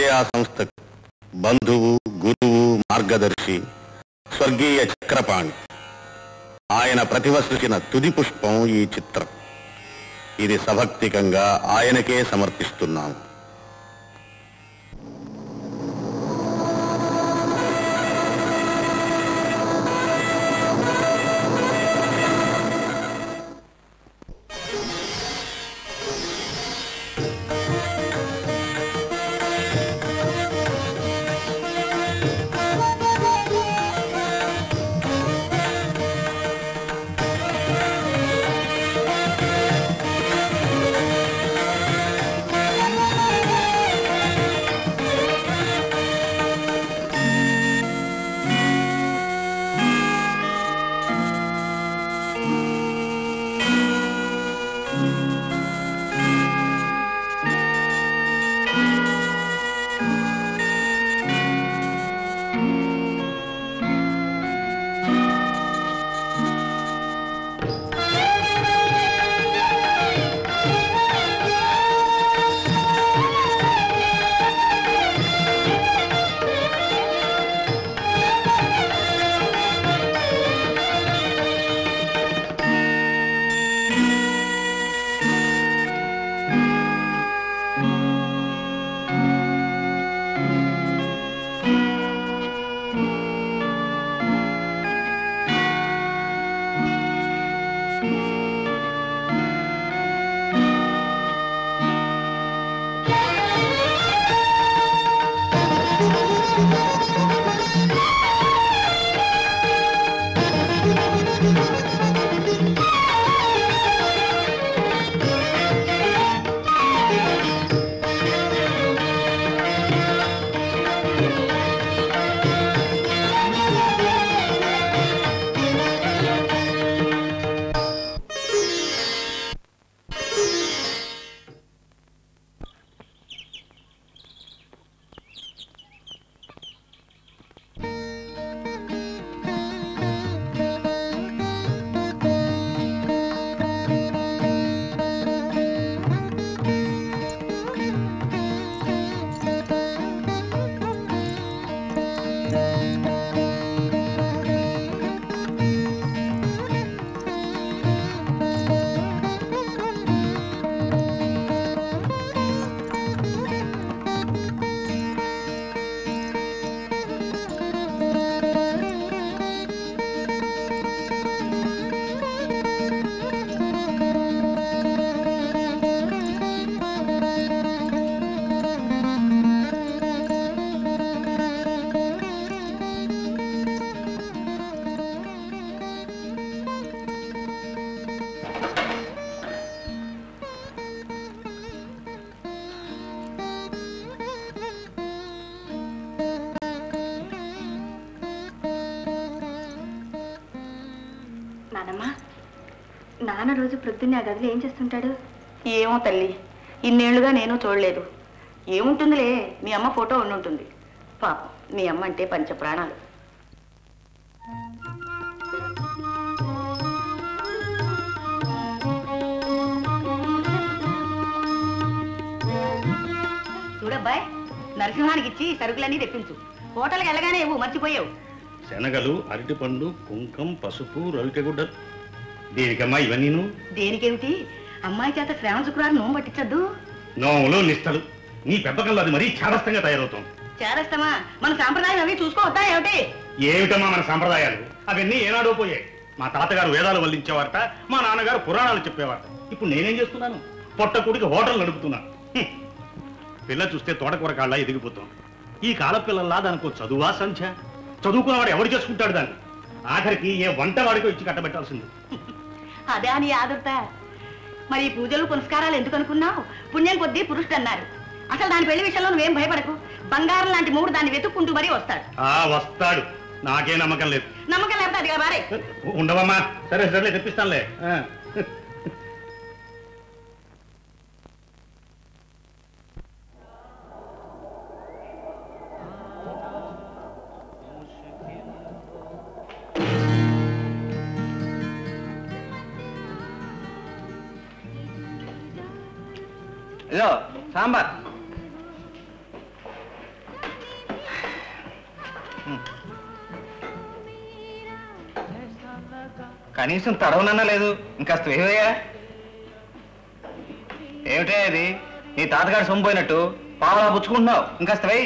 విద్యా సంస్థకు బంధువు గురువు మార్గదర్శి స్వర్గీయ చక్రపాణి ఆయన ప్రతిభ సృచిన తుది పుష్పం ఈ చిత్రం ఇది సభక్తికంగా ఆయనకే సమర్పిస్తున్నాము నానమ్మ నాన్న రోజు ప్రొద్దున్నే ఆ గదిలో ఏం చేస్తుంటాడు ఏమో తల్లి ఇన్నేళ్లుగా నేను చూడలేదు ఏముంటుందిలే మీ అమ్మ ఫోటో ఉండి ఉంటుంది పాపం మీ అమ్మ అంటే పంచ ప్రాణాలు చూడబ్బాయ్ నరసింహానికి ఇచ్చి సరుకులన్నీ తెప్పించు హోటల్కి వెళ్ళగానే ఇవ్వు మర్చిపోయావు శనగలు అరటిపండు కుంకం పసుపు రవికెగుడ్డ దేనికమ్మా ఇవన్నీను దేనికేమిటి అమ్మాయి చేత శ్రావణ శుక్రవారం నోము పట్టించద్దు నోములు నిష్టలు నీ పెంపకంలో అది మరీ చాదస్తంగా తయారవుతోంది చేరేస్తామా మన సాంప్రదాయం అవి చూసుకోవద్దా ఏమిటి ఏమిటమ్మా మన సాంప్రదాయాలు అవన్నీ ఏనాడో పోయాయి మా తాతగారు వేదాలు వల్లించేవారట మా నాన్నగారు పురాణాలు చెప్పేవారట ఇప్పుడు నేనేం చేస్తున్నాను పొట్టకుడికి హోటల్ నడుపుతున్నాను హ్మ్. పిల్ల చూస్తే తోటకూర కాళ్ళ ఎదిగిపోతుంది ఈ కాల పిల్లల్లా దానికో చదువా సంఖ్య చదువుకున్నవాడు ఎవడు చేసుకుంటాడు దాన్ని ఆఖరికి ఏ వంట వాడికో ఇచ్చి కట్టబెట్టాల్సింది అదే అని ఆదుర్త మరి ఈ పూజలు పునస్కారాలు ఎందుకు అనుకున్నావు పుణ్యం కొద్దీ పురుషుడు అన్నారు అసలు దాని పెళ్లి విషయంలో నువ్వేం భయపడకు బంగారం లాంటి మూడు దాన్ని వెతుక్కుంటూ మరీ వస్తాడు ఆ వస్తాడు నాకే నమ్మకం లేదు నమ్మకం లేకపోతే అది బారే ఉండవమ్మా సరే సరే తెప్పిస్తానులే ఆ. ఇదో సాంబార్ కనీసం తడవనన్నా లేదు ఇంకాస్త వేవయ్యా ఏమిటే ఇది నీ తాతగారు సొమ్మిపోయినట్టు పావలా పుచ్చుకుంటున్నావు ఇంకాస్త వేయి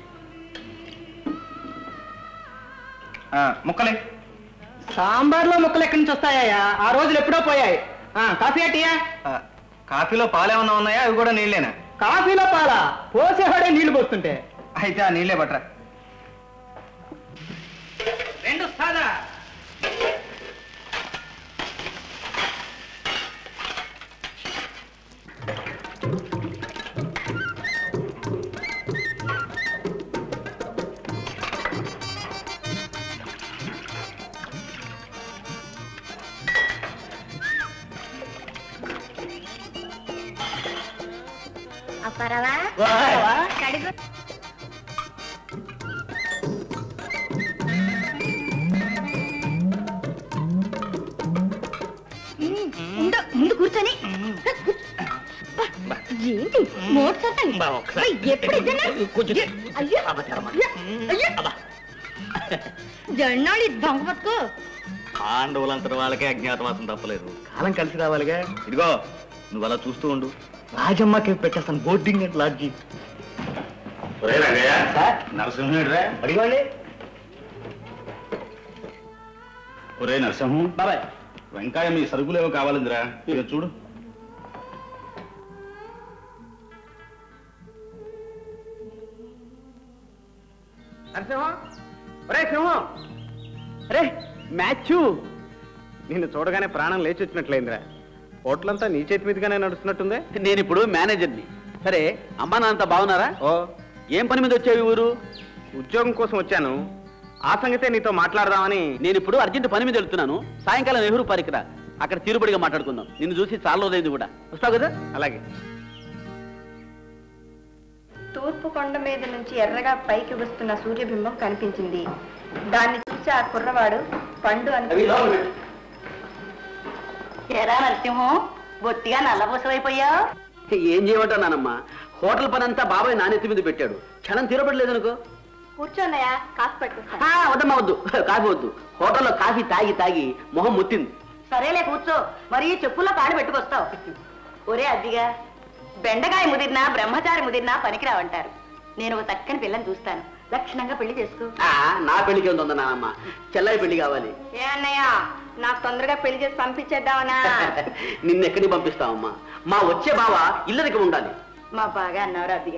ఆ, ముక్కలే సాంబార్లో ముక్కలు ఎక్కడి నుంచి వస్తాయా ఆ రోజులు ఎప్పుడో పోయాయి ఆ, కాఫీ అట్టియా ఆ, కాఫీలో పాలేమన్నా ఉన్నాయా అవి కూడా నీళ్ళేనా కాఫీలో పాలా పోసేవాడే నీళ్లు పోస్తుంటే అయితే ఆ నీళ్ళే పట్రా రెండు సాదా అప్పరవా కడుగు ఉండు ముందు కూర్చొని ఏంటి మోటార్ ఎప్పుడు ఇదేనా? అయ్యో అయ్యో జన్నాడు దొంగ పట్టుకో పాండవులంతటి వాళ్ళకే అజ్ఞాతవాసం తప్పలేదు కాలం కలిసి రావాలిగా ఇదిగో నువ్వు అలా చూస్తూ ఉండు రాజమ్మకి పెట్టేస్తాను బోర్డింగ్ అండ్ లాడ్జీ ఒరే రంగయ్య నరసింహుడురా అడిగోండి ఒరే నరసింహం బాబాయ్ వెంకాయ మీ సరుకులేవో కావాలిందిరా ఇక చూడు నరసింహం ఒరే సింహం అరే మ్యాచ్ నిన్ను చూడగానే ప్రాణం లేచి వచ్చినట్లయిందిరా హోటలంతా నీ చేతి మీదుగానే నడుస్తున్నట్టుందే నేను ఇప్పుడు మేనేజర్ని సరే అమ్మా నాన్నంతా బాగున్నారా ఓ ఏం పని మీద వచ్చావు ఈ ఊరు ఉద్యోగం కోసం వచ్చాను ఆ సంగతే నీతో మాట్లాడదామని నేను ఇప్పుడు అర్జెంట్ పని మీద వెళ్తున్నాను సాయంకాలం నెహ్రూ పార్క్ రా అక్కడ తీరుబడిగా మాట్లాడుకుందాం నిన్ను చూసి చాలా రోజైంది కూడా వస్తావు కదా అలాగే తూర్పు కొండ మీద నుంచి ఎర్రగా పైకి వస్తున్న సూర్యబింబం కనిపించింది దాన్ని చూసి ఆ కుర్రవాడు పండు అని ఏరా నరసింహం బొత్తిగా నల్లబూసలైపోయావు ఏం చేయమంటావు నానమ్మా హోటల్ పని అంతా బాబాయ్ నానెత్తి మీద పెట్టాడు క్షణం తీరబడలేదు అనుకో కూర్చోన్నయ్యా కాసు పట్టుకొస్తా ఆ, వద్దమ్మా వద్దు కాఫీ వద్దు హోటల్లో కాఫీ తాగి తాగి మొహం ముత్తింది సరేలే కూర్చో మరి చెప్పుల్లో కాడు పెట్టుకొస్తావు ఒరే అద్దిగా బెండకాయ ముదిరినా బ్రహ్మచారి ముదిరినా పనికిరావంటారు నేను ఒక చక్కని పిల్లని చూస్తాను లక్షణంగా పెళ్లి చేసుకో ఆ, నా పెళ్లికి ఎంత ఉందా నానమ్మా చెల్లాయి పెళ్లి కావాలి ఏ అన్నయ్య నాకు తొందరగా పెళ్లి చేసి పంపించేద్దామనా నిన్నెక్కడికి పంపిస్తావమ్మా మా వచ్చే బావ ఇల్లరికి ఉండాలి మా బాగా అన్నవారు అద్దిగా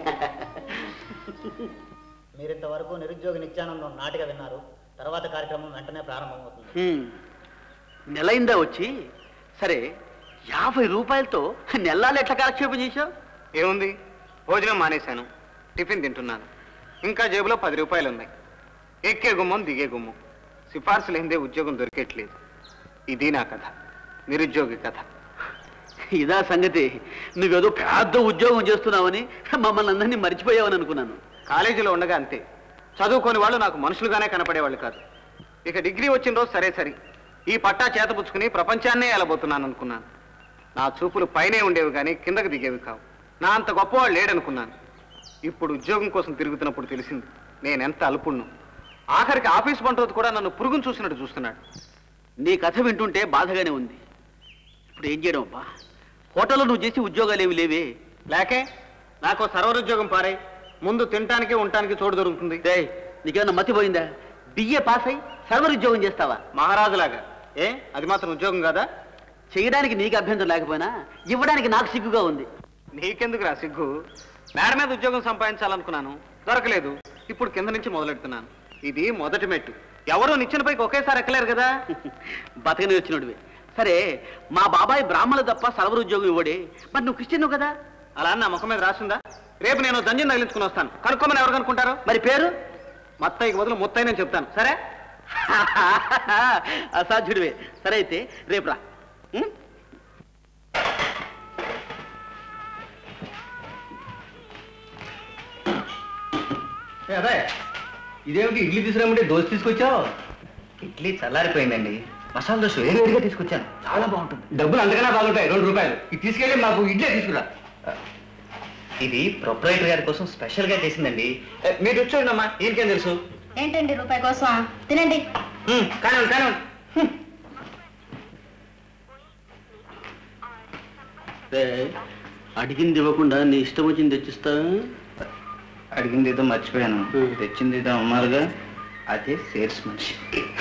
మీరింతవరకు నిరుద్యోగ నిత్యానందం నాటిక విన్నారు తర్వాత కార్యక్రమం వెంటనే ప్రారంభమవుతుంది హ్మ్. నెలైందా వచ్చి సరే యాభై రూపాయలతో నెల్లాలు ఎట్లా కాలక్షేపం చేశావు ఏముంది భోజనం మానేశాను టిఫిన్ తింటున్నాను ఇంకా జేబులో పది రూపాయలు ఉన్నాయి ఎక్కే గుమ్మం దిగే గుమ్మం సిఫార్సు లేనిదే ఉద్యోగం దొరికేట్లేదు ఇది నా కథ నిరుద్యోగి కథ ఇదా సంగతి నువ్వేదో పెద్ద ఉద్యోగం చేస్తున్నావని మమ్మల్ని అందరినీ మర్చిపోయావని అనుకున్నాను కాలేజీలో ఉండగా అంతే చదువుకోని వాళ్ళు నాకు మనుషులుగానే కనపడేవాళ్ళు కాదు ఇక డిగ్రీ వచ్చిన రోజు సరే సరి ఈ పట్టా చేతపుచ్చుకుని ప్రపంచాన్నే ఎలబోతున్నాను అనుకున్నాను నా చూపులు పైనే ఉండేవి కానీ కిందకి దిగేవి కావు నా అంత గొప్పవాడు లేడనుకున్నాను ఇప్పుడు ఉద్యోగం కోసం తిరుగుతున్నప్పుడు తెలిసింది నేనెంత అల్పుణ్ణు ఆఖరికి ఆఫీస్ బంటోతు కూడా నన్ను పురుగును చూసినట్టు చూస్తున్నాడు నీ కథ వింటుంటే బాధగానే ఉంది ఇప్పుడు ఏం చేయడం అబ్బా హోటల్లో నువ్వు చేసి ఉద్యోగాలు ఏమి లేవే లేకే నాకు సర్వర్ ఉద్యోగం పారే ముందు తినటానికి ఉండటానికి చోటు దొరుకుతుంది రేయ్, నీకేమన్నా మతిపోయిందా బిఏ పాస్ అయి సర్వర్ ఉద్యోగం చేస్తావా మహారాజులాగా ఏ అది మాత్రం ఉద్యోగం కాదా చేయడానికి నీకు అభ్యంతరం లేకపోయినా ఇవ్వడానికి నాకు సిగ్గుగా ఉంది నీకెందుకు రా సిగ్గు మేడ మీద ఉద్యోగం సంపాదించాలనుకున్నాను దొరకలేదు ఇప్పుడు కింద నుంచి మొదలెడుతున్నాను ఇది మొదటి మెట్టు ఎవరు నిచ్చిన పైకి ఒకేసారి ఎక్కలేరు కదా బతకని వచ్చినోడివి సరే మా బాబాయ్ బ్రాహ్మణ తప్ప సర్వర్ ఉద్యోగం ఇవ్వడే మరి నువ్వు క్రిస్టియన్ కదా అలా అని నా ముఖం మీద రాసిందా రేపు నేను దంజం తగిలించుకుని వస్తాను కనుక్కోమని ఎవరు కనుక్కుంటారు మరి పేరు మత్తయ్యకి బదులు ముత్తయ్య నేను చెప్తాను సరే అసాధ్యుడివే సరే అయితే రేపు రా ఉం? అదే ఇదేమిటి ఇడ్లీ తీసుకురామంటే దోశ తీసుకొచ్చావు ఇడ్లీ చల్లారిపోయిందండి మసాలా దోశ వేరు వేరుగా తీసుకొచ్చాను చాలా బాగుంటుంది డబ్బులు అంతకన్నా బాగుంటాయి రెండు రూపాయలు ఇది తీసుకెళ్ళి మాకు ఇడ్లీ తీసుకురా ఇది ప్రొపరేటర్ గారి కోసం స్పెషల్ గా చేసిందండి మీరు వచ్చేయండి అమ్మా ఈయనకేం తెలుసు ఏంటండి రూపాయి కోసం తినండి కానీ కానీ అడిగింది ఇవ్వకుండా నీ ఇష్టం వచ్చింది తెచ్చిస్తా అడిగింది ఏదో మర్చిపోయాను తెచ్చింది ఏదో అమ్మారుగా అదే సేల్స్ మనిషి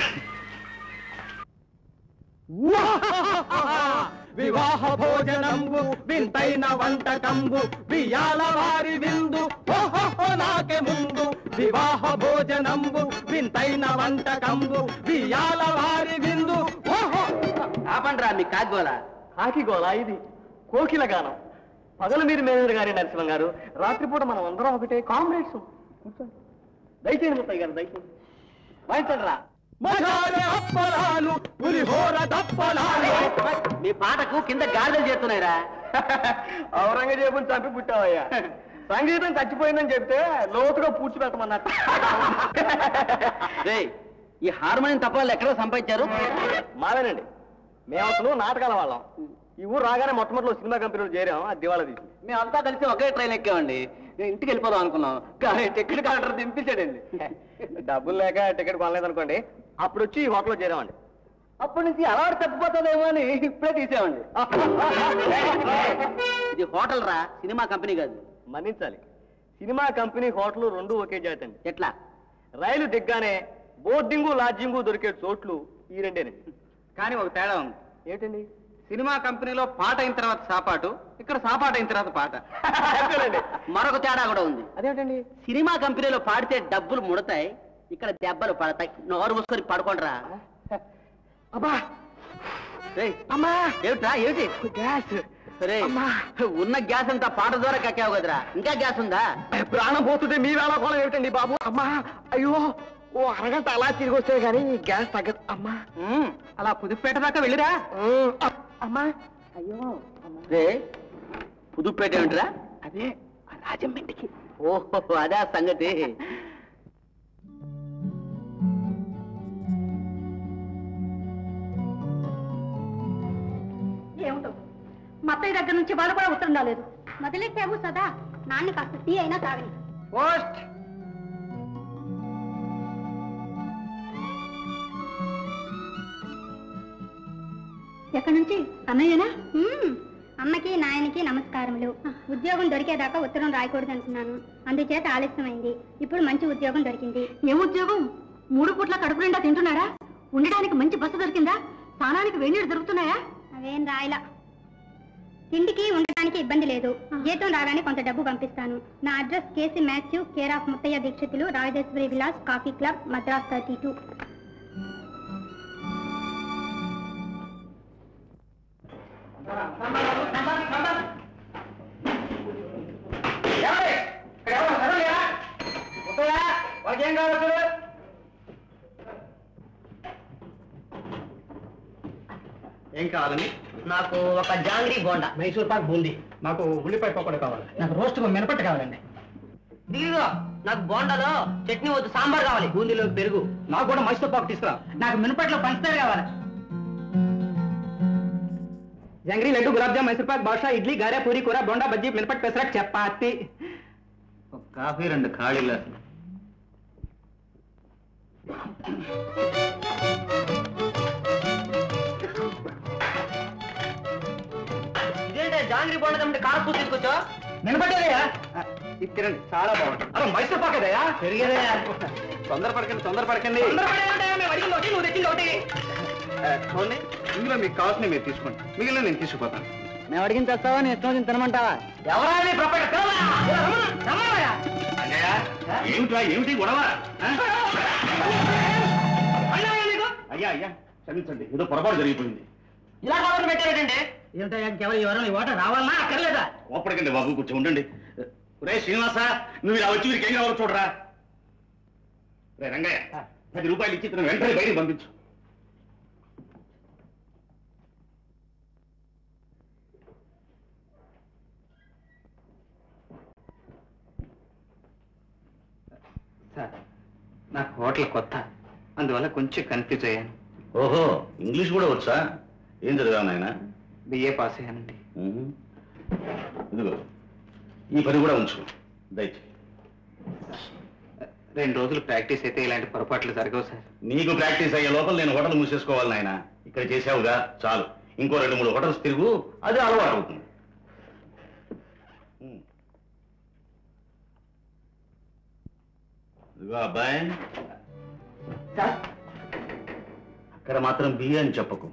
వివాహ భోజనంబు వింతైన వంటకంబు బియ్యాల వారి విందు ఓహో నాకే ముందు వివాహ భోజనంబు వింతైన వంటకంబు బియ్యాల వారి విందు ఓహో ఆపండ్రా మీ కాగోల కాకిగోళ ఇది కోకిల గానం పగలు మీరు మేనేజర్ గారి నరసింహం గారు రాత్రిపూట మనం అందరం ఒకటే కామ్రేడ్స్ కూర్చోండి దయచేయండి ముత్తయ్య గారు దయచేయండి వాయించండి రా మసాలే అప్పలాలు పులిహోర దప్పలాలు మీ పాటకు కింద గాడిదలు చేస్తున్నాయిరా ఔరంగజేబుని చంపి పుట్టావయ్యా సంగీతం చచ్చిపోయిందని చెప్తే లోతుగా పూడ్చిపెట్టమన్నట్టు రేయ్ ఈ హార్మోనియం తప్ప వాళ్ళు ఎక్కడో సంపాదించారు మావేనండి మేము అసలు నాటకాల వాళ్ళం ఈ ఊరు రాగానే మొట్టమొదటిలో సినిమా కంపెనీలో చేరాం అది దివాళా తీసి మేమంతా కలిసి ఒకే ట్రైన్ ఎక్కామండి నేను ఇంటికి వెళ్ళిపోదాం అనుకున్నాం కానీ టికెట్ కలెక్టర్ దింపించాడండి డబ్బులు లేక టికెట్ కొనలేదనుకోండి అప్పుడు వచ్చి ఈ హోటల్లో చేరామండి అప్పటి నుంచి అలవాటు తప్పిపోతుందేమో అని ఇప్పుడే తీసామండి ఇది హోటల్ రా సినిమా కంపెనీ కాదు మన్నించాలి సినిమా కంపెనీ హోటల్ రెండు ఒకే జాతి అండి ఎట్లా రైలు దిగ్గానే బోర్డింగు లాడ్జింగు దొరికే చోట్లు ఈ రెండేనండి కానీ ఒక తేడా ఉంది ఏంటండి సినిమా కంపెనీలో పాట అయిన తర్వాత సాపాటు ఇక్కడ సాపాటు అయిన తర్వాత పాట అంతేనండి. మరొక తేడా కూడా ఉంది అదేంటండి సినిమా కంపెనీలో పాడితే డబ్బులు ముడతాయి ఇక్కడ దెబ్బలు పడతాయి నోరు మూసుకొని పడుకోండిరా అబ్బా రేయ్, అమ్మా ఏమిట్రా ఏమిటి గ్యాస్ రేయ్, అమ్మా. ఉన్న గ్యాస్ అంతా పాట ద్వారా కక్కావు కదరా ఇంకా గ్యాస్ ఉందా ప్రాణం పోతుంటే మీ వేళ కోలం ఏమిటండి బాబు అమ్మా అయ్యో ఓ అరగంట అలా తిరిగి వస్తే గానీ ఈ గ్యాస్ తగ్గదు అమ్మా ఉమ్, అలా పుదుపేట దాకా వెళ్ళిరా ఉమ్, అ- అమ్మా రే పుదుపేట ఏమిట్రా అదే ఆ రాజమండ్రికి ఓహో అదే ఆ సంగతి ఏమిటో మా అత్తయ్య దగ్గర నుంచి వాళ్ళు కూడా ఉత్తరం రాలేదు మొదలెట్టావు సదా నాన్న కాస్త టీ అయినా తాగని పోస్ట్ ఎక్కడి నుంచి అన్నయ్యనా అమ్మకి నాయనకి నమస్కారములు ఉద్యోగం దొరికేదాకా ఉత్తరం రాయకూడదు అనుకున్నాను అందుచేత ఆలస్యమైంది ఇప్పుడు మంచి ఉద్యోగం దొరికింది ఏ ఉద్యోగం మూడు పూట్ల కడుపు నిండా తింటున్నారా ఉండడానికి మంచి బస్సు దొరికిందా స్నానానికి వేణీడు దొరుకుతున్నాయా అవేం రాయలా తిండికి ఉండడానికి ఇబ్బంది లేదు జీతం రాగానే కొంత డబ్బు పంపిస్తాను నా address KC Mathew care of Muthaiah Deekshitulu Rajeshwari Vilas coffee club Madras thirty two ఏం కావాలండి నాకు ఒక జాంగ్రీ బోండా మైసూర్ పాక్ బూందీ నాకు ఉల్లిపాయ పకోడీ కావాలి నాకు రోస్ట్ మినపట్టు కావాలండి దిగుగా నాకు బోండాలో చట్నీ వద్దు సాంబార్ కావాలి బూందీలో పెరుగు నాకు కూడా మైసూర్ పాక్ తీసుకురా నాకు మినపట్లో పంచదార కావాలి జంగ్రీ లడ్డు గులాబ్ జామ్ మైసూర్ పాక్ బాషా ఇడ్లీ గారె పూరి కూర బొండా బజ్జీ మినపట్ పెసరట్ చపాతి ఒక కాఫీ రెండు ఖాళీ గ్లాసులు ఇదేంటే జాంగ్రీ బోండా తమ్ముడు కారపూ తీసుకొచ్చా మినపట్టేదయ్యా ఇది తినండి చాలా బాగుంటుంది అరే మైసూర్ పాక్ అదయ్యా పెరిగేదయ్యా తొందరపడకండి తొందరపడకండి ఆ, చూడండి ఇందులో మీకు కావాల్సినవి మీరు తీసుకోండి మిగిలిన నేను తీసుకుపోతాను మేము అడిగిన తెస్తావా నీ ఇష్టం వచ్చింది తినమంటావా ఎవరా ఏమిట్రా ఏమిటి గొడవ ఆ? అయ్యా అయ్యా క్షమించండి ఏదో పొరపాటు జరిగిపోయింది ఇలా కావాలి పెట్టారంటే ఏమిటయ్యా ఇంకెవరు ఎవరు ఈ ఓట రావాలన్నా అక్కర్లేదా కోపడకండి బాబు కొంచెం ఉండండి రే శ్రీనివాస నువ్వు ఇలా వచ్చి వీరికి ఏం కావాలో చూడరా రే రంగయ్య పది రూపాయలు ఇచ్చి ఇతను వెంటనే బయటికి పంపించు సార్ నాకు హోటల్ కొత్త అందువల్ల కొంచెం కన్ఫ్యూజ్ అయ్యాను ఓహో ఇంగ్లీష్ కూడా వచ్చా ఏం చదివావు నాయన బిఏ పాస్ అయ్యానండి ఇదిగో ఈ పని కూడా ఉంచు దయచేసి రెండు రోజులు ప్రాక్టీస్ అయితే ఇలాంటి పొరపాట్లు జరగవు సార్ నీకు ప్రాక్టీస్ అయ్యే లోపల నేను హోటల్ మూసేసుకోవాలి నాయన ఇక్కడ చేసావుగా చాలు ఇంకో రెండు మూడు హోటల్స్ తిరుగు అది అలవాటు అవుతుంది ఉమ్. ఇదిగో అబ్బాయి అక్కడ మాత్రం బియ్య అని చెప్పకు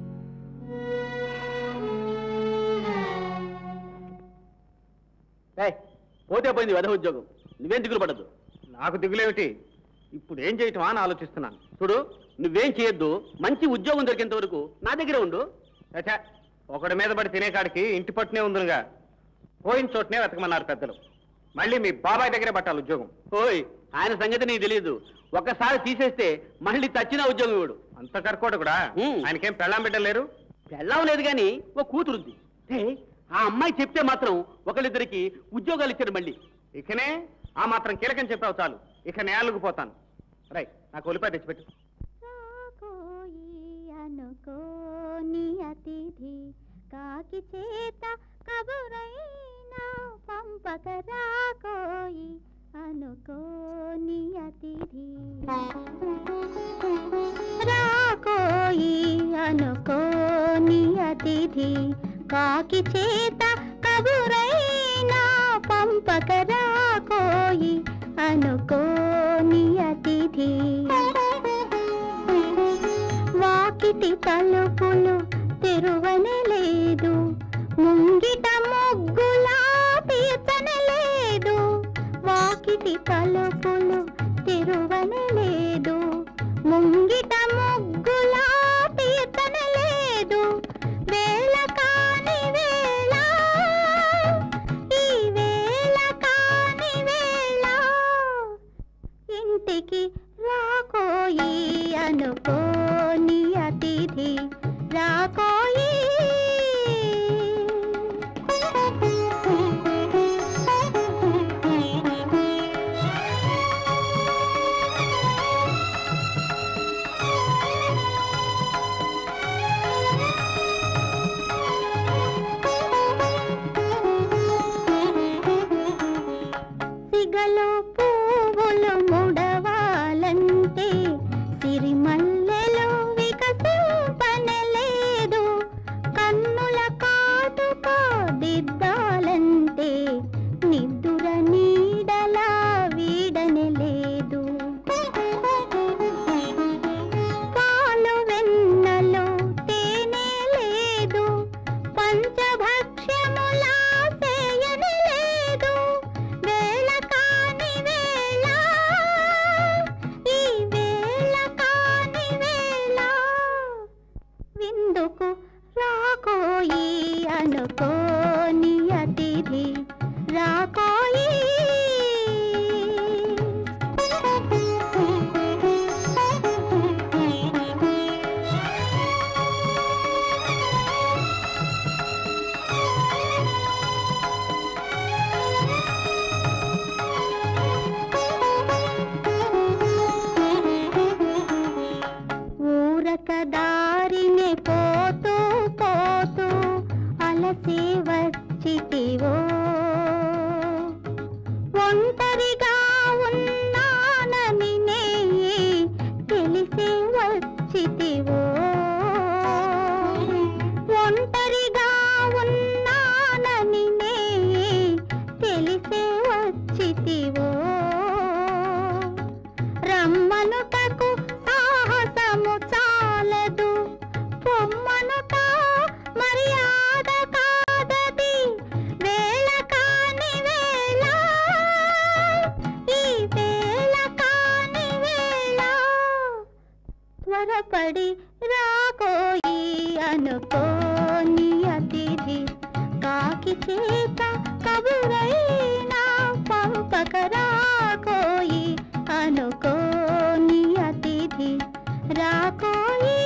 ఏయ్, పోతే పోయింది వెధ ఉద్యోగం నువ్వేం దిగులు పడద్దు నాకు దిగులేమిటి ఇప్పుడు ఏం చేయటమా అని ఆలోచిస్తున్నాను చూడు నువ్వేం చేయొద్దు మంచి ఉద్యోగం దొరికేంత వరకు నా దగ్గరే ఉండు చచ్చా ఒకడి మీద పడి తినే కాడికి ఇంటి పట్టునే ఉందిగా పోయిన చోటనే వెతకమన్నారు పెద్దలు మళ్ళీ మీ బాబాయ్ దగ్గరే పట్టాలి ఉద్యోగం ఓయ్ ఆయన సంగతి నీకు తెలియదు ఒక్కసారి తీసేస్తే మళ్ళీ తచ్చిన ఉద్యోగం ఇవ్వడు అంత కర్కోట కూడా ఉమ్. ఆయనకేం పెళ్ళాం బిడ్డలు లేరు పెళ్ళం లేదు కానీ ఓ కూతురుంది ఏ, ఆ అమ్మాయి చెప్తే మాత్రం ఒకళ్ళిద్దరికి ఉద్యోగాలు ఇచ్చారు మళ్ళీ ఇకనే ఆ మాత్రం కీలకం చెప్పావు చాలు ఇక నేలకు పోతాను రై నాకు ఉల్లిపాయ తెచ్చిపెట్టు అనుకోని అతిథి కాకి చేత కబురైనా పంపక రాకోయి అనుకోని అతిథి రాకోయి అనుకోని అతిథి కాకి చేత కబురైనా పంపక రాకోయి అనుకోని అతిథి వాకిటి తలుపులు తెరువనే లేదు ముంగిట ముగ్గులా తీర్చనే లేదు వాకిటి తలుపులు తెరువనే లేదు ముంగిట ముగ్గులా తీర్చనే లేదు వేళ కాని వేళ ఈ వేళ కాని వేళ ఇంటికి రాకోయి అనుకోని అతిథి రాకోయి సిగలో పువ్వులు ముడవాలంటే సిరిమల్లెలు వికసింపనలేదు కన్నుల కాటుక దిద్దాలంటే నిద్దుర నీడలా వీడనే లేదు పాలు వెన్నలో తేనె లేదు పంచభక్ష్యములా చేయని లేదు వేళ కాని వేళ ఈ వేళ కాని వేళ విందుకు రాకోయి అనుకోని అతిథి రాకోయి ఊరక దారిని పోతూ పోతూ అలసి వచ్చితివో ఒంటరిగా ఉన్నానని నే తెలిసి వచ్చితివో ఒంటరిగా ఉన్నానని నే తెలిసి వచ్చితివో రమ్మనుటకు సాహసము చాలదు పొమ్మనుట మర్యాద కాదది వేళ కాని వేళ ఈ వేళ కాని వేళ త్వరపడి రాకోయి అనుకోని అతిథి కాకి చేత కబురైనా పంపక రాకోయి అనుకోని అతిథి రాకోయి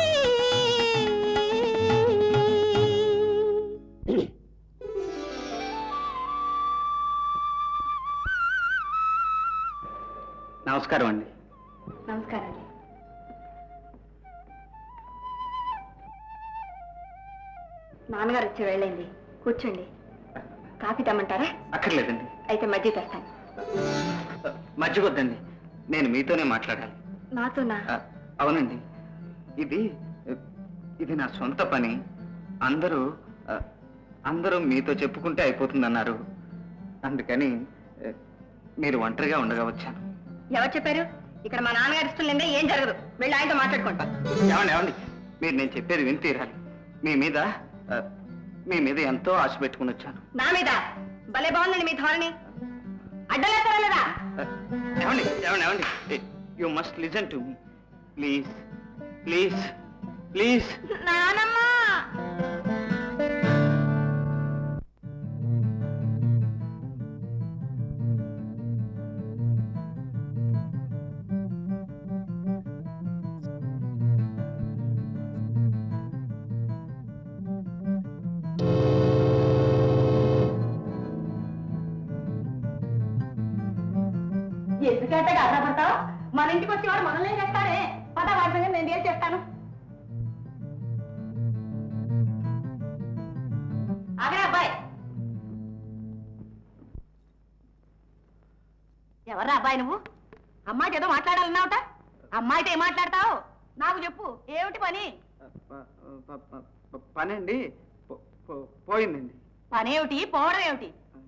నమస్కారం అండి నమస్కారం అండి నాన్నగారు వచ్చి వెళ్ళింది కూర్చోండి కాఫీ తెమ్మంటారా అక్కర్లేదండి అయితే మజ్జిగ తెస్తాను మర్చిపోద్దండి నేను మీతోనే మాట్లాడాలి నాతోనా ఆ, అవునండి ఇది ఇది నా సొంత పని అందరూ ఆ, అందరూ మీతో చెప్పుకుంటే అయిపోతుందన్నారు అందుకని ఆ, మీరు ఒంటరిగా ఉండగా వచ్చాను ఎవరు చెప్పారు ఇక్కడ మా నాన్నగారి ఇష్టం లేదే ఏం జరగదు వెళ్ళి ఆయనతో మాట్లాడుకుంటా ఏమండి ఏమండి మీరు నేను చెప్పేది విని తీరాలి మీ మీద ఆ, మీ మీద ఎంతో ఆశ పెట్టుకుని వచ్చాను నా మీద భలే బాగుందండి మీ ధోరణి అడ్డలేస్తారా లేదా ఆ, ఏమండి ఏమండి ఏమండి you must listen to me please please please నానమ్మా ఎందుకంటే గాబరపడతావు మన ఇంటికి వచ్చేవాడు మనల్ని చేస్తాడే పద వాడి సంగతి నేను ఏం చేస్తాను ఆగరా అబ్బాయి ఎవర్రా అబ్బాయి నువ్వు అమ్మాయితో ఏదో మాట్లాడాలన్నావుట అమ్మాయితో ఏం మాట్లాడతావు నాకు చెప్పు ఏమిటి పని పనండి పో- పో- పోయిందండి పనేమిటి పోవడం ఏమిటి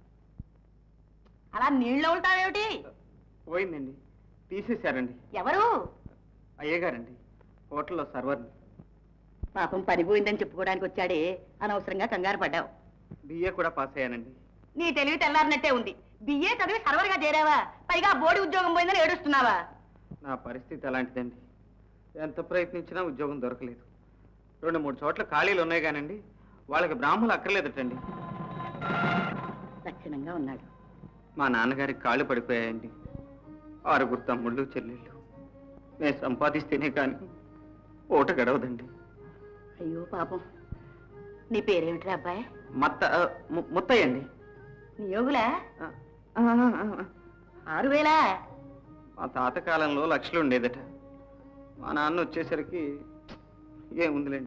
అలా నీళ్ళు ఉంటావేమిటి పోయిందండి తీసేశారండి ఎవరు అయ్యగారండి హోటల్లో సర్వర్ని పాపం పని పోయిందని చెప్పుకోవడానికి వచ్చాడే అనవసరంగా కంగారు పడ్డావు బిఏ కూడా పాస్ అయ్యానండి నీ తెలివి తెల్లారినట్టే ఉంది బిఏ చదివి సర్వర్గా చేరావా పైగా బోడి ఉద్యోగం పోయిందని ఏడుస్తున్నావా నా పరిస్థితి అలాంటిదండి ఎంత ప్రయత్నించినా ఉద్యోగం దొరకలేదు రెండు మూడు చోట్ల ఖాళీలు ఉన్నాయి కానండి వాళ్ళకి బ్రాహ్మణులు అక్కర్లేదటండి లక్షణంగా ఉన్నాడు మా నాన్నగారికి కాళ్ళు పడిపోయాయండి ఆరుగురు తమ్ముళ్ళు చెల్లెళ్ళు నేను సంపాదిస్తేనే కానీ ఓట గడవదండి అయ్యో పాపం నీ పేరేమిట్రా అబ్బాయి మత్త ఆ, ము- ముత్తయ్యండి నియోగులా ఆ, ఆ, ఆ, ఆ. ఆరు వేలా మా తాత కాలంలో లక్షలు ఉండేదట మా నాన్న వచ్చేసరికి ఏముందిలేండి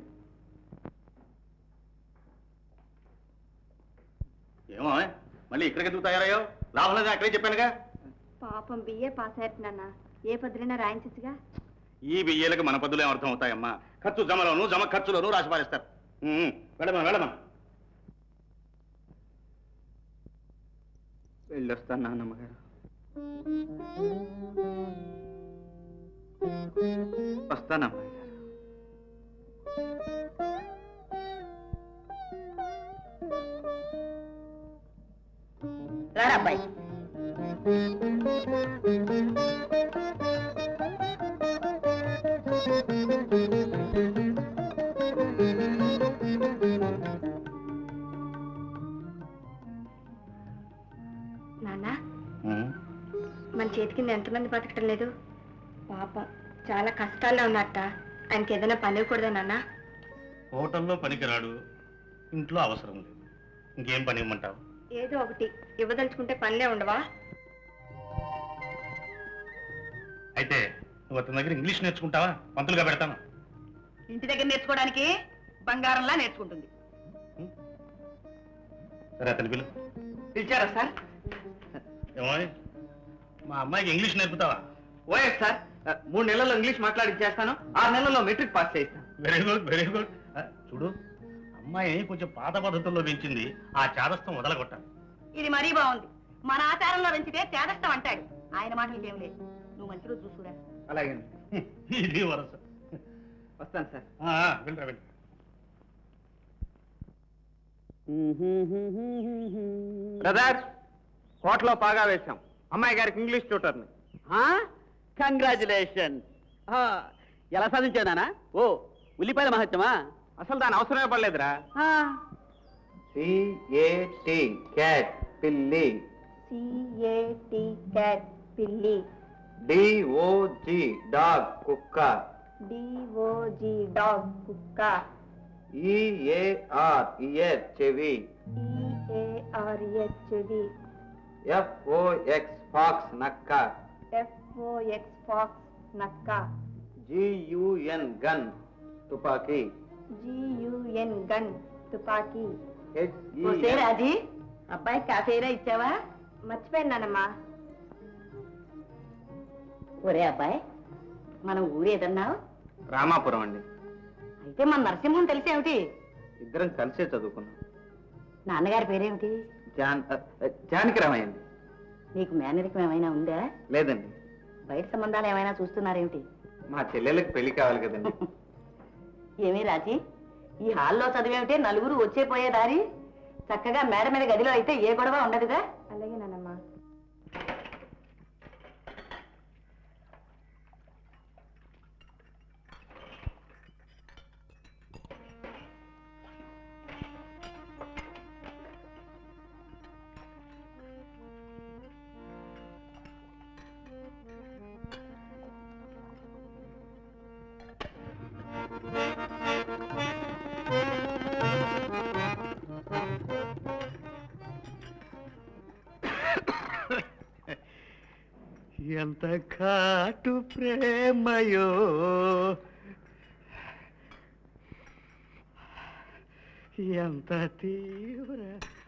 ఏమో మళ్ళీ ఇక్కడికి ఎందుకు తయారయ్యావు లాభం లేదని అక్కడే చెప్పానుగా పాపం బిఏ పాస్ అయ్యట్టున్నా ఏ పద్ధతిన రాయించచ్చుగా ఈ బియ్యలకు మన పద్దులు ఏమర్థం అవుతాయమ్మా ఖర్చు జమలోను జమ ఖర్చులోను రాసి పారేస్తారు ఉమ్, వెళ్ళమా వెళ్ళమా వెళ్ళొస్తాను నాన్నమ్మగారు వస్తానమ్మాయి గారు రారా అబ్బాయి నాన్న ఉమ్, మన చేతి కింద ఎంతమంది బతకటం లేదు పాపం చాలా కష్టాల్లో ఉన్నట్ట ఆయనకి ఏదైనా పని ఇవ్వకూడదా నాన్న హోటల్లో పనికిరాడు ఇంట్లో అవసరం లేదు ఇంకేం పని ఇవ్వమంటావు ఏదో ఒకటి ఇవ్వదలుచుకుంటే పనిలే ఉండవా అయితే నువ్వు అతని దగ్గర ఇంగ్లీష్ నేర్చుకుంటావా పంతులుగా పెడతాను ఇంటి దగ్గర నేర్చుకోవడానికి బంగారంలా నేర్చుకుంటుంది సరే అతని పిలు పిలిచారా సార్ ఏమో మా అమ్మాయికి ఇంగ్లీష్ నేర్పుతావా ఓఎస్ సార్ ఆ, మూడు నెలల్లో ఇంగ్లీష్ మాట్లాడించేస్తాను ఆరు నెలల్లో మెట్రిక్ పాస్ చేస్తాను వెరీ గుడ్ వెరీ గుడ్ చూడు అమ్మాయి కొంచెం పాత పద్ధతుల్లో పెంచింది ఆ చాదస్తం వదలగొట్టాలి ఇది మరీ బాగుంది మన ఆచారంలో పెంచితే చేదస్తం అంటాడు ఆయన మాటలకి ఏం లేదు నువ్వు మంచి రోజు చూసుకురా అలాగే ఇది వరస వస్తాను సార్ ఆ, ఆ, వెళ్ళరా వెళ్ళి బ్రదర్ కోట్లో పాగా వేశాం అమ్మాయి గారికి ఇంగ్లీష్ ట్యూటర్ని కంగ్రాచులేషన్ ఎలా సాధించావు నానా ఓ ఉల్లిపాయల మహత్యమా అసలు దాని అవసరమే పడలేదురా సిఏటి క్యాట్ పిల్లి సిఏటి క్యాట్ పిల్లి డిఓజి డాగ్ కుక్క డిఓజి డాగ్ కుక్క ఈఏఆర్ ఇయర్ చెవి ఈఏఆర్ఎస్ చెవి ఎఫ్ఓఎక్స్ ఫాక్స్ నక్క ఎఫ్ఓఎక్స్ ఫాక్స్ నక్క జియుఎన్ గన్ తుపాకీ జియుఎన్ గన్ తుపాకీ హెచ్ఈ రాజీ అబ్బాయి కాఫీరా ఇచ్చావా మర్చిపోయినానమ్మా ఒరే అబ్బాయి మన ఊరు ఏదన్నావు రామాపురం అండి అయితే మన నరసింహం తెలిసేమిటి ఇద్దరం కలిసే చదువుకున్నాం నాన్నగారి పేరేమిటి జాన్ జానకి రామయ్య అండి నీకు మేనరికం ఏమైనా ఉందా లేదండి బయట సంబంధాలు ఏమైనా చూస్తున్నారేమిటి మా చెల్లెలకు పెళ్లి కావాలి కదండి ఏమీ రాజీ ఈ హాల్లో చదివేమిటే నలుగురు వచ్చే పోయే దారి చక్కగా మేడ మీద గదిలో అయితే ఏ గొడవ ఉండదుగా అలాగే నానమ్మా ఎంత కాటు ప్రేమయో ఎంత తీవ్ర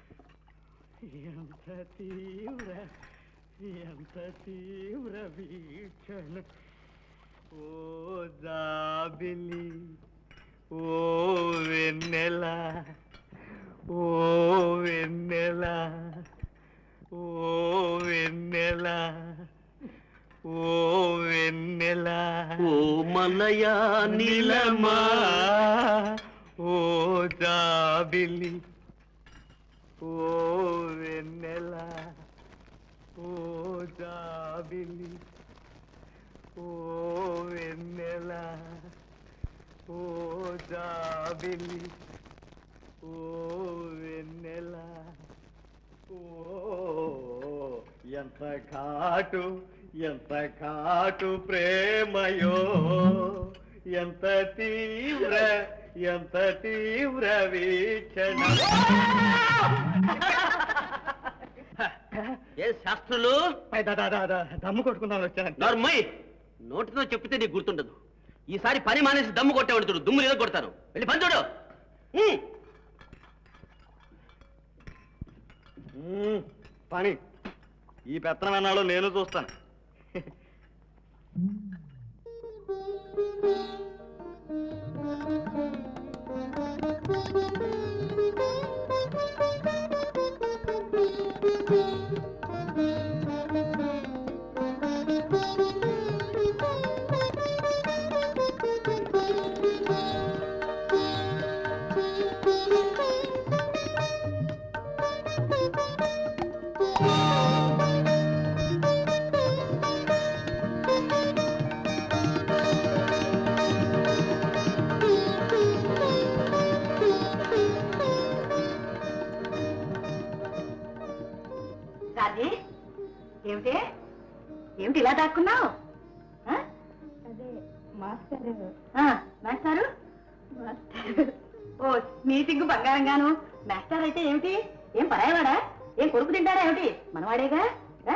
ఎంత తీవ్ర ఎంత తీవ్ర వీక్షణ ఓ జాబిలి ఓ వెన్నెల ఓ వెన్నెల ఓ వెన్నెల ఓ వెన్నెల ఓ మలయా నీలమా ఓ జాబిలి ఓ వెన్నెల ఓ జాబిలి ఓ వెన్నెల ఓ జాబిలి ఓ వెన్నెల ఓ ఎంత ఘాటు ఎంత ఘాటు ప్రేమయో ఎంత తీవ్ర ఎంత తీవ్ర వీక్షణ ఏ శాస్త్రులు దమ్ము కొట్టుకుందాం వచ్చాను నోర్మయ్ నోటితో చెప్పితే నీకు గుర్తుండదు ఈసారి పని మానేసి దమ్ము కొట్టేవాడు చూడు దుమ్ము ఏదో కొడతారు వెళ్ళి పని చూడు ఉమ్. పని ఈ పెత్తనం ఎన్నాళ్ళు నేను చూస్తాను రాజీ ఏమిటి ఏమిటి ఇలా దాక్కున్నావు ఆ? అదే మాస్టర్ ఆ, మాస్టారు ఓ నీ సిగ్గు బంగారంగాను మాస్టర్ అయితే ఏమిటి ఏం పరాయవాడా ఏం కొడుకు తింటాడా ఏమిటి మనవాడేగా ఆ?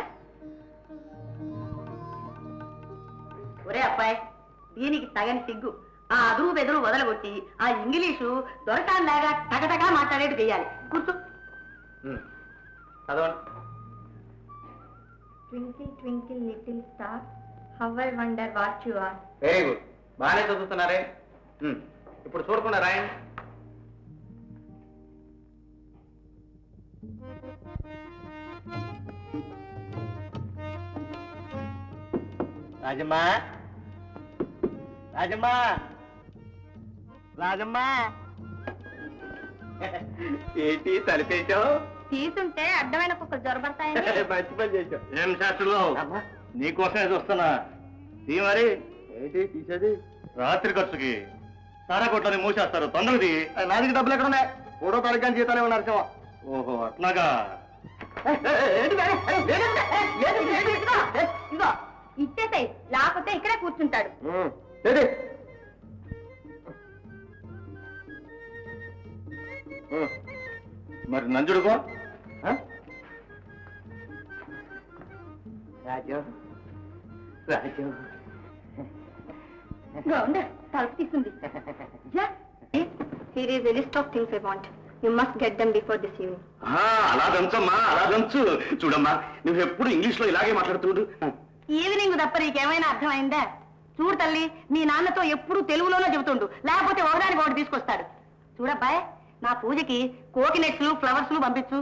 ఒరే అబ్బాయి దీనికి తగని సిగ్గు ఆ అదురు బెదురు వదలగొట్టి ఆ ఇంగ్లీషు దొరకాలాగా టగటగా మాట్లాడేట్టు చెయ్యాలి కూర్చో చదవండి twinkle twinkle little star how I wonder what you are very good బాగానే చదువుతున్నారే ఉమ్. ఇప్పుడు చూడకుండా రాయండి రాజమ్మా రాజమ్మా రాజమ్మా ఏంటి తలిపేశావు తీసుంటే అడ్డమైన కుక్కలు జ్వరబడతాయని మంచి పని చేశావు ఏం శాస్త్రులు నీకోసమే చూస్తున్నా తీ మరి ఏంటి తీసేది రాత్రి ఖర్చుకి సారా కొట్లని మూసేస్తారు తొందరది నాదికి డబ్బులు ఎక్కడ ఉన్నాయి మూడో తారీఖు కానీ జీతాలు ఏమన్నా నరసింహ ఓహో అట్లాగా ఇదిగో ఇచ్చేసాయి లేకపోతే ఇక్కడే కూర్చుంటాడు ఏది మరి నంజుడుకో రాజు రాజు ఉండు, తలుపు తీస్తుంది Here is a list of things I want. You must get them before this evening. ఆ, అలా దంచమ్మా అలా దంచు చూడమ్మా నువ్వు ఎప్పుడు ఇంగ్లీష్ లో ఇలాగే మాట్లాడుతుండు ఈవినింగ్ తప్ప నీకేమైనా అర్థమైందా చూడు తల్లి మీ నాన్నతో ఎప్పుడు తెలుగులోనే చెబుతుండు లేకపోతే ఒకదానికి ఒకటి తీసుకొస్తాడు చూడబ్బాయ్ నా పూజకి కోకినెట్స్ ఫ్లవర్స్ పంపించు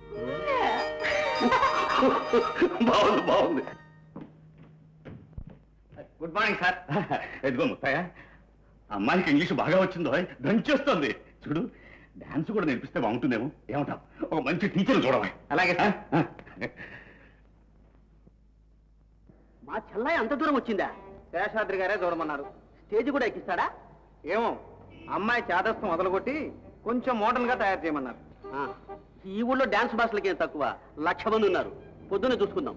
బాగుంది బాగుంది గుడ్ మార్నింగ్ సార్ ఎదుగో ముత్తయ్య అమ్మాయికి ఇంగ్లీష్ బాగా వచ్చిందో దంచేస్తుంది చూడు డాన్స్ కూడా నేర్పిస్తే బాగుంటుందేమో ఏమంటావు ఒక మంచి టీచర్ చూడవా అలాగే సార్ మా చెల్లాయి అంత దూరం వచ్చిందా శేషాద్రి గారే చూడమన్నారు స్టేజ్ కూడా ఎక్కిస్తాడా ఏమో అమ్మాయి చేదస్తం మొదలుకొట్టి కొంచెం మోడర్న్ గా తయారు చేయమన్నారు ఆ, ఈ ఊళ్ళో డాన్స్ మాస్టర్లకి ఏం తక్కువ లక్ష మంది ఉన్నారు పొద్దున్నే చూసుకుందాం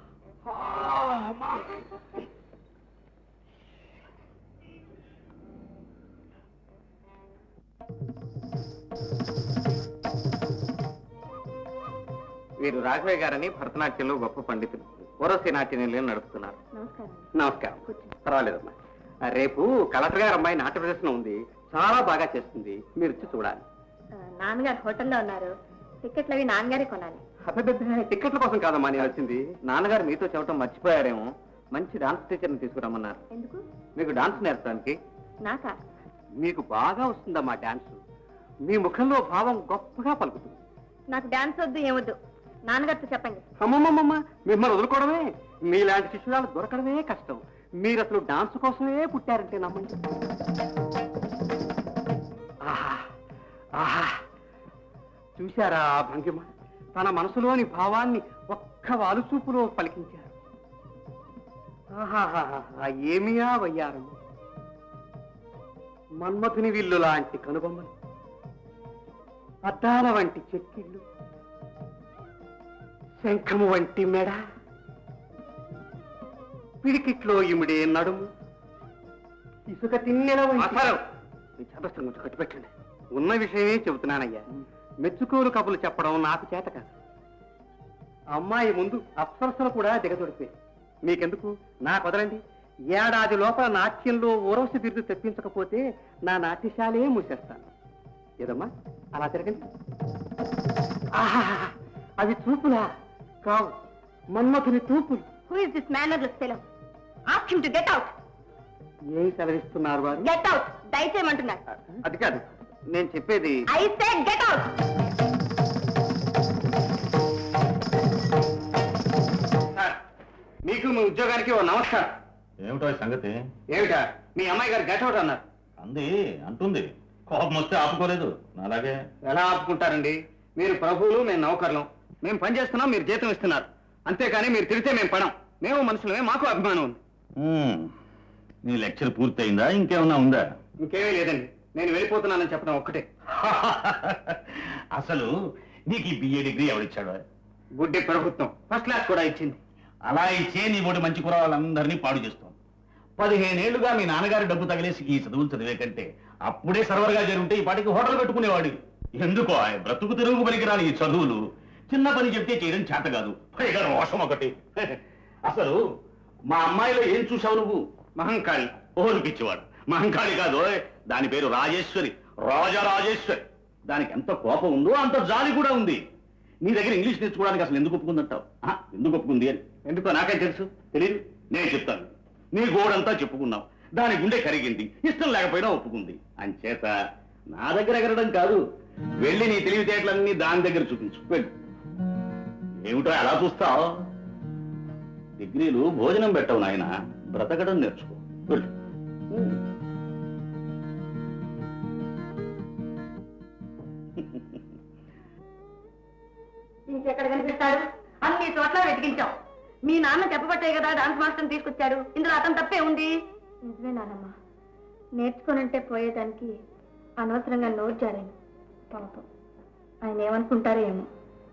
వీరు రాఘవయ్య గారని భరతనాట్యంలో గొప్ప పండితులు ఓరసి నాట్య నిలయం నడుపుతున్నారు నమస్కారం నమస్కారం పర్వాలేదమ్మా ఆ, రేపు కలెక్టర్ గారు అమ్మాయి నాట్య ప్రదర్శన ఉంది చాలా బాగా చేస్తుంది మీరు వచ్చి చూడాలి ఆ, నాన్నగారు హోటల్లో ఉన్నారు టికెట్లు అవి నాన్నగారే కొనాలి అబ్బబ్బబ్బే, టిక్కెట్ల కోసం కాదమ్మా నేను వచ్చింది నాన్నగారు మీతో చెప్పడం మర్చిపోయారేమో మంచి డాన్స్ టీచర్ని తీసుకురమ్మన్నారు ఎందుకు మీకు డాన్స్ నేర్పడానికి నాకా మీకు బాగా వస్తుందమ్మా డాన్స్ మీ ముఖంలో భావం గొప్పగా పలుకుతుంది నాకు డాన్స్ వద్దు ఏమొద్దు నాన్నగారితో చెప్పండి అమ్మమ్మమ్మ మిమ్మల్ని వదులుకోవడమే మీలాంటి శిష్యురాలు దొరకడమే కష్టం మీరు అసలు డాన్స్ కోసమే పుట్టారంటే నమ్మండి ఆహా ఆహా చూశారా ఆ భంగిమ తన మనసులోని భావాన్ని ఒక్క వాలుచూపులో పలికించారు ఆహాహాహా, ఏమియా వయ్యారం మన్మథుని విల్లు లాంటి కనుబొమ్మలు అద్దాల వంటి చెక్కిళ్ళు శంఖము వంటి మెడ పిడికిట్లో ఇమిడే నడుము ఇసుక తిన్నెల మీ చేతస్థం కొంచెం కట్టిపెట్టండి ఉన్న విషయమే చెబుతున్నానయ్యా మెచ్చుకోలు కబులు చెప్పడం నాకు చేత కాదు అమ్మాయి ముందు అప్సరసలు కూడా దిగదొడిపే మీకెందుకు నాకు వదలండి ఏడాది లోపల నాట్యంలో ఓరవసి బిరుదు తెప్పించకపోతే నా నాట్యశాలే మూసేస్తాను ఏదమ్మా అలా తిరగండి ఆహా అవి చూపులా కావు మన్మథుని చూపులు who is this mannerless fellow ask him to get out ఏం సెలవిస్తున్నారు వారు గెట్ అవుట్ దయచేయమంటున్నారు అది కాదు నేను చెప్పేది I say get out sir మీకు మీ ఉద్యోగానికి ఓ నమస్కారం ఏమిటో ఈ సంగతి ఏమిటా మీ అమ్మాయి గారు గెట్ అవుట్ అన్నారు అంది అంటుంది కోపం వస్తే ఆపుకోలేదు అలాగే ఎలా ఆపుకుంటారండి మీరు ప్రభువులు మేము నౌకర్లం మేము పని చేస్తున్నాం మీరు జీతం ఇస్తున్నారు అంతేకాని మీరు తిరిగితే మేము పడం మేము మనుషులమే మాకు అభిమానం ఉంది ఉమ్, నీ లెక్చర్ పూర్తయిందా ఇంకేమన్నా ఉందా ఇంకేమీ లేదండి నేను వెళ్ళిపోతున్నానని చెప్పడం ఒక్కటే అసలు నీకు ఈ బిఏ డిగ్రీ ఎవరిచ్చాడు గుడ్డి ప్రభుత్వం ఫస్ట్ క్లాస్ కూడా ఇచ్చింది అలా ఇచ్చే నీ బోటి మంచి కురాలందరినీ పాడు చేస్తాం పదిహేనేళ్లుగా మీ నాన్నగారి డబ్బు తగిలేసి ఈ చదువులు చదివే కంటే అప్పుడే సర్వర్గా జరుగుంటే ఈ పాటికి హోటల్ పెట్టుకునేవాడు ఎందుకో ఆ బ్రతుకు తిరుగు పనికిరాని ఈ చదువులు చిన్న పని చెప్తే చేయడం చేత కాదు పైగా రోషం ఒకటి అసలు మా అమ్మాయిలో ఏం చూసావు నువ్వు మహంకాళి ఓరికిచ్చేవాడు మహంకాళి కాదు ఓయ్. దాని పేరు రాజేశ్వరి రాజరాజేశ్వరి దానికి ఎంత కోపం ఉందో అంత జాలి కూడా ఉంది నీ దగ్గర ఇంగ్లీష్ నేర్చుకోవడానికి అసలు ఎందుకు ఒప్పుకుందంటావు ఆ, ఎందుకు ఒప్పుకుంది అని ఎందుకో నాకేం తెలుసు తెలియదు నేను చెప్తాను నీ గోడంతా చెప్పుకున్నావు దాని గుండె కరిగింది ఇష్టం లేకపోయినా ఒప్పుకుంది అంచేత నా దగ్గర ఎగరడం కాదు వెళ్ళి నీ తెలివితేటలన్నీ దాని దగ్గర చూపించు వెళ్ళు ఏమిటో ఎలా చూస్తావు డిగ్రీలు భోజనం పెట్టవు నాయన బ్రతకడం నేర్చుకో వెళ్ళు ఇంకెక్కడ కనిపిస్తాడు అన్ని చోట్ల వెతికించాం మీ నాన్న చెప్పబట్టే కదా డాన్స్ మాస్టర్ తీసుకొచ్చాడు ఇందులో అతను తప్పే ఉంది నిజమే నానమ్మ నేర్చుకోనంటే పోయేదానికి అనవసరంగా నోట్ జారాను పాపం ఆయన ఏమనుకుంటారో ఏమో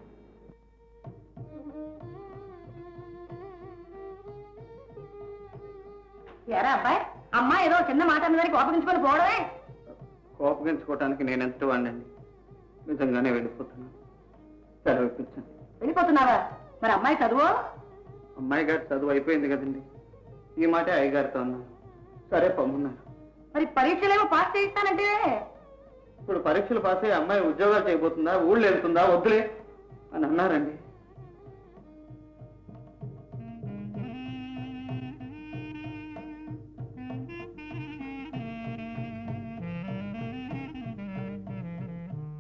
ఎరా అబ్బాయి అమ్మాయి ఏదో చిన్న మాట అన్నదానికి కోపగించుకొని పోవడమే కోపగించుకోవటానికి నేను ఎంత వాడినండి నిజంగానే వెళ్ళిపోతున్నాను సెలవు ఇప్పించండి వెళ్ళిపోతున్నావా మరి అమ్మాయి చదువు అమ్మాయి గారి చదువు అయిపోయింది కదండి ఈ మాటే అయ్యగారితో అన్నాను సరే పొమ్మన్నారు మరి పరీక్షలేమో పాస్ చేయిస్తానంటే ఇప్పుడు పరీక్షలు పాస్ అయ్యి అమ్మాయి ఉద్యోగాలు చేయబోతుందా ఊళ్ళో వెళ్తుందా వద్దులే అని అన్నారండి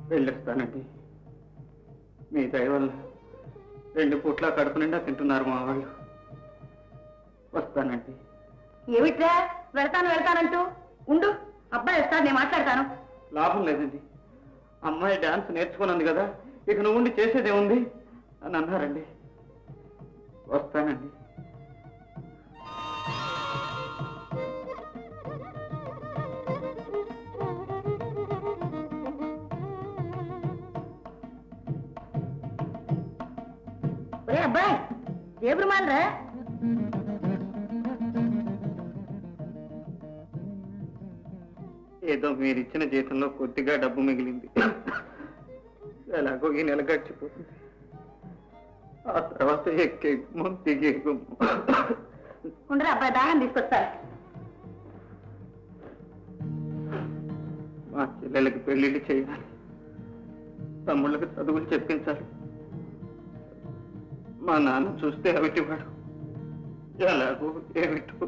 వెళ్ళొస్తానండి మీ దయ వల్ల రెండు పూట్ల కడుపు నిండా తింటున్నారు మా వాళ్ళు వస్తానండి ఏమిట్రా వెళ్తాను వెళ్తానంటూ ఉండు అబ్బాయి వస్తాడు నేను మాట్లాడతాను లాభం లేదండి అమ్మాయి డాన్స్ నేర్చుకున్నది కదా ఇక నువ్వు ఉండి చేసేదేముంది అని అన్నారండి వస్తానండి ఒరే అబ్బాయి జేబురు మాలరా ఏదో మీరిచ్చిన జీతంలో కొద్దిగా డబ్బు మిగిలింది ఎలాగో ఈ నెల గడిచిపోతుంది ఆ తర్వాత ఎక్కే గుమ్మం దిగే గుమ్మం ఉండరా అబ్బాయి దాహం తీసుకొస్తాను మా చెల్లెలకి పెళ్లిళ్ళు చేయాలి తమ్ముళ్ళకి చదువులు చెప్పించాలి మా నాన్న చూస్తే అవిటివాడు ఎలాగో ఏమిటో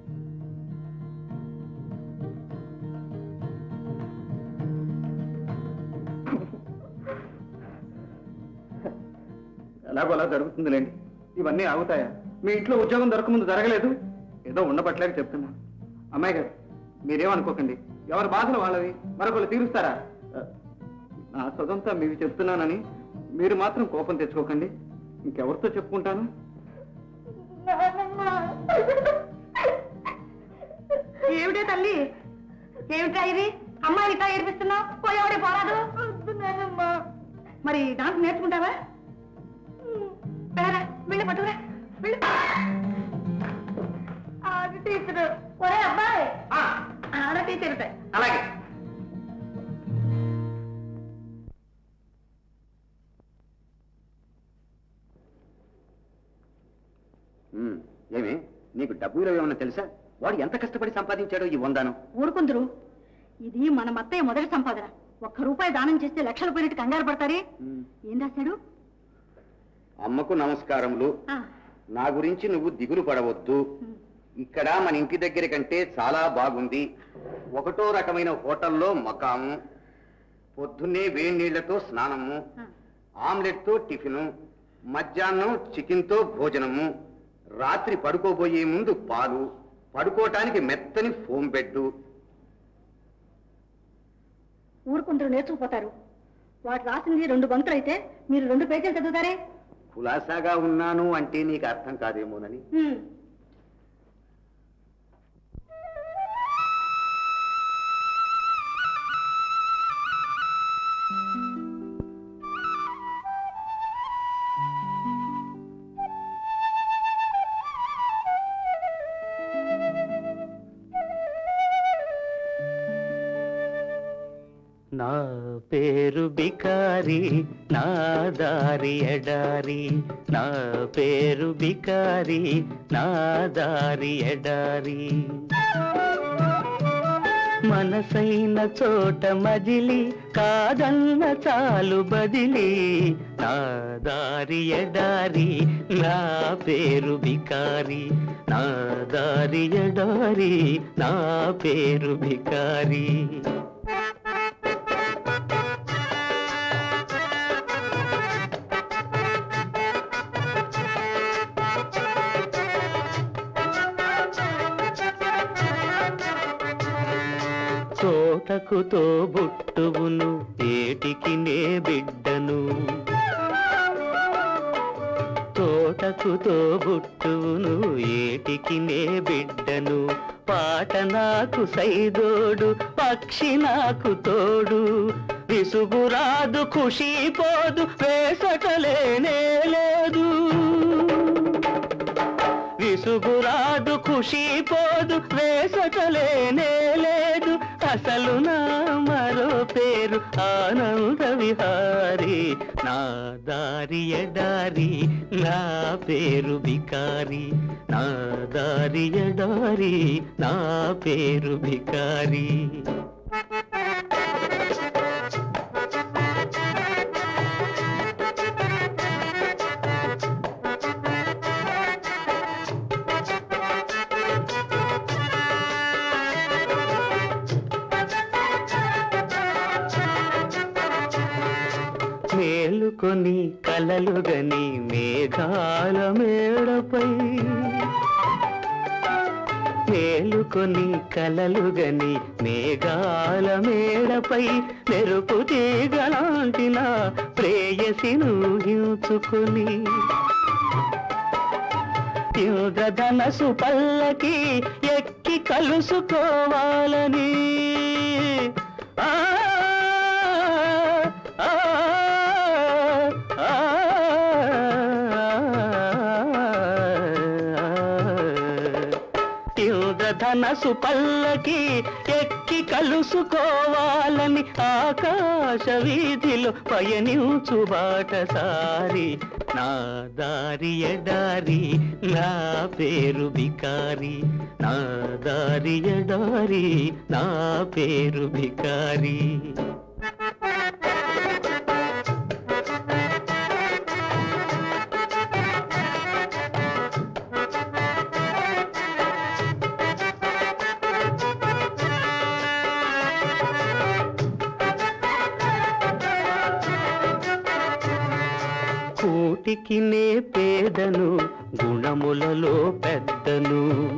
ఎలాగో అలా జరుగుతుందిలేండి ఇవన్నీ ఆగుతాయా మీ ఇంట్లో ఉద్యోగం దొరకముందు జరగలేదు ఏదో ఉండబట్టలేక చెప్తున్నా అమ్మాయి గారు మీరేమనుకోకండి ఎవరి బాధలు వాళ్ళవి మరొకరు తీరుస్తారా నా సొంతా మీకు చెప్తున్నానని మీరు మాత్రం కోపం తెచ్చుకోకండి ఇంకెవరితో చెప్పుకుంటాను ఏమిటే తల్లి ఏమిటా ఇది అమ్మాయిని ఇట్లా ఏడిపిస్తున్నావు పోయేవాడే పోరాదు మరి డాన్స్ నేర్చుకుంటావా వెళ్ళరా వెళ్ళి పట్టుకురా వెళ్ళు ఆడ టీచర్ ఒరే అబ్బాయి ఆడ టీచర్ అలాగే ఏమి నీకు డబ్బు విలువ ఏమన్నా తెలుసా వాడు ఎంత కష్టపడి సంపాదించాడో ఈ వందాను ఊరుకుందరు ఇది మన మత్తయ్య మొదటి సంపాదన ఒక్క రూపాయి దానం చేస్తే లక్షలు పోయినట్టు కంగారు పడతారే ఏం రాశాడు అమ్మకు నమస్కారములు ఆ, నా గురించి నువ్వు దిగులు పడవద్దు ఇక్కడ మన ఇంటి దగ్గర కంటే చాలా బాగుంది ఒకటో రకమైన హోటల్లో మకాము పొద్దున్నే వేడి నీళ్లతో స్నానము ఆమ్లెట్తో టిఫిను మధ్యాహ్నం చికెన్తో భోజనము రాత్రి పడుకోబోయే ముందు పాలు పడుకోవటానికి మెత్తని ఫోమ్ బెడ్డు ఊరుకుందరు నేర్చుకుపోతారు వాడు రాసింది రెండు బంతులు అయితే మీరు రెండు పేజీలు చదువుతారే కులాసాగా ఉన్నాను అంటే నీకు అర్థం కాదేమోనని హ్మ్. నా పేరు బికారి నా దారి ఎడారి నా పేరు బికారి నా దారి ఎడారి మనసైన చోట మజిలి కాదన్న చాలు బదిలి నా దారి ఎడారి నా పేరు బికారి నా దారి ఎడారి నా పేరు బికారి తోటకు తోబుట్టువును ఏటికి నే బిడ్డను తోటకు తోబుట్టువును ఏటికి నే బిడ్డను పాట నాకు సైదోడు పక్షి నాకు తోడు విసుగురాదు ఖుషి పోదు వేసటలేనే లేదు విసుగురాదు ఖుషి పోదు వేసటలేనే లేదు అసలు నా మరో పేరు ఆనంద విహారి నా దారి ఎడారి నా పేరు బికారి నా దారి ఎడారి నా పేరు బికారి మేలుకొని కలలుగని మేఘాల మేడపై మేలుకొని కలలుగని మేఘాల మేడపై మెరుపు తీగలాంటిన ప్రేయసిను హించుకొని ఇంద్రధనసు పల్లకి ఎక్కి కలుసుకోవాలని ఆ ఆ, ఆ, ఇంద్రధనసు పల్లకి ఎక్కి కలుసుకోవాలని ఆకాశ వీధిలో పయనించు బాటసారి నా దారి ఎడారి నా పేరు బికారి నా దారి ఎడారి నా పేరు బికారి కూటికి నే పేదను గుణములలో పెద్దను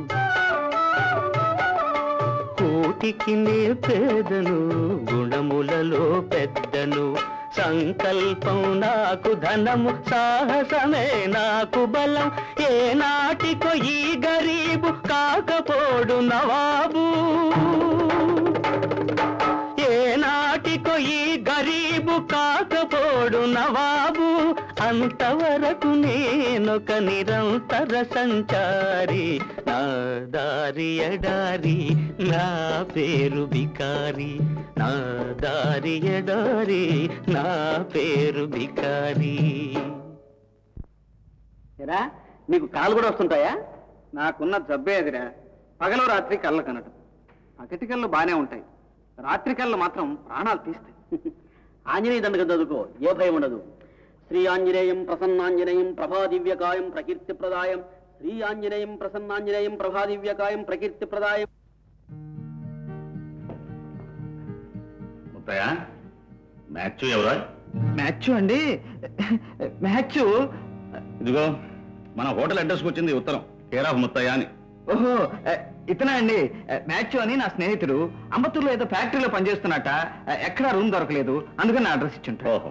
కూటికి నే పేదను గుణములలో పెద్దను సంకల్పం నాకు ధనము సాహసమే నాకు బలం ఏ నాటికో ఈ గరీబు కాకపోడు నవాబు ఏ నాటికో ఈ గరీబు కాకపోడు నవాబు అంతవరకు నేనొక నిరంతర సంచారి నా దారి ఎడారి నా పేరు బికారి నా దారి ఎడారి నా పేరు బికారి ఎరా నీకు కాలు కూడా వస్తుంటాయా నాకున్న జబ్బే అదిరా పగలు రాత్రి కళ్ళ కనటం పగటి కళ్ళు బానే ఉంటాయి రాత్రి కళ్ళు మాత్రం ప్రాణాలు తీస్తాయి ఆంజనేయ దండకం చదువుకో ఏ భయం ఉండదు శ్రీ ఆంజనేయం ప్రసన్నాంజనేయం ప్రభాదివ్యకాయం ప్రకీర్తి ప్రదాయం శ్రీ ఆంజనేయం ప్రసన్నాంజనేయం ప్రభాదివ్యకాయం ప్రకీర్తి ప్రదాయం ముత్తయ్య మ్యాచ్ ఎవరా మ్యాచ్ అండి మ్యాచ్ ఇదిగో మన హోటల్ అడ్రస్కి వచ్చింది ఈ ఉత్తరం కేర్ ఆఫ్ ముత్తయ్య అని ఓహో ఇతనే అండి మ్యాచ్ అని నా స్నేహితుడు అంబత్తూరులో ఏదో ఫ్యాక్టరీలో పనిచేస్తున్నట్ట ఎక్కడా రూమ్ దొరకలేదు అందుకని నా అడ్రస్ ఇచ్చింటా ఓహో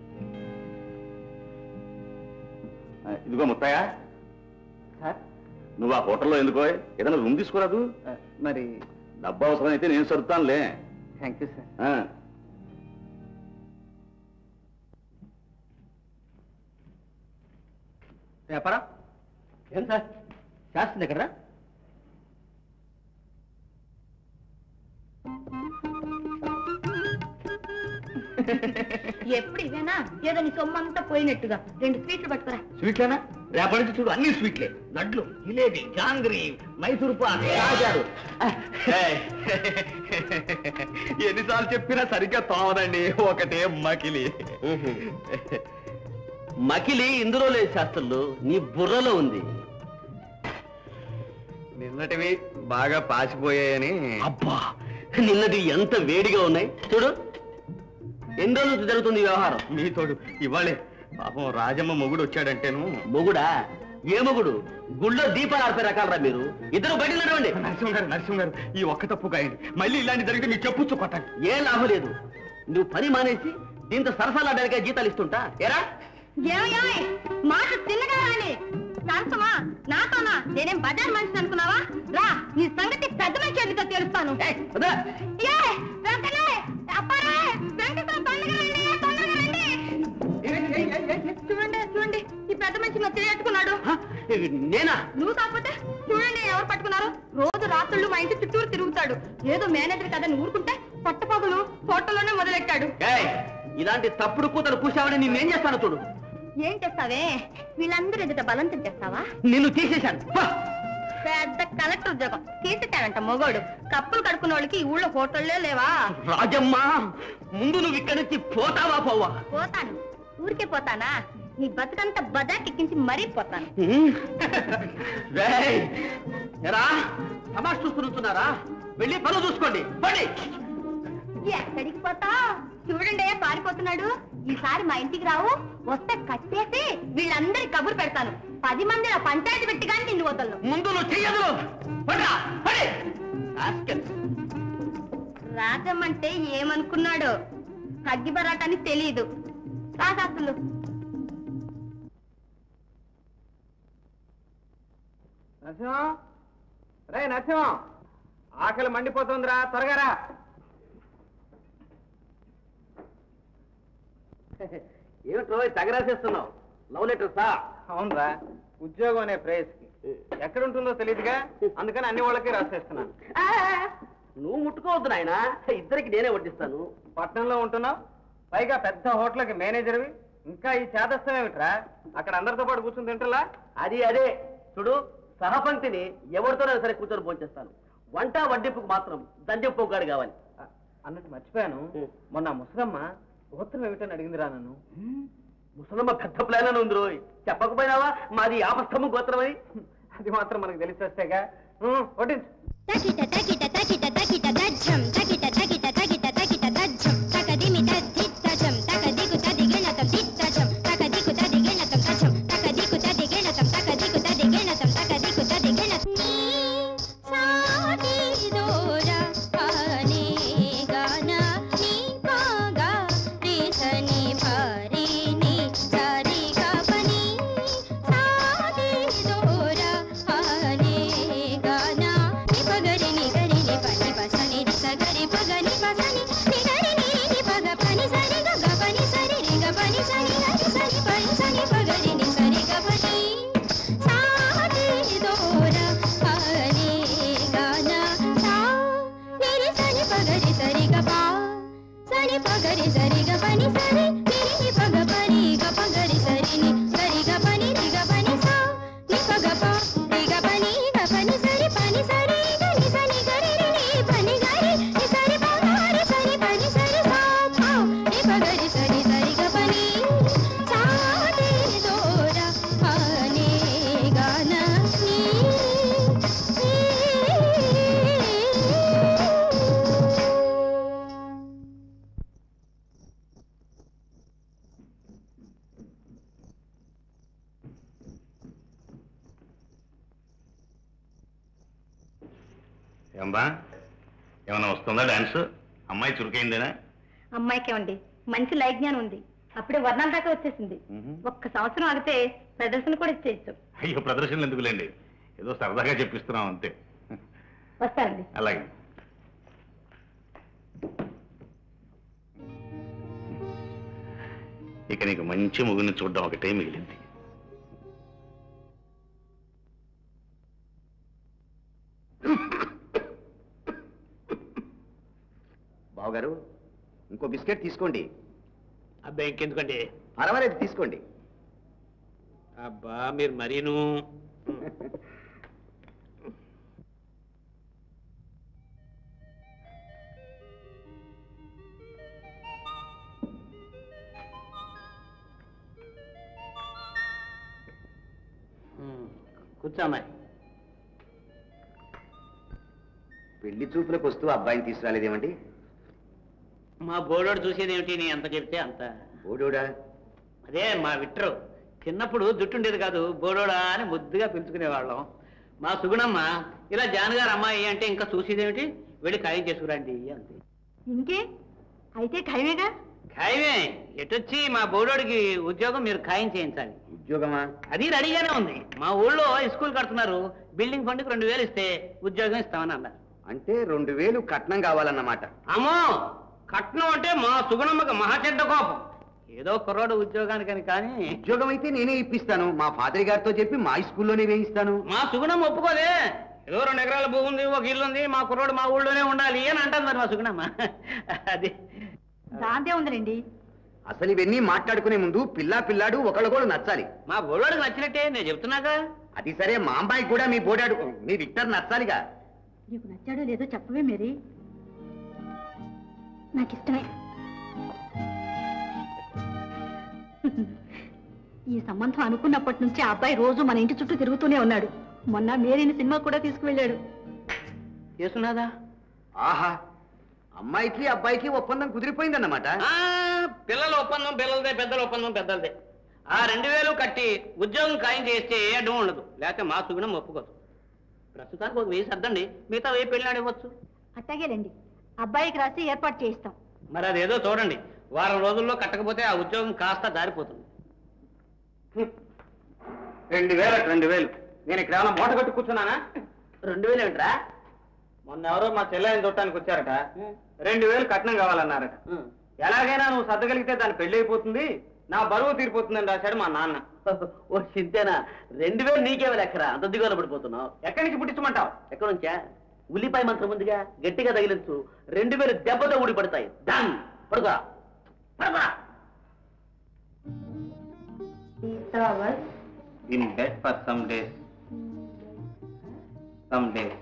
ఇదిగో ముత్తయ్య సార్ నువ్వు ఆ హోటల్లో ఎందుకో ఏదైనా రూమ్ తీసుకోరాదు మరి డబ్బు అవసరం అయితే నేను సరుతానులే థ్యాంక్ యూ సార్ ఆ. పేపరా ఏం సార్ శాస్త్రం దగ్గర ఎప్పుడు ఇదేనా ఏదో నీ సొమ్మంతా పోయినట్టుగా రెండు స్వీట్లు పట్టుకురా స్వీట్లేనా రేపటి నుంచి చూడు అన్ని స్వీట్లే లడ్లు జిలేబీ జాంగ్రీ మైసూర్ పాక్ రాజారు ఎన్నిసార్లు చెప్పినా సరిగ్గా తోమదండి ఒకటే మకిలి మకిలి ఇందులో లేదు శాస్త్రంలో నీ బుర్రలో ఉంది నిన్నటివి బాగా పాసిపోయాయని అబ్బా నిన్నది ఎంత వేడిగా ఉన్నాయి చూడు ఎన్ని రోజుల నుంచి జరుగుతుంది ఈ వ్యవహారం మీతోడు ఇవాళే పాపం రాజమ్మ మొగుడు వచ్చాడంటేను మొగుడా ఏ మొగుడు గుళ్ళో దీపాలు ఆడిపోయి రకాలరా మీరు ఇద్దరు బయట నడవండి నరసింహ గారు నరసింహ గారు ఈ ఒక్క తప్పు కాయండి మళ్ళీ ఇలాంటి జరిగితే మీరు చెప్పు కొట్టండి ఏ లాభం లేదు నువ్వు పని మానేసి దీంతో సరసాలాడడానికే జీతాలు ఇస్తుంటా ఎరా ఏమయ్యాయ్ మాట తిన్నగా రాని శాంతమా నాతోనా నేనేం బజార్ మనిషి అనుకున్నావా రా నీ సంగతి పెద్ద మనిషి ఎన్నిక తెలుస్తాను ఏ, వెంకటే, అప్పారా, వెంకటరావు తొందరగా రండి, తొందరగా రండి. చూడండి చూడండి ఈ పెద్ద మనిషి నా చేయట్టుకున్నాడు నేనా నువ్వు కాకపోతే చూడండి ఎవరు పట్టుకున్నారు రోజు రాత్రుళ్ళు మా ఇంటి చుట్టూరు తిరుగుతాడు ఏదో మేనేజర్ కదని ఊరుకుంటే పట్టపగులు హోటల్లోనే మొదలెట్టాడు ఏయ్, ఇలాంటి తప్పుడు కూతలు కూసావని నేనేం చేస్తాను చూడు ఏం చేస్తావే వీళ్ళందరూ ఎదుట బలంతం చేస్తావా నిన్ను తీసేశాను పా. పెద్ద కలెక్టర్ ఉద్యోగం తీసేటాడంట మొగోడు కప్పులు కడుక్కున్న వాళ్ళకి ఈ ఊళ్ళో హోటల్లే లేవా రాజమ్మ ముందు నువ్వు ఇక్కడి నుంచి పోతావా పోవా పోతాను ఊరికే పోతానా నీ బతుకంతా బజార్కి ఎక్కించి మరీ పోతాను రేయ్, ఎరా సమాజ్ చూస్తున్నారా వెళ్ళి పనులు చూసుకోండి పడి ఎక్కడికి పోతా చూడండి పారిపోతున్నాడు ఈసారి మా ఇంటికి రావు వస్తే కట్టేసి వీళ్ళందరి కబురు పెడతాను పది మంది నా పంచాయతీ పెట్టి కానీ నిన్ను వదలను ముందు నువ్వు చెయ్యదు రాజం అంటే ఏమనుకున్నాడో తగ్గి బరాటని తెలియదు రాజాస్తులు నరసింహం రే నరసింహం ఆకలి మండిపోతుందిరా త్వరగా రా ఏమిటో తగరాసేస్తున్నావు లవ్ లెటర్సా అవునరా ఉద్యోగం అనే ప్రేయస్కి ఎక్కడ ఉంటుందో తెలియదుగా అందుకని అన్ని వాళ్ళకి రాసేస్తున్నాను నువ్వు ముట్టుకోవద్దు నాయన ఇద్దరికి నేనే వడ్డిస్తాను పట్నంలో ఉంటున్నావు పైగా పెద్ద హోటల్కి మేనేజర్వి ఇంకా ఈ చేదస్థం ఏమిట్రా అక్కడ అందరితో పాటు కూర్చుని తింటలా అది అదే చూడు సహపంక్తిని ఎవరితోనైనా సరే కూర్చొని భోంచేస్తాను వంట వడ్డింపుకు మాత్రం దండెం పోగాడు కావాలి అ- అన్నట్టు మర్చిపోయాను మొన్న ఆ ముసలమ్మ గోత్రం ఏమిటని అడిగిందిరా నన్ను ముసలమ్మ పెద్ద ప్లాన్ అని ఉంది రోయ్ చెప్పకపోయినావా మాది ఆపస్థము గోత్రమని అది మాత్రం మనకు తెలిసి వస్తేగా ఉం, వడ్డించు తకిట తకిట తకిట తకిట దజ్జం తకిట తకిట తకిట తకిట దజ్జం తకదిమి తద్దిత్తజం తకదికు తదిగిణతం తిత్తజం తకదికు తదిగిణతం తజం తకదికు తదిగిణతం తకదికు తదిగిణతం తకదికు తదిగిణతం సాటి దోరా ఆనే గానా నీ పాగా రేసని భారీ నీ సారి గపని సాటి దోరా ఆనే గానా ని పగరి ని గరి ని పని పసని రి సగరి పగని పసని ని గరి ని ని పగ పని సరి గ గ పని సరి రి గ పని సరి గరి సరి పని సని పగరి ని సరి గ పని సాటి దోరా ఆనే గానా సా నిరి సని పగరి సరి గ పా సని పగరి సరి గ పని సరి నిరి ని పగ పని గ పగరి సరి ని సరి గ పని రి గ పని సా ని పగ పా రి గ పని గ పని సరి పని సరి గ ని సని గరి రి ని పని గరి ని సరి ప గరి సరి పని సరి సా పా ని పగరి సరి సరి గ పని సా ని దోరా ఆనే గానా నీ ఏమ్మా ఏమైనా వస్తుందా డాన్స్ అమ్మాయి చురుకైందేనా అమ్మాయికి ఏమండి మంచి లైజ్ఞానం ఉంది అప్పుడే వర్ణాల దాకా వచ్చేసింది ఒక్క సంవత్సరం ఆగితే ప్రదర్శన కూడా ఇచ్చేయచ్చు అయ్యో ప్రదర్శనలు ఎందుకులేండి ఏదో సరదాగా చెప్పిస్తున్నాం అంతే వస్తారండి అలాగే ఇక నీకు మంచి ముగ్గుని చూడడం ఒకటే మిగిలింది బావగారు ఇంకో బిస్కెట్ తీసుకోండి అబ్బాయి ఇంకెందుకండి పర్వాలేదు తీసుకోండి అబ్బా మీరు మరీను కూర్చోమ్మాయి పెళ్లి చూపులకు వస్తూ అబ్బాయిని తీసుకురాలేదేమండి మా బోర్డోడు చూసేదేమిటి నీ ఎంత చెప్తే అంత ఓడోడా అదే మా విట్రు చిన్నప్పుడు జుట్టు ఉండేది కాదు బోడోడా అని ముద్దుగా పిలుచుకునేవాళ్ళం మా సుగుణమ్మ ఇలా జానగారు అమ్మాయి అంటే ఇంకా చూసేదేమిటి వెళ్ళి ఖాయం చేసుకురండి అంతే ఇంకే అయితే ఖైమేగా ఖాయమే ఎటొచ్చి మా బోడోడికి ఉద్యోగం మీరు ఖాయం చేయించాలి ఉద్యోగమా అది రెడీగానే ఉంది మా ఊళ్ళో స్కూల్ కడుతున్నారు బిల్డింగ్ ఫండ్కి రెండు వేలు ఇస్తే ఉద్యోగం ఇస్తామని అన్నారు అంటే రెండు వేలు కట్నం కావాలన్నమాట అమ్మో కట్నం అంటే మా సుగుణమ్మకి మహా చెడ్డ కోపం ఏదో కుర్రాడు ఉద్యోగానికని కానీ ఉద్యోగం అయితే నేనే ఇప్పిస్తాను మా ఫాదర్ గారితో చెప్పి మా స్కూల్లోనే వేయిస్తాను మా సుగుణమ్మ ఒప్పుకోదే ఏదో రెండు ఎకరాల భూమి ఉంది ఒక ఇల్లు ఉంది మా కుర్రోడు మా ఊళ్ళోనే ఉండాలి అని అంటుంది మరి మా సుగుణమ్మ అది దాంతే ఉందిలేండి అసలు ఇవన్నీ మాట్లాడుకునే ముందు పిల్లా పిల్లాడు ఒకళ్ళగోడు నచ్చాలి మా బోడోడికి నచ్చినట్టే నేను చెప్తున్నాగా అది సరే మా అమ్మాయికి కూడా మీ బోడాడు మీ విక్టర్ నచ్చాలిగా నీకు నచ్చాడో లేదో చెప్పవే మేరీ నాకు ఇష్టమే ఈ సంబంధం అనుకున్నప్పటి నుంచి ఆ అబ్బాయి రోజు మన ఇంటి చుట్టూ తిరుగుతూనే ఉన్నాడు మొన్న మేరీని సినిమా కూడా తీసుకువెళ్ళాడు చేస్తున్నాదా ఆహా అమ్మాయికి అబ్బాయికి ఒప్పందం కుదిరిపోయిందన్నమాట ఆ, పిల్లల ఒప్పందం పిల్లలదే పెద్దల ఒప్పందం పెద్దలదే ఆ రెండు వేలు కట్టి ఉద్యోగం ఖాయం చేస్తే ఏ అడ్డం ఉండదు లేకపోతే మా సుగుణం ఒప్పుకోదు ప్రస్తుతానికి ఒక వెయ్యి సర్దండి మిగతా వెయ్యి పెళ్ళినాడు ఇవ్వచ్చు అట్టాగేలేండి అబ్బాయికి రాసి ఏర్పాటు చేయిస్తాం మరి అదేదో చూడండి వారం రోజుల్లో కట్టకపోతే ఆ ఉద్యోగం కాస్త దారిపోతుంది రెండు వేలు అటు రెండు వేలు నేను ఇక్కడ ఏమైనా మూట కట్టు కూర్చున్నానా రెండు వేలు ఏమిట్రా మొన్న ఎవరో మా చెల్లెని చూడటానికి వచ్చారట రెండు వేలు కట్నం కావాలన్నారట ఎలాగైనా నువ్వు సర్దగలిగితే దాని పెళ్లి అయిపోతుంది నా బరువు తీరిపోతుందని రాశాడు మా నాన్న ఓ చింతేనా రెండు వేలు నీకేమి లెక్కరా అంత దిగువన పడిపోతున్నావు ఎక్కడి నుంచి పుట్టించమంటావు ఎక్కడ నుంచా ఉల్లిపాయ మంత్రం ముందుగా గట్టిగా తగిలించు రెండు వేలు దెబ్బతో ఊడి పడతాయి డన్ పడుకో పడుకో in bed for some days some days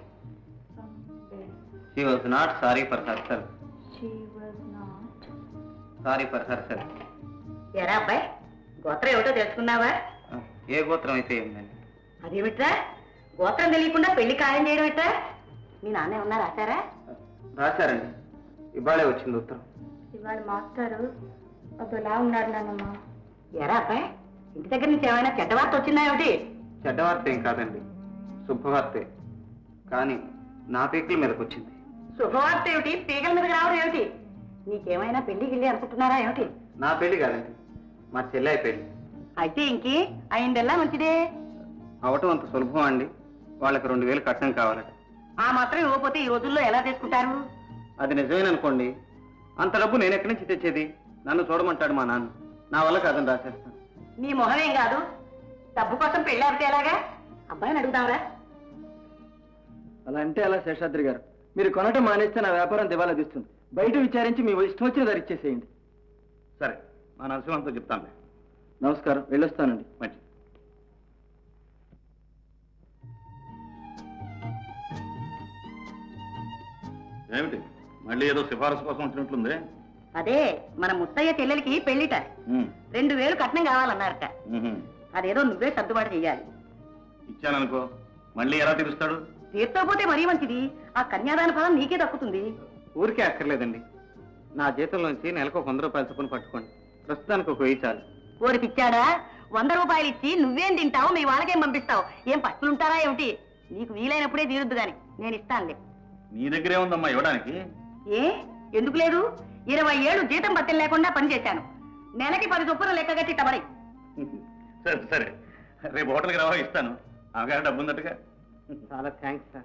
she was not sorry for herself sorry for herself ఎరా అబ్బాయి గోత్రం ఏమిటో తెలుసుకున్నావా ఏ గోత్రం అయితే ఏంటండి అదేమిట్రా గోత్రం తెలియకుండా పెళ్లి ఖాయం చేయడం ఎట్రా మీ నాన్న ఏమన్నా రాశారా రాశారండి ఇవాళే వచ్చింది ఉత్తరం ఇవాళ మాస్టారు అదోలా ఉన్నారు నాన్నమ్మ ఎరా అబ్బాయి ఇంటి దగ్గర నుంచి ఏమైనా చెడ్డ వార్త వచ్చిందా ఏమిటి చెడ్డవార్త ఏం కాదండి శుభవార్తే కానీ నా పీకల మీదకి వచ్చింది శుభవార్త ఏమిటి పీగల మీదకి రావడం ఏమిటి నీకేమైనా పెళ్లి గిల్లి అనుకుంటున్నారా ఏమిటి నా పెళ్లి కాదండి మా చెల్లె పెళ్లి అయితే ఇంకే అయిందల్లా మంచిదే అవటం అంత సులభం అండి వాళ్ళకి రెండు వేలు కట్నం కావాలట ఆ మాత్రం ఇవ్వకపోతే ఈ రోజుల్లో ఎలా తీసుకుంటారు అది నిజమేననుకోండి అంత డబ్బు నేను ఎక్కడి నుంచి తెచ్చేది నన్ను చూడమంటాడు మా నాన్న నా వల్ల కాదని రాసేస్తాను నీ మొహమేం కాదు డబ్బు కోసం పెళ్లి ఆపితే ఎలాగా అబ్బాయిని అడుగుదాంరా అలా అంటే అలా శేషాద్రి గారు మీరు కొనటం మానేస్తే నా వ్యాపారం దివాలా తీస్తుంది బయట విచారించి మీ ఇష్టం వచ్చిన ధర ఇచ్చేసేయండి సరే మా నరసింహంతో చెప్తాను నమస్కారం వెళ్ళొస్తానండి మంచి ఏమిటి మళ్ళీ ఏదో సిఫారసు కోసం వచ్చినట్లుంది అదే మన ముత్తయ్య చెల్లెలికి పెళ్లిట ఉమ్, రెండు వేలు కట్నం కావాలన్నారట ఉహుం. అదేదో నువ్వే సర్దుబాటు చెయ్యాలి ఇచ్చాననుకో మళ్ళీ ఎలా తీరుస్తాడు తీర్చకపోతే మరీ మంచిది ఆ కన్యాదాన ఫలం నీకే దక్కుతుంది ఊరికే అక్కర్లేదండి నా జీతంలోంచి నెలకు ఒక వంద రూపాయలు చొప్పున పట్టుకోండి ప్రస్తుతానికి ఒక వెయ్యి చాలు ఓరి పిచ్చాడా వంద రూపాయలు ఇచ్చి నువ్వేం తింటావు మీ వాళ్ళకేం పంపిస్తావు ఏం పస్తులుంటారా ఏమిటి నీకు వీలైనప్పుడే తీరుద్దు గాని నేను ఇస్తానులే నీ దగ్గరే ఉందమ్మా ఇవ్వడానికి ఏ ఎందుకు లేదు ఇరవై ఏళ్ళు జీతం బత్తెలు లేకుండా పనిచేశాను నెలకి పది చొప్పున లెక్క కట్టి తబడి సరే సరే రేపు హోటల్కి రావా ఇస్తాను ఆగా డబ్బు ఉందట్టుగా చాలా థ్యాంక్స్ సార్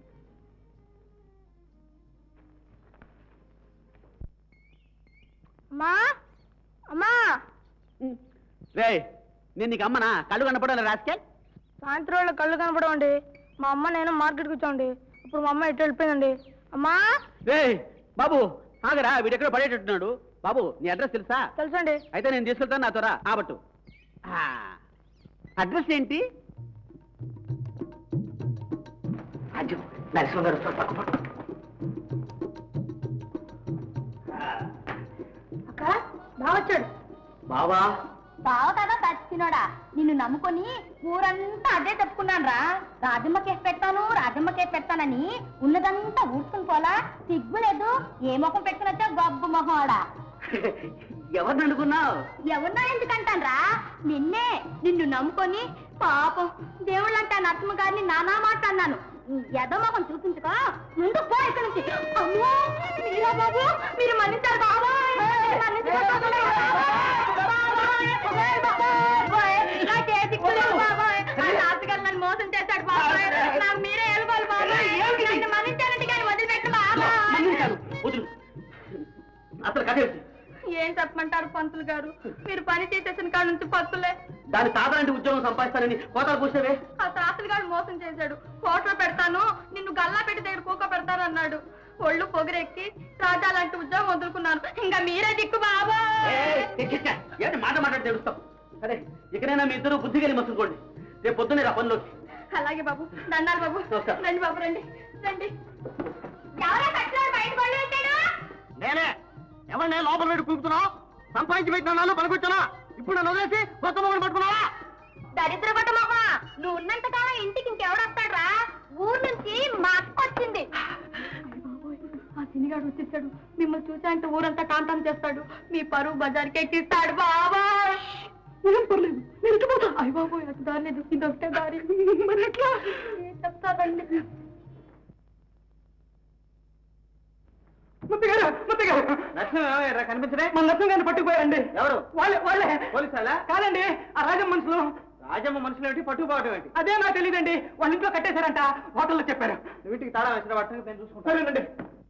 అమ్మా అమ్మా రే నేను నీకు అమ్మనా కళ్ళు కనపడాలి రాసుకెళ్ళి సాయంత్రం వేళ కళ్ళు కనపడవండి మా అమ్మ నేను మార్కెట్కి వచ్చామండి ఇప్పుడు మా అమ్మ ఎటు వెళ్ళిపోయిందండి అమ్మా రే బాబు ఆగరా వీడెక్కడో పడేటట్టున్నాడు బాబు నీ అడ్రస్ తెలుసా తెలుసండి అయితే నేను తీసుకెళ్తాను నా త్వర ఆబట్టు ఆ, అడ్రస్ ఏంటి నరసింహ గారు వస్తారు, పక్క పక్క. అక్క బావచ్చాడు బావా బావ కదా చచ్చినోడా నిన్ను నమ్ముకొని ఊరంతా అదే చెప్పుకున్నాను రా రాజమ్మ కేసు పెడతాను రాజమ్మ కేసు పెడతానని ఉన్నదంతా ఊడ్చుకుని పోలా సిగ్గు లేదు ఏ ముఖం పెట్టుకుని వచ్చా గబ్బు మొహం ఆడా ఎవరిని అనుకున్నావు ఎవరినో ఎందుకంటాను రా నిన్నే నిన్ను నమ్ముకొని పాపం దేవుళ్ళంటే ఆ నరసింహ గారిని నానా మాట అన్నాను ఎదో మొహం చూపించుకో ముందు పో ఇక్కడి నుంచి అమ్మో మీరా బాబు మీరు మన్నించారు బాబాయ్ మన్నించారు బాబాయ్. బాబాయ్, బాబాయ్, నా చేతికి కూడా బాబాయ్. ఆ రాత్రిగారు నన్ను మోసం చేశాడు బాబాయ్ నాకు మీరే వెళ్ళిపోవాలి బాబాయ్ నన్ను మన్నించారంటే కానీ వదిలిపెట్టు బాబాయ్ వదులు అసలు కథ ఏంటి ఏం చెప్పమంటారు పంతులు గారు మీరు పని చేసేసిన కాడ నుంచి పత్తులే దాని తాతలాంటి ఉద్యోగం సంపాదిస్తానని కోతలు కూర్చోవే ఆ తాతలు గారు మోసం చేశాడు ఫోటో పెడతాను నిన్ను గల్లా పెట్టి దగ్గర కూక పెడతాను అన్నాడు ఒళ్ళు పొగరెక్కి రాజా లాంటి ఉద్యోగం వదులుకున్నాను ఇంకా మీరే దిక్కు బాబా ఏయ్, ఎక్కిచ్చ. ఏంటి మాట మాట్లాడి తెలుస్తాం సరే ఇకనైనా మీ ఇద్దరు బుద్ధి కలిగి మసులుకోండి రేపు పొద్దున్నే రా పనిలోకి అలాగే బాబు దండాలు బాబు నమస్కారం. రండి బాబు రండి రండి ఎవరా కట్టినాడు బయట పళ్ళు పెట్టాడు నేనే ఎవరినే లోపల పెట్టి కూపుతున్నావు సంపాదించి పెట్టిన నాలో పనికొచ్చానా ఇప్పుడు నన్ను వదిలేసి కొత్త మొగుడు పట్టుకున్నావా దరిద్ర పట్ట మొహ నువ్వు ఉన్నంత కాలం ఇంటికి ఇంకెవడొస్తాడు రా ఊరు నుంచి మా అక్క వచ్చింది ఆ అన్నయ్య వచ్చేసాడు మిమ్మల్ని చూసా అంటే ఊరంతా కాంతం చేస్తాడు మీ పరువు బజార్కి ఎక్కిస్తాడు బాబా ఏం పర్లేదు నేను ఇటుపోతా అయ్య బాబు అటు దారి లేదు ఇది ఒకటే దారి మరి ఎట్లా ఏం చెప్తారండి ముత్తగారు ముత్తగారు నరసింహ కనిపించడే మన నరసింహ గారిని పట్టుకుపోయారండి ఎవరు వాళ్ళే వాళ్ళే పోలీసులా కాదండి ఆ రాజం మనుషులు రాజమ్మ మనుషులు ఏంటి పట్టుకుపోవడం ఏంటి అదే నాకు తెలియదండి వాళ్ళ ఇంట్లో కట్టేశారంట హోటల్లో చెప్పారు నువ్వు ఇంటికి తాళం వేసిన పట్టణం నేను చూసుకుంటాను సరేనండి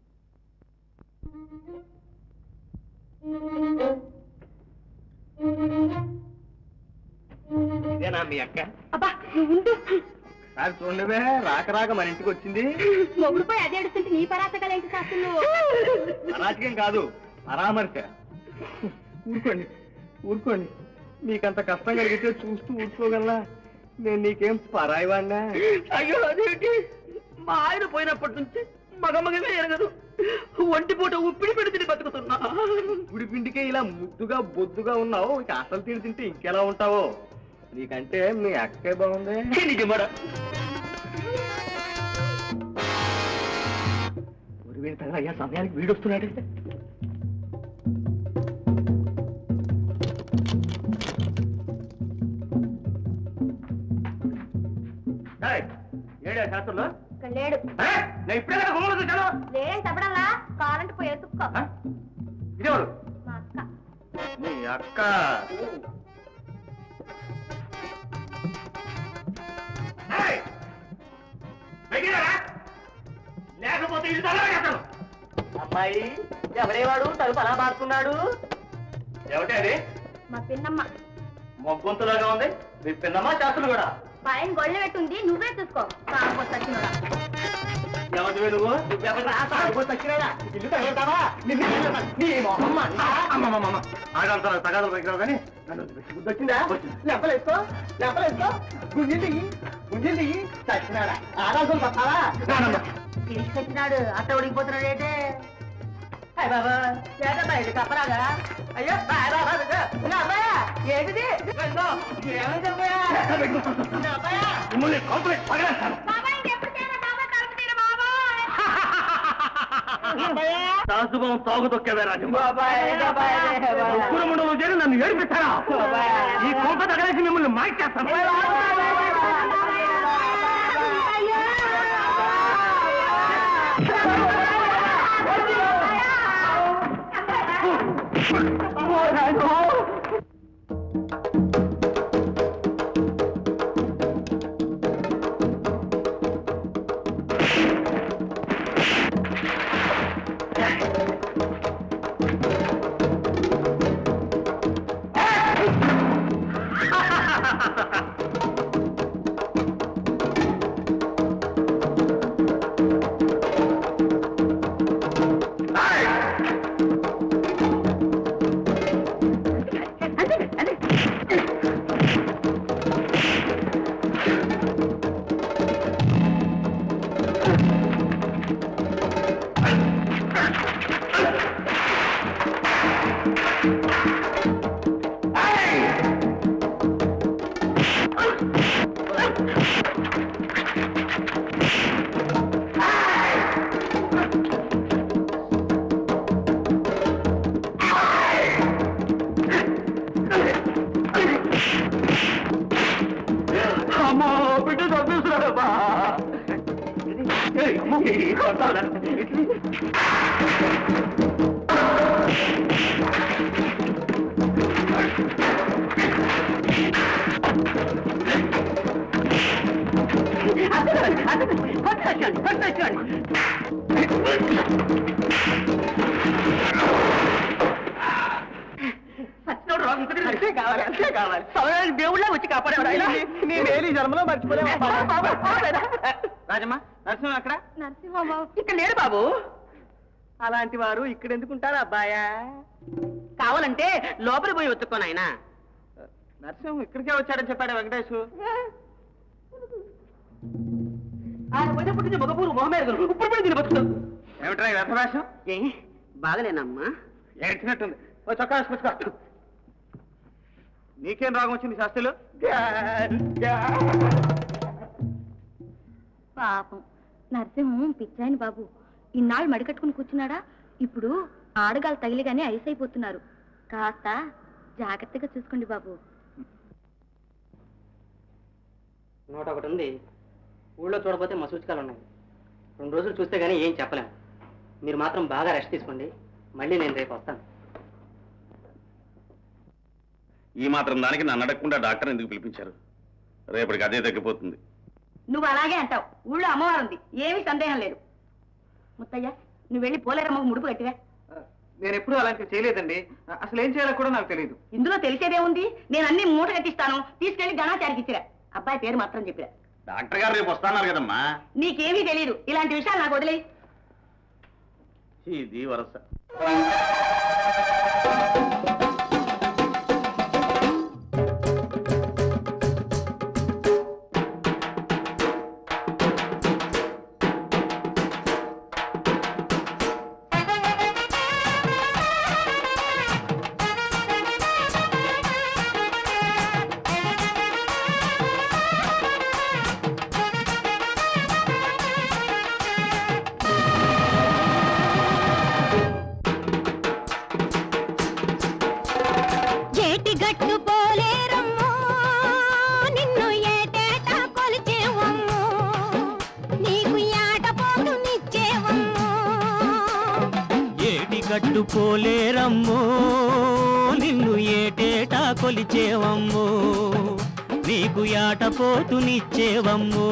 ఇదేనా మీ అక్క అబ్బా నువ్వు ఉండు కాదు చూడవే రాక రాక మన ఇంటికి వచ్చింది మొగుడు పోయి అదే అడుస్తుంటే నీ పరాతకాలు ఏంటి శాస్త్రులు అరాచకం కాదు పరామర్శ ఊరుకోండి ఊరుకోండి మీకంత కష్టం కలిగితే చూస్తూ ఊరుకోగలనా నేను నీకేం పరాయి వాడినా అయ్యో అదేంటి మా ఆయన పోయినప్పటి నుంచి మగమగమే ఎరగదు ఒంటి పూట ఉప్పిడి పెడి తిని బతుకుతున్నా గుడి పిండికే ఇలా ముద్దుగా బొద్దుగా ఉన్నావు ఇక అసలు తిని తింటే ఇంకెలా ఉంటావో నీకంటే మీ అక్కే బాగుంది నిజమరా వీడి తగ అయ్యా సమయానికి వీడు వస్తున్నాడు ఏడా శాస్త్రంలో ఇక్కడ లేడు నేను ఇప్పుడే కదా గుమ్మలు చూశాను లేడని చెప్పడంలా కావాలంటే పోయి ఎత్తుక్కో ఇదేవాడు మా అక్క నీ అక్క లేకపోతే ఇది తల అమ్మాయి ఎవడేవాడు తలుపు అలా మారుతున్నాడు ఏమిటి అది మా పిన్నమ్మ మొగ్గొంతులాగా ఉంది మీ పిన్నమ్మా శాస్త్రం కూడా పైన గొళ్ళ పెట్టుంది నువ్వే చూసుకో కాకపోతే వచ్చినోడా ఎవరివే నువ్వు నువ్వెవరా తాగుబోతు వచ్చినాడా ఇల్లు తగలతావా నిన్ను నీ మొహమ్మ అమ్మమ్మమ్మ ఆగాలి తన తగాదాలు పైకి రావు కానీ నన్ను వదిలిపెట్టి బుద్ధి వచ్చిందా లెంపలేసుకో లెంపలేసుకో గుంజలు దిగి గుంజలు దిగి చచ్చినాడా ఆరాసం పట్టావా తిరిగి చచ్చినాడు అట్ట ఉడికిపోతున్నాడు ఏంటే అయ్య బాబా ఏదో బయట కప్పరాగా అయ్యో బాయ్ బాబా నా అబ్బాయా ఏంటిది వెళ్దో ఏమైంది అబ్బాయా నా అబ్బాయా మిమ్మల్ని కాంప్లెక్స్ పగలేస్తాను శాశ్వతం తాగు తొక్కేవే రాజు మండలం చేరి నన్ను ఏడిపిస్తారా ఈ కొంప తగలేసి మిమ్మల్ని మాయ చేస్తాను అమ్మో బిడ్డ చంపేస్తున్నాడమ్మా అంతే కావాలి అంతే కావాలి సమయానికి దేవుళ్ళ వచ్చి కాపాడేవాడు ఆయన నేను ఈ జన్మలో మర్చిపోలేవా రాజమ్మ నరసింహ అక్కడ నరసింహబాబు ఇక్కడ లేడు బాబు అలాంటి వారు ఇక్కడ ఎందుకుంటారు అబ్బాయా కావాలంటే లోపలి పోయి ఒత్తుకోను ఆయన నరసింహం ఇక్కడికే వచ్చాడని చెప్పాడు వెంకటేష్ ఆయన పోయినప్పటి నుంచి మగపూరు మొహమేరు ఇప్పుడు పడి దీని బతుకుతాం ఏమిట్రా ఈ వ్యర్థవేషం ఏ బాగలేనమ్మా ఏడ్చినట్టుంది ఓ చొక్కా వేసుకొచ్చుకో నీకేం రోగం వచ్చింది శాస్త్రులు పాపం నరసింహం పిచ్చాయని బాబు ఇన్నాళ్ళు మడికట్టుకుని కూర్చున్నాడా ఇప్పుడు ఆడగాలు తగిలిగానే ఐస్ అయిపోతున్నారు కాస్త జాగ్రత్తగా చూసుకోండి బాబు నూట ఒకటి ఉంది ఊళ్ళో చూడకపోతే మసూచికాలు ఉన్నాయి రెండు రోజులు చూస్తే గానీ ఏం చెప్పలేం మీరు మాత్రం బాగా రెస్ట్ తీసుకోండి మళ్ళీ నేను రేపు వస్తాను ఈ మాత్రం దానికి నన్ను అడగకుండా డాక్టర్ ఎందుకు పిలిపించారు రేపటికి అదే తగ్గిపోతుంది నువ్వు అలాగే అంటావు ఊళ్ళో అమ్మవారు ఉంది ఏమీ సందేహం లేదు ముత్తయ్య నువ్వు వెళ్ళి పోలేరమ్మకు ముడుపు కట్టివే నేను ఎప్పుడూ అలాంటివి చేయలేదండి అసలు ఏం చేయాలో కూడా నాకు తెలియదు ఇందులో తెలిసేదేముంది నేను అన్ని మూట కట్టిస్తాను తీసుకెళ్లి గణాచారికి ఇచ్చిరా అబ్బాయి పేరు మాత్రం చెప్పిరా డాక్టర్ గారు రేపు వస్తాన్నారు కదమ్మా నీకేమీ తెలియదు ఇలాంటి విషయాలు నాకు వదిలేయి ఇది వరస ఏటి గట్టు పోలేరమ్మో నిన్ను ఏటేటా కొలిచేవమ్మో నీకు యాట పోతు నిచ్చేవమ్మో ఏటి గట్టు పోలేరమ్మో నిన్ను ఏటేటా కొలిచేవమ్మో నీకు యాట పోతునిచ్చేవమ్మో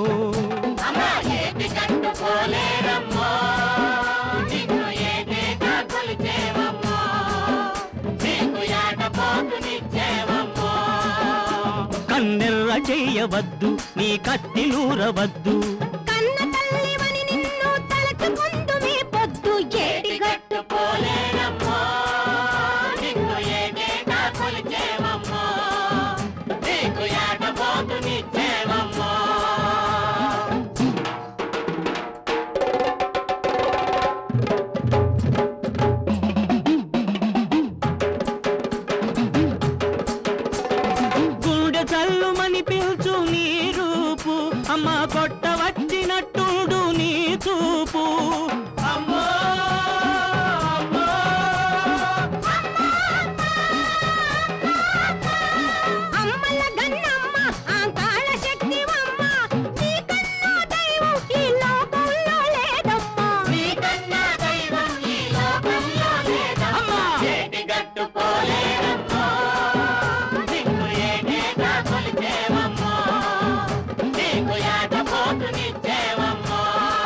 కన్నెర్ర చెయ్యవద్దు నీ కత్తి నూరవద్దు కన్న తల్లివని నిన్ను తలచుకుందు మీ పొద్దు ఏటి గట్టు పోలేరమ్మో నిన్ను ఏటేటా కొలిచేవమ్మో నీకు యాట పోతు నిచ్చేవమ్మో గుండె చల్లుమని పిలుచు నీ రూపు అమ్మ కొట్ట వచ్చినట్టుడు నీ చూపు అమ్మో అమ్మో అమ్మల గన్నమ్మ ఆ కాళ శక్తివమ్మ నీకన్నా దైవం ఈ లోకంలో లేదమ్మా నీకన్నా దైవం ఈ లోకంలో లేదమ్మా ఏటి గట్టు పోలేదమ్మా నిన్ను ఏటేటా కొలిచేవమ్మా నీకు యాట పోతునిచ్చేవమ్మా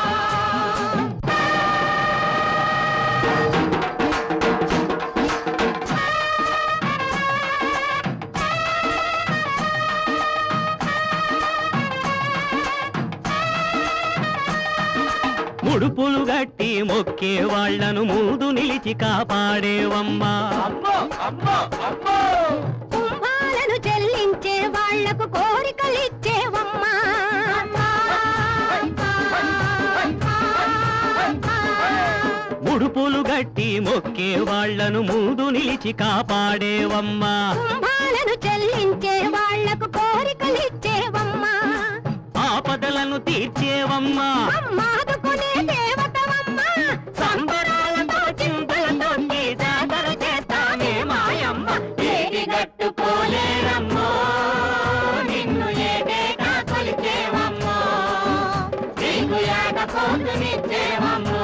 ముడుపులు గట్టి మొక్కే వాళ్లను మూడు నిలిచి కాపాడేవమ్మా కుంభాలను చెల్లించే వాళ్లకు కోరికలిచ్చేవమ్మా ముడుపులు గట్టి మొక్కే వాళ్లను మూడు నిలిచి కాపాడేవమ్మా కుంభాలను చెల్లించే వాళ్లకు కోరికలిచ్చేవమ్మా ఆపదలను తీర్చేవమ్మా అమ్మాదుకునే దేవతవమ్మా సంబరాలతో చింతలతో జాతర చేస్తామే మాయమ్మ ఏటి గట్టు పోలేరమ్మో నిన్ను ఏటేటా కొలిచేవమ్మో నీకు ఏట పోతునిచ్చేవమ్మో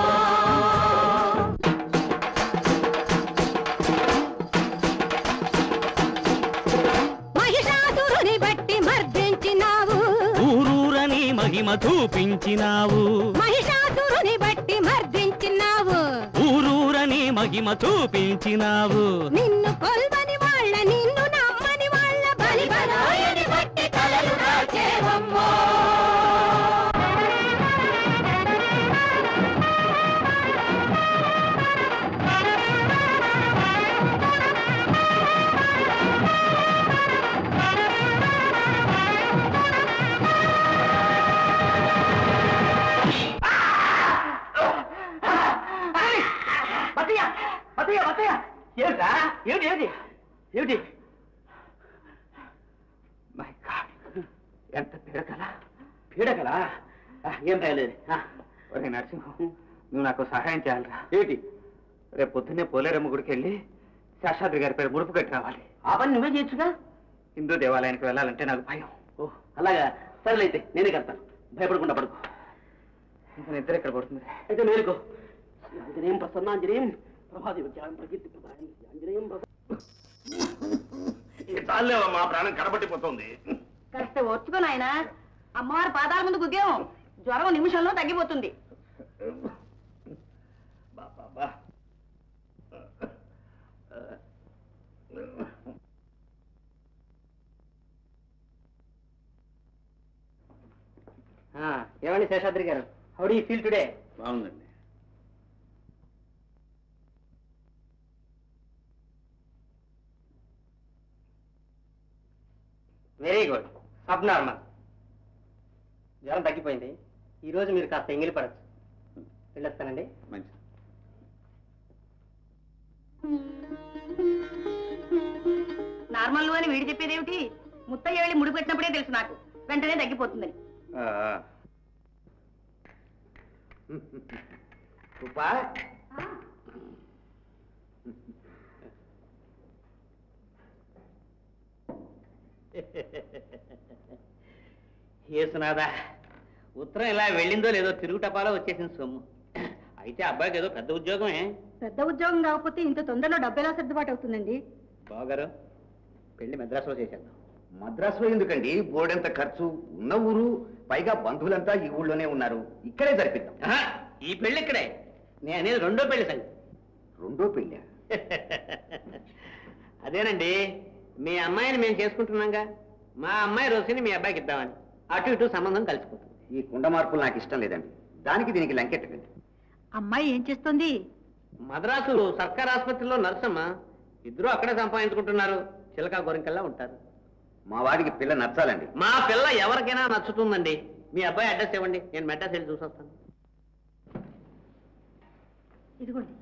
మహిషాసురుని బట్టి మర్దించినావు ఊరూరని మహిమ చూపించినావు మహిషాసురుని బట్టి మర్దించినావు ఊరూరని మహిమ చూపించినావు నిన్ను కొల్వని వాళ్ళ నిన్ను నమ్మని వాళ్ళ బలి బలాయని బట్టి తలలు రాచేవమ్మో బతయ్య బతయ్య బతయ్య ఏమిటా ఏమిటి ఏమిటి ఏమిటి మై గాడ్ ఎంత పీడకల పీడకల ఏం భయలేదు ఒరే నరసింహం నువ్వు నాకు సహాయం చేయాలిరా ఏంటి రేపు పొద్దున్నే పోలేరమ్మ గుడికి వెళ్ళి శేషాద్రి గారి పేరు ముడుపు కట్టి రావాలి ఆ పని నువ్వే చేయొచ్చుగా హిందూ దేవాలయానికి వెళ్ళాలంటే నాకు భయం ఓ అలాగా సరేలైతే నేనే కడతాను భయపడకుండా పడుకో ఇంకా నిద్ర ఎక్కడ పడుతుంది అయితే మేలుకో ఆంజనేయం ప్రసన్నాంజనేయం ప్రభాది విద్యాం ప్రకీర్తి ప్రదాయం ఆంజనేయం చాలేవా మా ప్రాణం కనబట్టిపోతుంది కాస్త ఓర్చుకో నాయనా అమ్మవారి పాదాల ముందు గుద్దాం జ్వరం నిమిషంలో తగ్గిపోతుంది బాబా ఆ, ఏమండి శేషాద్రి గారు హౌ డూ ఫీల్ టుడే బాగుందండి వెరీ గుడ్ సబ్ నార్మల్ జ్వరం తగ్గిపోయింది ఈ రోజు మీరు కాస్త ఎంగిలి పడచ్చు వెళ్ళొస్తానండి మంచిది నార్మల్ అని వీడి చెప్పేదేమిటి ముత్తయ్య వెళ్ళి ముడి పెట్టినప్పుడే తెలుసు నాకు వెంటనే తగ్గిపోతుందని రూపా యేసునాథా ఉత్తరం ఇలా వెళ్ళిందో లేదో తిరుగు టపాలో వచ్చేసింది సొమ్ము అయితే అబ్బాయికి ఏదో పెద్ద ఉద్యోగమే పెద్ద ఉద్యోగం కాకపోతే ఇంత తొందరలో డబ్బు ఎలా సర్దుబాటు అవుతుందండి బావగారు పెళ్లి మద్రాసులో చేసేద్దాం మద్రాసులో ఎందుకండి బోర్డెంత ఖర్చు ఉన్న ఊరు పైగా బంధువులంతా ఈ ఊళ్ళోనే ఉన్నారు ఇక్కడే జరిపిద్దాం ఆహా, ఈ పెళ్లి ఇక్కడే నేను అనేది రెండో పెళ్లి సంగతి రెండో పెళ్ళా అదేనండి మీ అమ్మాయిని మేము చేసుకుంటున్నాంగా మా అమ్మాయి రోసిని మీ అబ్బాయికి ఇద్దామని అటు ఇటు సంబంధం కలిసిపోతుంది ఈ కుండ మార్పులు నాకు ఇష్టం లేదండి దానికి దీనికి లంకెట్టకండి అమ్మాయి ఏం చేస్తుంది మద్రాసు సర్కార్ ఆసుపత్రిలో నర్సమ్మ ఇద్దరు అక్కడే సంపాదించుకుంటున్నారు చిలక గోరింకల్లా ఉంటారు మా వాడికి పిల్ల నచ్చాలండి మా పిల్ల ఎవరికైనా నచ్చుతుందండి మీ అబ్బాయి అడ్రస్ ఇవ్వండి నేను మెడ్రాస్ వెళ్ళి చూసొస్తాను ఇదిగోండి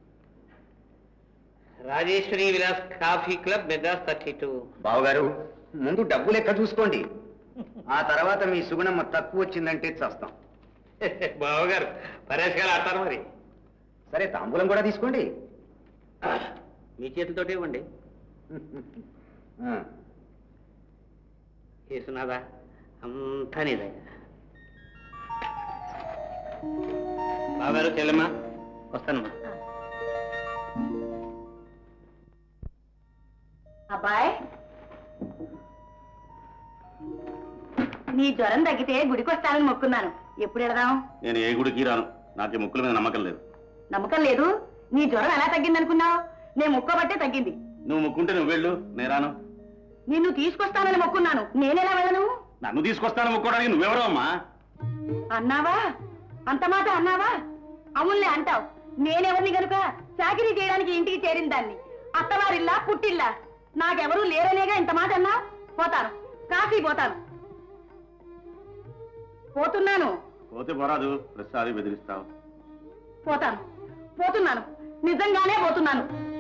Rajeshwari Vilas coffee club Madras thirty two బావగారు ముందు డబ్బు లెక్క చూసుకోండి ఆ తర్వాత మీ సుగుణమ్మ తక్కువ వచ్చిందంటే చస్తాం బావగారు పరేష్ ఆడతారు మరి సరే తాంబూలం కూడా తీసుకోండి మీ చేతులతోటి ఇవ్వండి ఆ, యేసునాథా అంతా నీదయ్యా బావగారు చెల్లెమ్మా వస్తానమ్మా అబ్బాయ్ నీ జ్వరం తగ్గితే గుడికి వస్తానని మొక్కున్నాను ఎప్పుడు వెళదాం నేను ఏ గుడికి రాను నాకు ఈ ముక్కుల మీద నమ్మకం లేదు నమ్మకం లేదు నీ జ్వరం ఎలా తగ్గిందనుకున్నావు నేను మొక్కబట్టే తగ్గింది నువ్వు ముక్కుంటే నువ్వు వెళ్ళు నేను రాను నిన్ను తీసుకొస్తానని మొక్కున్నాను నేనెలా వెళ్ళను నన్ను తీసుకొస్తాను ముక్కోవడానికి నువ్వెవరో అమ్మా అన్నావా అంత మాట అన్నావా అవునులే అంటావు నేనెవరిని గనుక చాకిరీ చేయడానికి ఇంటికి చేరిన దాన్ని అత్తవారిల్లా పుట్టిల్లా నాకెవరూ లేరనేగా ఇంత మాట అన్నా పోతాను కాఫీ పోతాను పోతున్నాను పోతే పోరాదు ప్రతిసారి బెదిరిస్తావు పోతాను పోతున్నాను నిజంగానే పోతున్నాను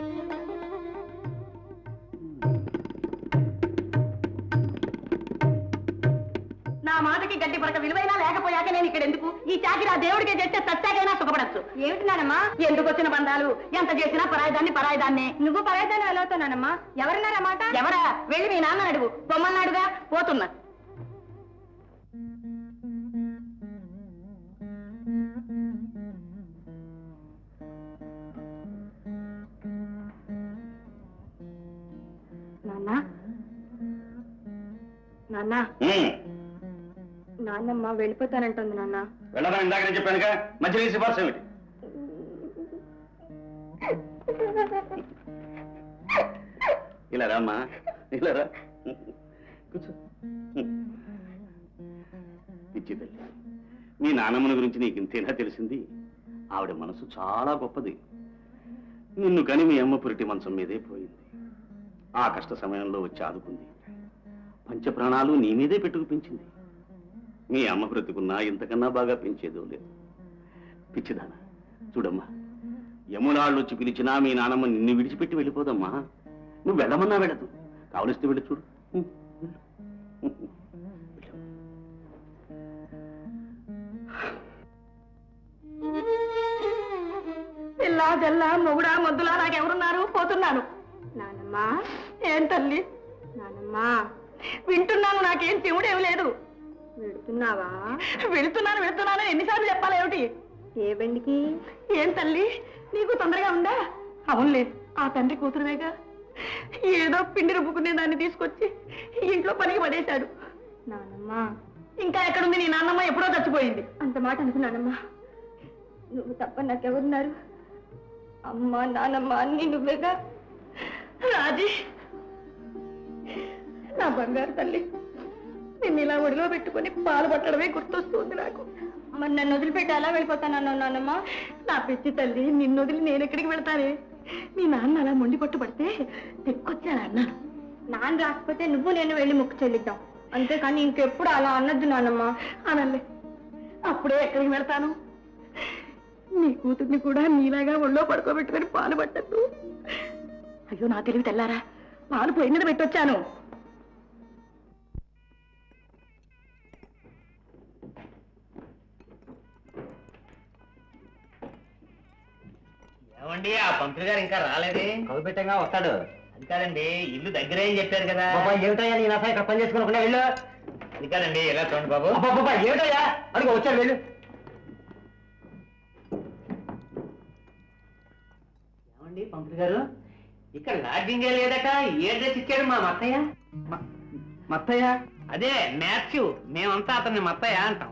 నా మాటకి గడ్డి పడక విలువైనా లేకపోయాక నేను ఇక్కడ ఎందుకు ఈ చాకిరి ఆ దేవుడికే చేస్తే సత్యాకైనా సుఖపడచ్చు ఏమిటి నానమ్మా ఎందుకు వచ్చిన బంధాలు ఎంత చేసినా పరాయిదాన్ని పరాయిదాన్నే నువ్వు పరాయిదాన్ని ఎలా అవుతానమ్మా ఎవరన్నారా మాట ఎవరా వెళ్ళి మీ నాన్న అడుగు పొమ్మన్నాడుగా పోతున్నా నాన్న నాన్న ఉమ్, నాన్నమ్మ వెళ్ళిపోతానంటుంది నాన్న వెళ్ళదని ఇందాక నేను చెప్పానుగా మధ్య నీ సిఫార్సు ఏమిటి ఇలా రామ్మా ఇలా రా కూర్చో పిచ్చి తల్లి మీ నానమ్మని గురించి నీకు ఇంతేనా తెలిసింది ఆవిడ మనసు చాలా గొప్పది నిన్ను కని మీ అమ్మ పురిటి మంచం మీదే పోయింది ఆ కష్ట సమయంలో వచ్చి ఆదుకుంది పంచప్రాణాలు నీ మీదే పెట్టుకు పెంచింది మీ అమ్మ బ్రతుకున్నా ఇంతకన్నా బాగా పెంచేదో లేదు పిచ్చిదానా చూడమ్మా యమునాళ్ళు వచ్చి పిలిచినా మీ నానమ్మ నిన్ను విడిచిపెట్టి వెళ్ళిపోదమ్మా నువ్వు వెళ్ళమన్నా వెళ్ళదు కావలిస్తే వెళ్ళి చూడు చెల్ల మొగుడా మొద్దులా నాకెవరున్నారు పోతున్నాను నానమ్మా ఏం తల్లి నానమ్మా వింటున్నాను నాకేం చెవుడేం లేదు వెడుతున్నావా వెళుతున్నాను వెళుతున్నాను ఎన్నిసార్లు చెప్పాలి ఏమిటి ఏ బండికి ఏం తల్లి నీకు తొందరగా ఉందా అవునులే ఆ తండ్రి కూతురువేగా ఏదో పిండి రుబ్బుకునే దాన్ని తీసుకొచ్చి ఇంట్లో పనికి పడేశాడు నానమ్మా ఇంకా ఎక్కడుంది నీ నాన్నమ్మ ఎప్పుడో చచ్చిపోయింది అంత మాట అనుకున్నానమ్మా నువ్వు తప్ప నాకెవరున్నారు అమ్మ నానమ్మ అన్ని నువ్వేగా రాజీ నా బంగారు తల్లి నిన్ను ఇలా ఒడిలో పెట్టుకొని పాలు పట్టడమే గుర్తొస్తుంది నాకు మరి నన్ను వదిలిపెట్టి ఎలా వెళ్ళిపోతానన్నావు నానమ్మ నా పిచ్చి తల్లి నిన్ను వదిలి నేను ఎక్కడికి వెళ్తానే మీ నాన్న అలా మొండి పట్టు పడితే తెక్కొచ్చాను అన్నాను నాన్న రాకపోతే నువ్వు నేను వెళ్ళి ముక్కు చెల్లిద్దాం అంతేకాని ఇంకెప్పుడు అలా అనొద్దు నానమ్మ అనలే అప్పుడే ఎక్కడికి వెళ్తాను నీ కూతుర్ని కూడా నీలాగా ఒళ్ళో పడుకోబెట్టుకొని పాలు పట్టద్దు అయ్యో నా తెలివి తెల్లారా పాలు పొయ్యి మీద పెట్టొచ్చాను ఏమండి ఆ పంతులు గారు ఇంకా రాలేదే కౌపెట్టంగా వస్తాడు అది కాదండి ఇల్లు దగ్గరే అని చెప్పారు కదా బాబా ఏమిటయ్యా నీ నసా ఇక్కడ పని చేసుకోకుండా వెళ్ళు అది కాదండి ఎలా చూడండి బాబు అబ్బాబ్బా ఏమిటయ్యా అడుగు వచ్చాడు వెళ్ళు ఏమండి పంతులు గారు ఇక్కడ లాడ్జింగే లేదట ఏ డ్రెస్ ఇచ్చాడు మా మత్తయ్య మత్తయ్య అదే మ్యాథ్యూ మేమంతా అతన్ని మత్తయ్య అంటాం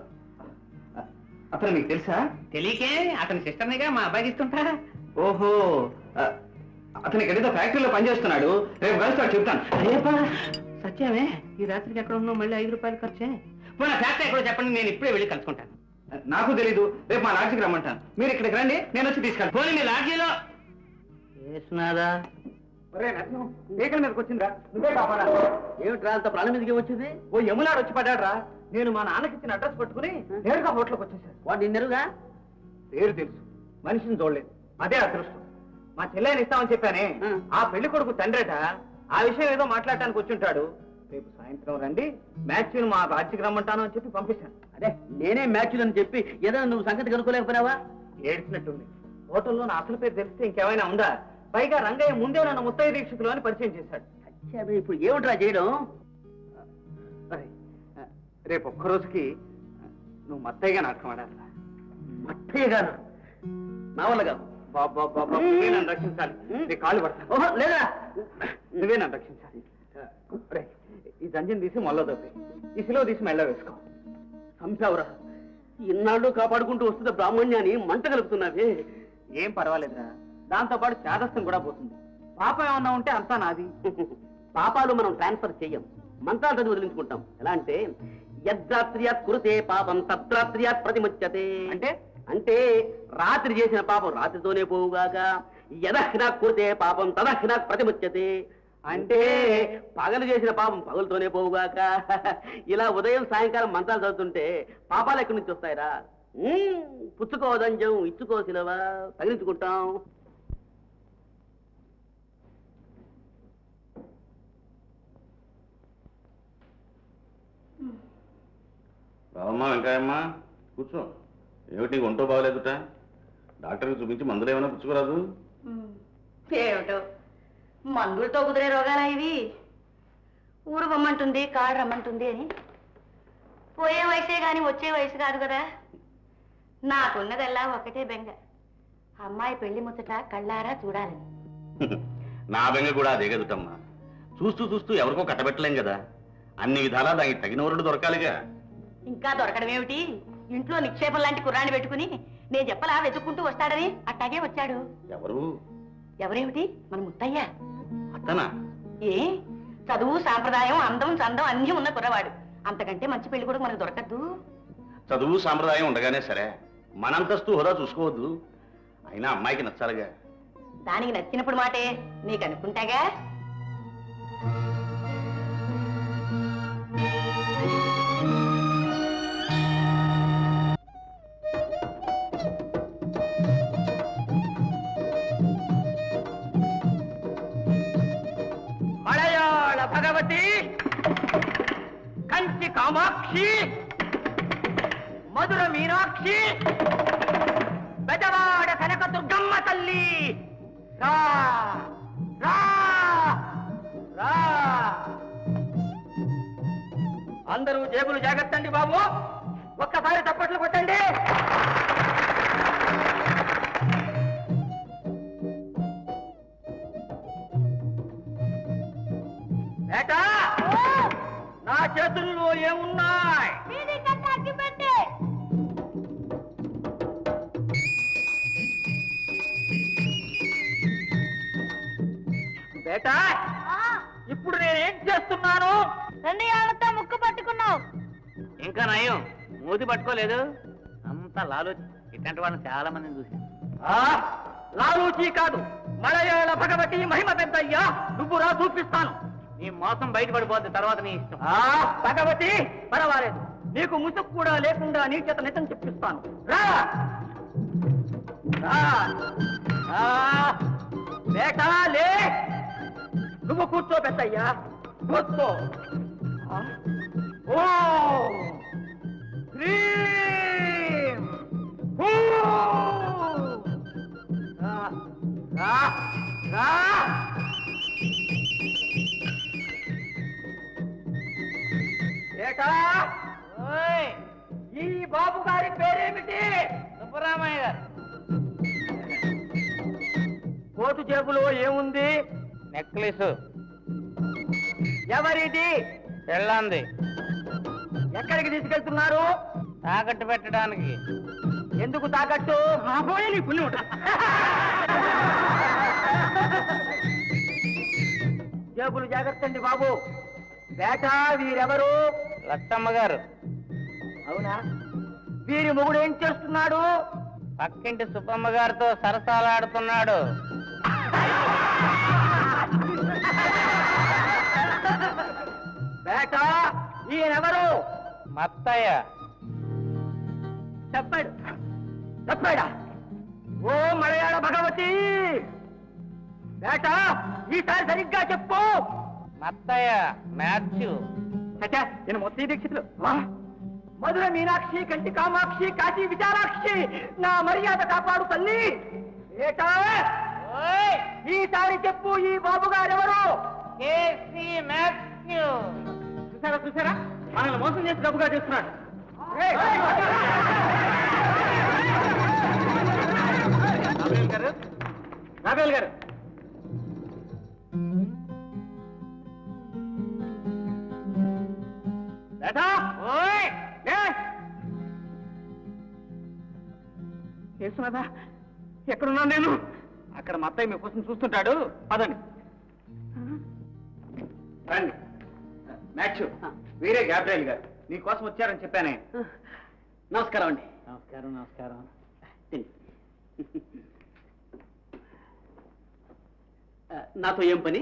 అతను మీకు తెలుసా తెలియకే అతని సిస్టర్నిగా మా అబ్బాయికి ఇస్తుంటా ఓహో ఆ, అతను ఇక్కడ ఏదో ఫ్యాక్టరీలో పనిచేస్తున్నాడు రేపు కలుస్తాడు చెప్తాను అయ్యప్ప సత్యమే ఈ రాత్రికి ఎక్కడ ఉన్నావు మళ్ళీ ఐదు రూపాయలు ఖర్చే మన ఫ్యాక్టరీ ఎక్కడో చెప్పండి నేను ఇప్పుడే వెళ్ళి కలుసుకుంటాను నాకు తెలీదు రేపు మా లాడ్జికి రమ్మంటాను మీరు ఇక్కడికి రండి నేను వచ్చి తీసుకెళ్తాను పోనీ మీ లాడ్జీలో వేసినాదా మేకల మీదకి వచ్చిందిరా నువ్వే కాపాడా ఏమిట్రా అంత ప్రాణం మీదకి వచ్చింది ఓ యమునాడు వచ్చి పడ్డాడ్రా నేను మా నాన్నకి ఇచ్చిన అడ్రస్ పట్టుకుని నేరుగా హోటల్కి వచ్చేసాను వాడు నిన్నరుగా పేరు తెలుసు మనిషిని చూడలేదు అదే అదృష్టం మా చెల్లెని ఇస్తామని చెప్పానే ఆ పెళ్లి కొడుకు తండ్రేట ఆ విషయం ఏదో మాట్లాడటానికి వచ్చుంటాడు రేపు సాయంత్రం రండి మ్యాచ్ మా రాజ్యకి రమ్మంటాను అని చెప్పి పంపిస్తాను అదే నేనే మ్యాచ్ అని చెప్పి ఏదో నువ్వు సంగతి కనుక్కోలేకపోయినావా ఏడ్చినట్టుంది హోటల్లో నా అసలు పేరు తెలిస్తే ఇంకేమైనా ఉందా పైగా రంగయ్య ముందే నన్ను ముత్తయ్య దీక్షితులు అని పరిచయం చేశాడు అచ్చా, ఇప్పుడు ఏమిట్రా చేయడం సరే రేపు ఒక్క రోజుకి నువ్వు మత్తయ్యగా నాటకం ఆడాలి మట్టయ్య గారు నా వల్ల కాదు బాబా బాబా నువ్వే నన్ను రక్షించాలి నీ కాళ్ళు పడతాను ఓహో లేదా నువ్వే నన్ను రక్షించాలి రే, ఈ జంజం తీసి మొల్ల దొబ్బి ఈ సిలువ తీసి మెళ్ళ వేసుకో చంపావురా ఇన్నాళ్ళు కాపాడుకుంటూ వస్తున్న బ్రాహ్మణ్యాన్ని మంట కలుపుతున్నావే ఏం పర్వాలేదురా దాంతో పాటు చేదస్తం కూడా పోతుంది పాపం ఏమన్నా ఉంటే అంతా నాది పాపాలు మనం ట్రాన్స్ఫర్ చెయ్యం మంత్రాలు చదివి వదిలించుకుంటాం ఎలా అంటే యద్రాత్ర్యాత్ కురుతే పాపం తద్రాత్ర్యాత్ ప్రతిముచ్యతే అంటే అంటే రాత్రి చేసిన పాపం రాత్రితోనే పోవుగాక యదహ్నా కురితే పాపం తదహ్నా ప్రతిముచ్యతే అంటే పగలు చేసిన పాపం పగలతోనే పోవుగాక ఇలా ఉదయం సాయంకాలం మంత్రాలు చదువుతుంటే పాపాలు ఎక్కడి నుంచి వస్తాయిరా ఉమ్, పుచ్చుకో దంజం ఇచ్చుకో సిలవ తగిలించుకుంటాం రావమ్మా వెంకాయమ్మ కూర్చో ఏమిటి నీకు ఒంటో బాగలేదుట డాక్టర్కి చూపించి మందులు ఏమైనా పుచ్చుకోరాదు ఏమిటో మందులతో కుదిరే రోగాలా ఇవి ఊరు పొమ్మంటుంది కాడు రమ్మంటుంది అని పోయే వయసే గాని వచ్చే వయసు కాదు కదా నాకున్నదల్లా ఒకటే బెంగ అమ్మాయి పెళ్లి ముచ్చట కళ్ళారా చూడాలి నా బెంగ కూడా అదే కదుటమ్మా చూస్తూ చూస్తూ ఎవరికో కట్టబెట్టలేం కదా అన్ని విధాలా దానికి తగిన వరుడు దొరకాలిగా ఇంకా దొరకడం ఏమిటి ఇంట్లో నిక్షేపం లాంటి కుర్రాన్ని పెట్టుకుని నేను చెప్పలా వెతుక్కుంటూ వస్తాడని అట్టాగే వచ్చాడు ఎవరు ఎవరేమిటి మన ముత్తయ్య అతనా ఏ చదువు సాంప్రదాయం అందం చందం అన్నీ ఉన్న కుర్రవాడు అంతకంటే మంచి పెళ్లి కూడా మనకు దొరకద్దు చదువు సాంప్రదాయం ఉండగానే సరే మనంతస్తు హోదా చూసుకోవద్దు అయినా అమ్మాయికి నచ్చాలిగా దానికి నచ్చినప్పుడు మాటే నీకు అనుకుంటాగా మలయాళ భగవతి కంచి కామాక్షి మధుర మీనాక్షి బెజవాడ కనక దుర్గమ్మ తల్లి రా రా రా అందరూ జేబులు జాగ్రత్తండి బాబు ఒక్కసారి చప్పట్లు కొట్టండి ఏటా నా చేతుల్లో ఏమున్నాయి బేటా ఇప్పుడు నేనేం చేస్తున్నాను రెండు ఏళ్లతో ముక్కు పట్టుకున్నావు ఇంకా నయం మూతి పట్టుకోలేదు అంత లాలోచి ఇట్లాంటి వాళ్ళని చాలా మందిని చూసి లాలూచి కాదు మలయాళ భగవతి మహిమ పెద్దయ్యా నువ్వు రా చూపిస్తాను నీ మోసం బయటపడిపోద్ది తర్వాత నీ ఇష్టం భగవతి పర్వాలేదు నీకు ముసుగు కూడా లేకుండా నీ చేత నిజం చెప్పిస్తాను రా రా. రా. బేటా లే నువ్వు కూర్చో పెద్దయ్యా కూర్చో ఆ? ఓ హ్రీం. హూ. రా. రా. రా. ఏటా ఓయ్, ఈ బాబు గారి పేరేమిటి సుబ్బరామయ్య గారు కోటు జేబులో ఏముంది నెక్లెస్ ఎవరిది పెళ్ళంది ఎక్కడికి తీసుకెళ్తున్నారు తాకట్టు పెట్టడానికి ఎందుకు తాకట్టు రాబోయే నీ పుణ్యం జేబులు జాగ్రత్త అండి బాబు వేట వీరెవరు లచ్చమ్మ గారు అవునా వీరి మొగుడు ఏం చేస్తున్నాడు పక్కింటి సుబ్బమ్మ గారితో సరసాలాడుతున్నాడు వేట ఈయనెవరు మత్తయ్య చెప్పాడు చెప్పాడా ఓ మలయాళ భగవతి వేట ఈసారి సరిగ్గా చెప్పు మత్తయ్య మాథ్యూ నేను మొత్తం దీక్షితులు వా. మధుర మీనాక్షి కంటి కామాక్షి కాశీ విశాలాక్షి నా మర్యాద కాపాడు తల్లి ఏటా ఈసారి చెప్పు ఈ బాబు గారెవరు చూసారా చూసారా మనల్ని మోసం చేసి డబ్బుగా చేస్తున్నాడు రాబేల్ గారు రాబేల్ గారు బేటా ఓయ్ లే చేస్తున్నదా ఎక్కడున్నాను నేను అక్కడ మా అత్తయ్య మీ కోసం చూస్తుంటాడు పదండి రండి మ్యాచ్ వీరే గ్యాబ్రియల్ గారు నీకోసం వచ్చారని చెప్పానే నమస్కారం అండి నమస్కారం నమస్కారం నాతో ఏం పని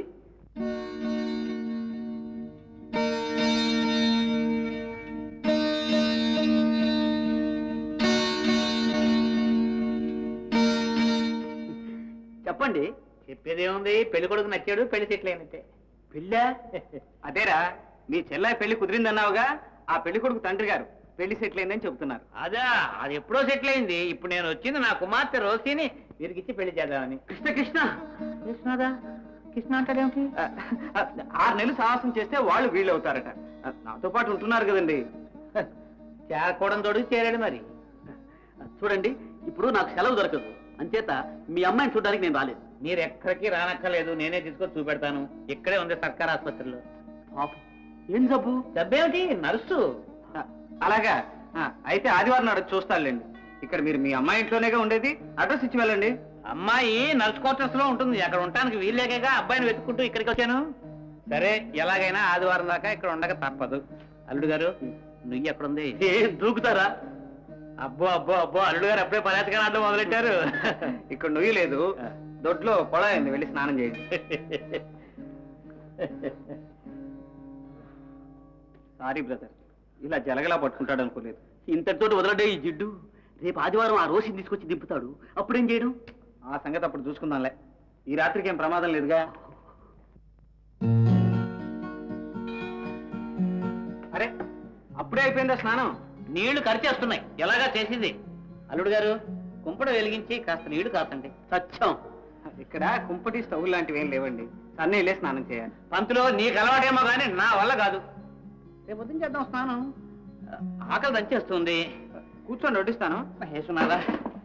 చెప్పండి చెప్పేదేముంది పెళ్లి కొడుకు నచ్చాడు పెళ్లి సెటిల్ అయినట్టే పెళ్ళా అదేరా మీ చెల్లాయి పెళ్లి కుదిరిందన్నావుగా ఆ పెళ్లి కొడుకు తండ్రి గారు పెళ్లి సెటిల్ అయిందని చెబుతున్నారు అదా అది ఎప్పుడో సెటిల్ అయింది ఇప్పుడు నేను వచ్చింది నా కుమార్తె రోసిని వీరికిచ్చి పెళ్లి చేద్దామని కృష్ణ కృష్ణ కృష్ణదా కృష్ణ అంటాడేమిటి ఆ, ఆ, ఆరు నెలలు సాహసం చేస్తే వాళ్ళు వీళ్ళు అవుతారట ఆ, నాతో పాటు ఉంటున్నారు కదండి చేరకూడదు తోడు చేరాడు మరి చూడండి ఇప్పుడు నాకు సెలవు దొరకదు అంచేత మీ అమ్మాయిని చూడడానికి నేను రాలేదు మీరు ఎక్కడికి రానక్కర్లేదు నేనే తీసుకొని చూపెడతాను ఇక్కడే ఉంది సర్కార్ ఆసుపత్రిలో పాపం ఏం జబ్బు డబ్బేమిటి నర్సు ఆ, అలాగా ఆ, అయితే ఆదివారం నాడు చూస్తానులేండి ఇక్కడ మీరు మీ అమ్మాయి ఇంట్లోనేగా ఉండేది అడ్రస్ ఇచ్చి వెళ్ళండి అమ్మాయి నర్స్ క్వార్టర్స్ లో ఉంటుంది అక్కడ ఉండటానికి వీల్లేక అబ్బాయిని వెతుక్కుంటూ ఇక్కడికి వచ్చాను సరే ఎలాగైనా ఆదివారం దాకా ఇక్కడ ఉండక తప్పదు అల్లుడు గారు నువ్వు ఎక్కడుంది ఏ దూకుతారా అబ్బో అబ్బో అబ్బో అల్లుడు గారు అప్పుడే పరాతిగా ఆడడం మొదలెట్టారు ఇక్కడ నుయ్యి లేదు దొడ్లో కొళాయింది వెళ్ళి స్నానం చేయండి సారీ బ్రదర్ ఇలా జలగలా పట్టుకుంటాడు అనుకోలేదు ఇంతటితో వదలడే ఈ జిడ్డు రేపు ఆదివారం ఆ రోషిని తీసుకొచ్చి దింపుతాడు అప్పుడేం చేయడం ఆ సంగతి అప్పుడు చూసుకుందాంలే ఈ రాత్రికి ఏం ప్రమాదం లేదుగా అరే అప్పుడే అయిపోయిందా స్నానం నీళ్లు ఖర్చేస్తున్నాయి ఎలాగా చేసింది అల్లుడు గారు కుంపడ వెలిగించి కాస్త నీళ్లు కాతండి సత్యం ఇక్కడ కుంపటి స్టవ్ లాంటివి ఏం లేవండి సన్నీళ్ళే స్నానం చేయాలి పంతులో నీకు అలవాటేమో కానీ నా వల్ల కాదు రేపు పొద్దున చేద్దాం స్నానం ఆకలి దంచేస్తుంది కూర్చొని వడ్డిస్తాను మహేశ్వనాథా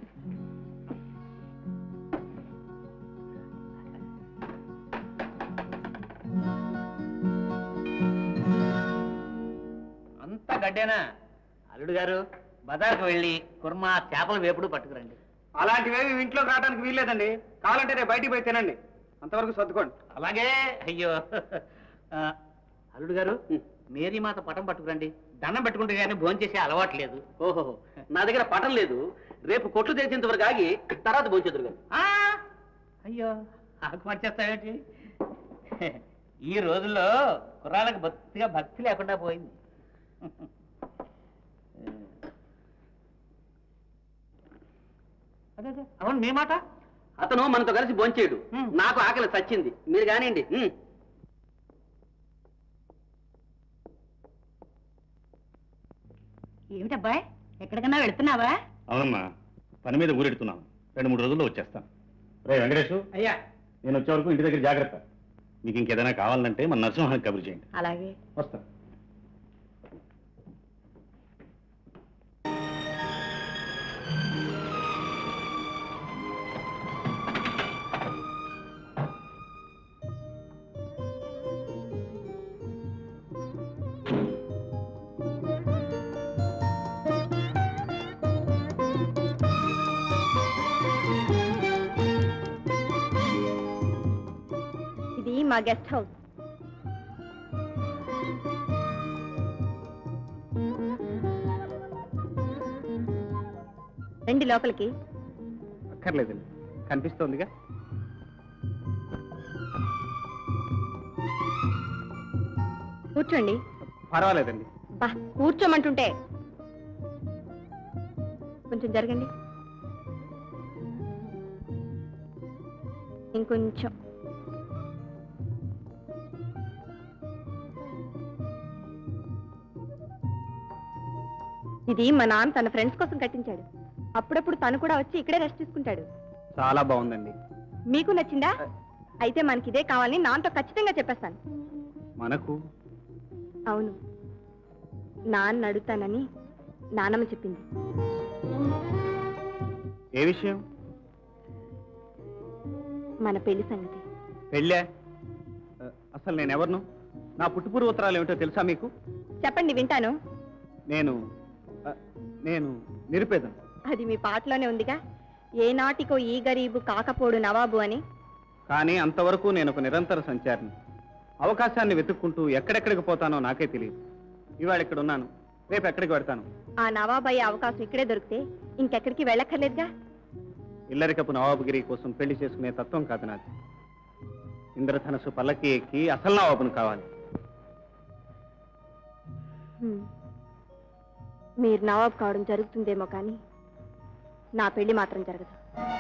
అంతా గడ్డేనా అల్లుడు గారు బజార్కు వెళ్ళి కుర్మా చేపల వేపుడు పట్టుకురండి అలాంటివేవి ఇంట్లో రావడానికి వీల్లేదండి కావాలంటే రేపు బయటికి పోయి తినండి అంతవరకు సర్దుకోండి అలాగే అయ్యో ఆ, అల్లుడు గారు మేరీ మాత పటం పట్టుకురండి దండం పెట్టుకుంటే కానీ భోంచేసే అలవాటు లేదు ఓహో నా దగ్గర పటం లేదు రేపు కొట్లు తెరిచేంత వరకు ఆగి తర్వాత భోంచెదురు కానీ ఆ, అయ్యో ఆకు మర్చేస్తావేంటి ఈ రోజుల్లో కుర్రాళ్ళకి భక్తిగా భక్తి లేకుండా పోయింది అదే అదే అవును మీ మాట అతను మనతో కలిసి భోంచేయడు నాకు ఆకలి చచ్చింది మీరు కానివ్వండి ఉమ్. ఏమిటబ్బాయ్ ఎక్కడికన్నా వెళ్తున్నావా అవునమ్మా పని మీద ఊరెడుతున్నాను రెండు మూడు రోజుల్లో వచ్చేస్తాను రే వెంకటేష్ అయ్యా నేను వచ్చే వరకు ఇంటి దగ్గర జాగ్రత్త మీకు ఇంకేదైనా కావాలంటే మన నరసింహానికి కబురు చేయండి అలాగే వస్తా ఇది మా గెస్ట్ హౌస్ రండి లోపలికి అక్కర్లేదండి కనిపిస్తోందిగా కూర్చోండి పర్వాలేదండి బా కూర్చోమంటుంటే కొంచెం జరగండి ఇంకొంచెం ఇది మా నాన్న తన ఫ్రెండ్స్ కోసం కట్టించాడు అప్పుడప్పుడు తను కూడా వచ్చి ఇక్కడే రెస్ట్ తీసుకుంటాడు చాలా బాగుందండి మీకు నచ్చిందా అయితే మనకి ఇదే కావాలని నాన్నతో ఖచ్చితంగా చెప్పేస్తాను మనకు అవును నాన్న అడుగుతానని నానమ్మ చెప్పింది ఏ విషయం మన పెళ్లి సంగతి పెళ్ళా ఆ, అసలు నేను ఎవరిను నా పుట్టుపూర్వ ఉత్తరాలు ఏమిటో తెలుసా మీకు చెప్పండి వింటాను నేను ఆ, నేను నిరుపేదను అది మీ పాటలోనే ఉందిగా ఏ నాటికో ఈ గరీబు కాకపోడు నవాబు అని కానీ అంతవరకు నేను ఒక నిరంతర సంచారిని అవకాశాన్ని వెతుక్కుంటూ ఎక్కడెక్కడికి పోతానో నాకే తెలియదు ఇవాళ ఇక్కడ ఉన్నాను రేపు ఎక్కడికి పెడతాను ఆ నవాబు అయ్యే అవకాశం ఇక్కడే దొరికితే ఇంకెక్కడికి వెళ్ళక్కర్లేదుగా ఇల్లరికపు నవాబుగిరి కోసం పెళ్లి చేసుకునే తత్వం కాదు నాది ఇంద్రధనస్సు పల్లకి ఎక్కి అసలు నవాబును కావాలి హ్మ్. మీరు నవాబు కావడం జరుగుతుందేమో కానీ నా పెళ్లి మాత్రం జరగదు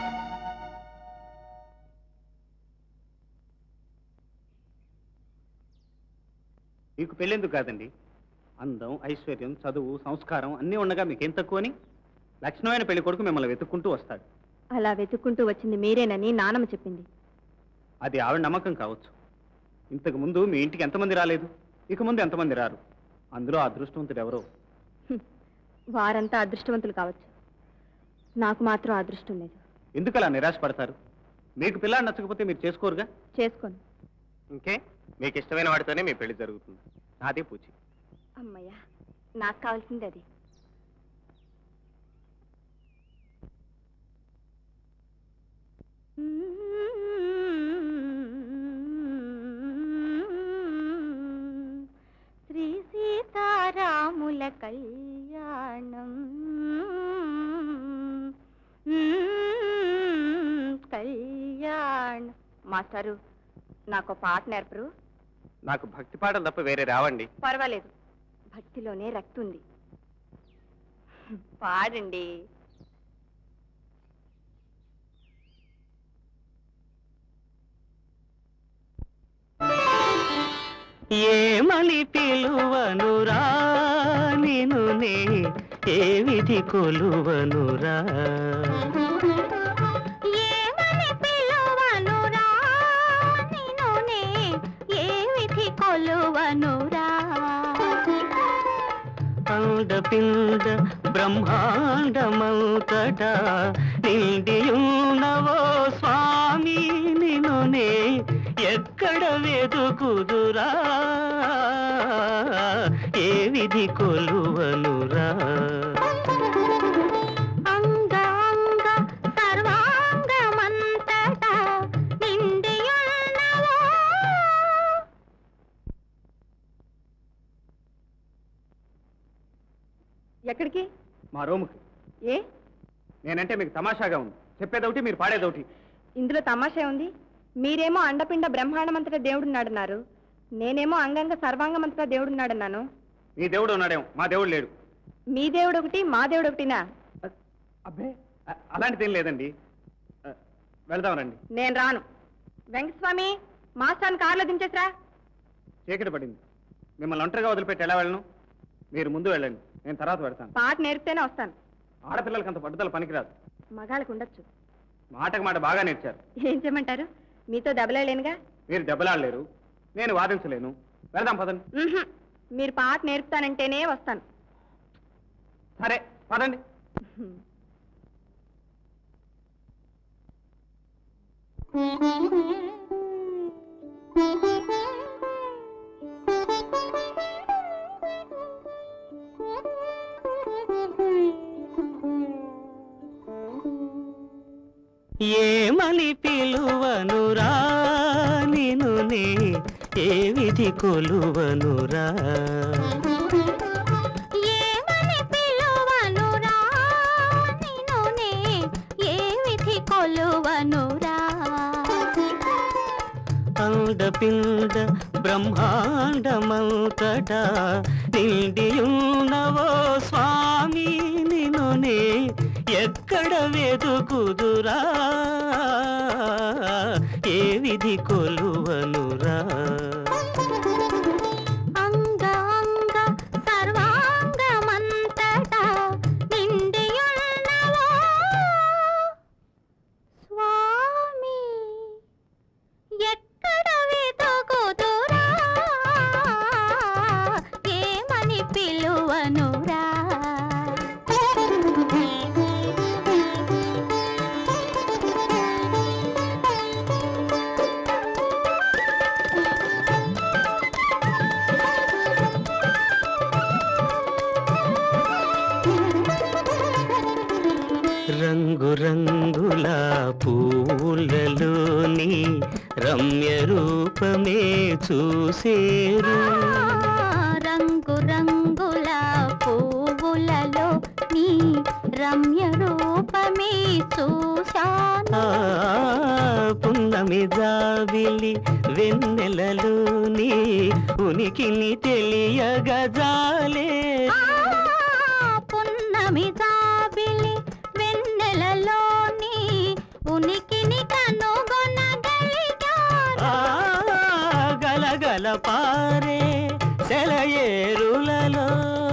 మీకు పెళ్ళెందుకు కాదండి అందం ఐశ్వర్యం చదువు సంస్కారం అన్నీ ఉండగా మీకేం తక్కువని లక్షణమైన పెళ్లి కొడుకు మిమ్మల్ని వెతుక్కుంటూ వస్తాడు అలా వెతుక్కుంటూ వచ్చింది మీరేనని నానమ్మ చెప్పింది అది ఆవిడ నమ్మకం కావచ్చు ఇంతకు ముందు మీ ఇంటికి ఎంతమంది రాలేదు ఇక ముందు ఎంతమంది రారు అందులో అదృష్టవంతుడు ఎవరో హ్మ్. వారంతా అదృష్టవంతులు కావచ్చు నాకు మాత్రం అదృష్టం లేదు ఎందుకు అలా నిరాశపడతారు మీకు పిల్లాడు నచ్చకపోతే మీరు చేసుకోరుగా చేసుకోను ఇంకే మీకు ఇష్టమైన వాడితోనే మీ పెళ్లి జరుగుతుంది నాదే పూచి అమ్మయ్యా నాకు కావాల్సింది అది శ్రీ సీతారాముల కళ్యాణం కళ్యాణం మాస్టారు నాకు పాట నేర్పరు నాకు భక్తి పాటలు తప్ప వేరే రావండి పర్వాలేదు భక్తిలోనే రక్తుంది పాడండి ఏమని పిలువనురా నిను నే ఏ విధి కొలువనురా ఏమని పిలువనురా నిన్నునే ఏ విధి కొలువనురా అండపిండ బ్రహ్మాండమంతట నిండియున్నవో స్వామి నినునే ఎక్కడ వెతుకుదురా ఏ విధి కొలువనురా అంగ అంగ సర్వాంగమంతటా నిండియున్నవో ఎక్కడికి మా రూముకి ఏ నేనంటే మీకు తమాషాగా ఉంది చెప్పేదొకటి మీరు పాడేదొకటి ఇందులో తమాషా ఉంది మీరేమో అండపిండ బ్రహ్మాండమంతటా దేవుడున్నాడన్నారు నేనేమో అంగంగ సర్వాంగమంతటా దేవుడున్నాడన్నాను మీ దేవుడు ఉన్నాడేమో మా దేవుడు లేడు మీ దేవుడు ఒకటి మా దేవుడు ఒకటినా అబ్బే అ- అలాంటిదేం లేదండి అ, వెళదాం రండి నేను రాను వెంకటస్వామి మాస్టాన్ని కారులో దించేసరా చీకటి పడింది మిమ్మల్ని ఒంటరిగా వదిలిపెట్టి ఎలా వెళ్ళను మీరు ముందు వెళ్ళండి నేను తర్వాత పెడతాను పాట నేర్పితేనే వస్తాను ఆడపిల్లలకి అంత పట్టుదల పనికిరాదు మగాళ్ళకు ఉండొచ్చు మాటకు మాట బాగా నేర్చారు ఏం చేయమంటారు మీతో దెబ్బలేలేనుగా మీరు దెబ్బలాడలేరు నేను వాదించలేను వెళదాం పదండి ఉహుం. మీరు పాట నేర్పుతానంటేనే వస్తాను సరే పదండి ఏమని పిలువనురా నినునే ఏ విధి కొలువనురా ఏమని పిలువనురా నిన్నునే ఏ విధి కొలువనురా అండపిండ బ్రహ్మాండమంతట నిండియున్నవో స్వామి నినునే ఎక్కడ వెతుకుదురా ఏ విధి కొలువనురా అంగ అంగ సర్వాంగమంతటా నిండియున్నవో స్వామి ఎక్కడ వెతుకుదురా ఏమని పిలువనురా రంగు రంగుల పూలలోని రమ్య రూపమే చూసేరు రంగు రంగుల పువ్వులలో నీ రమ్య రూపమే చూశాను ఆ పున్నమి జాబిలి వెన్నెలలోని ఉనికిని తెలియగజాలే పున్నమి జాబిలి వెన్నెలలోని ఉనికిని కనుగొనగలిగాను ఆ గలగల పారే సెలయేరులలో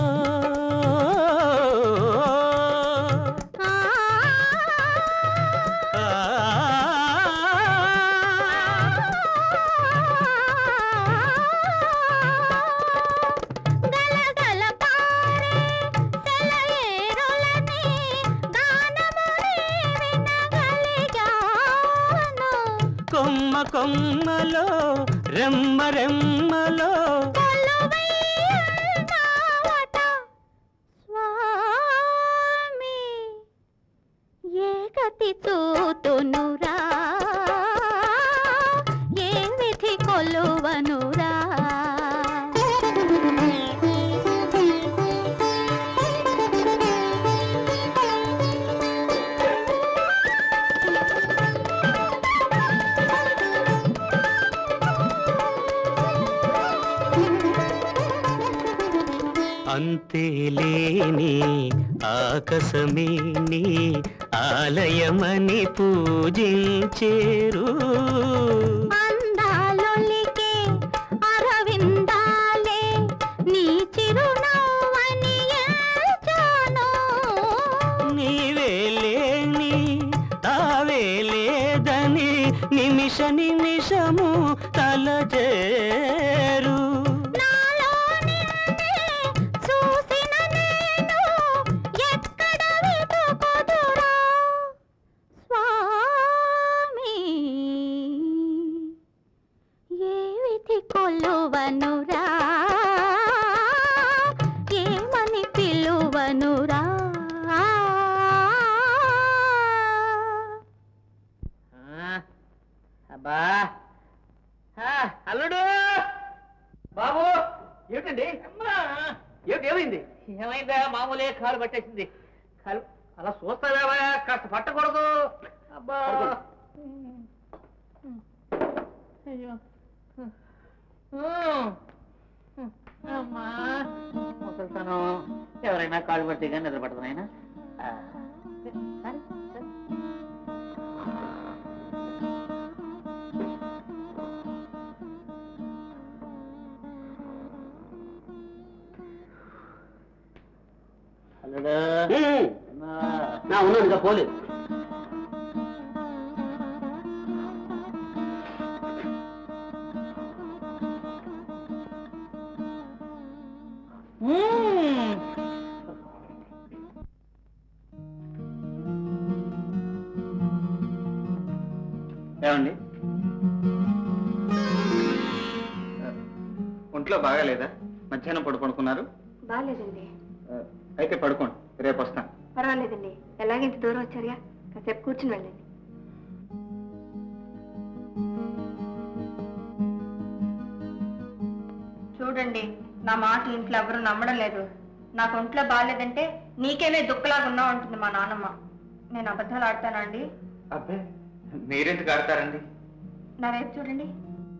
గలగల పారే సెలయేరులని గానముని వినగలిగాను కొమ్మ కొమ్మలో రెమ్మ రెమ్మలో కొలువైనావట స్వామి ఏ గతి చూతునురా ఏ విధి కొలువనురా అంతేలేని ఆకాశమే నీ ఆలయమని పూజించేరు అందాలొలికే అరవిందాలే నీ చిరునవ్వని ఎంచాను నిమిష నిమిషము తలచేరు నాలో నిన్నే చూసిన నేను ఎక్కడ వెతుకుదురా స్వామి ఏ విధి కొలువనురా ఏమని పిలువనురా అబ్బా ఆ, అల్లుడు బాబు ఏమిటండి ఏమిటి ఏమైంది ఏమైందా మామూలే కాలు పట్టేసింది కాలు అలా చూస్తావేవా కాస్త పట్టకూడదు అబ్బా అయ్యో అమ్మా ముసల్తాను ఎవరైనా కాళ్ళు పడితే కానీ నిద్ర పడుతుంది ఆయన నా ఉన్నాను ఇంకా పోలేదు ఏమండి ఒంట్లో బాగాలేదా మధ్యాహ్నం పడు పడుకున్నారు బాగాలేదండి అయితే పడుకోండి రేపు వస్తాను పర్వాలేదండి ఎలాగ ఇంత దూరం వచ్చారుగా కాసేపు కూర్చుని వెళ్ళండి చూడండి నా మాట ఇంట్లో ఎవరు నమ్మడం లేదు నాకు ఒంట్లో బాగాలేదంటే నీకేమే దుఃఖలాగా ఉన్నావు అంటుంది మా నాన్నమ్మ నేను అబద్ధాలు ఆడతానా అండి అబ్బే మీరెందుకు ఆడతారండి నా వైపు చూడండి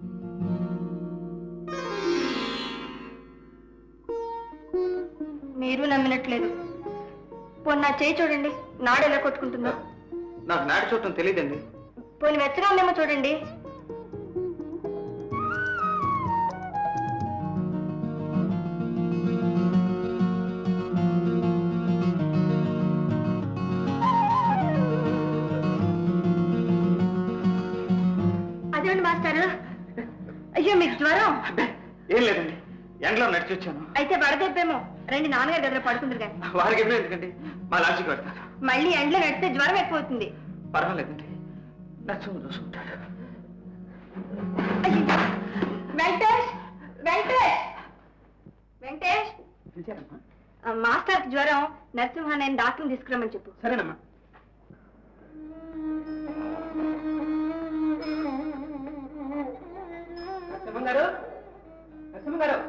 మీరు నమ్మినట్లేదు పోనీ నా చేయి చూడండి నాడు ఎలా కొట్టుకుంటుందో నాకు నాటి చూడటం తెలియదండి పోనీ వెచ్చగా ఉందేమో చూడండి అదేండి మాస్టారు అయ్యో మీకు జ్వరం ఏం లేదండి ఎండలో నడిచి వచ్చాను అయితే వడదెబ్బేమో రండి నాన్నగారి దగ్గర పడుకుందరు కానీ వారికి ఎప్పుడు ఎందుకండి మా లాడ్జికి పెడతాను మళ్ళీ ఎండలో నడిస్తే జ్వరం ఎక్కువవుతుంది పర్వాలేదండి నచ్చు చూసుకుంటాడు అయ్యో. వెంకటేష్ వెంకటేష్ వెంకటేష్ ఆ, మాస్టర్కి జ్వరం నరసింహ నేను డాక్టర్ని తీసుకురమ్మని చెప్పు సరేనమ్మా నరసింహం గారు నరసింహం గారు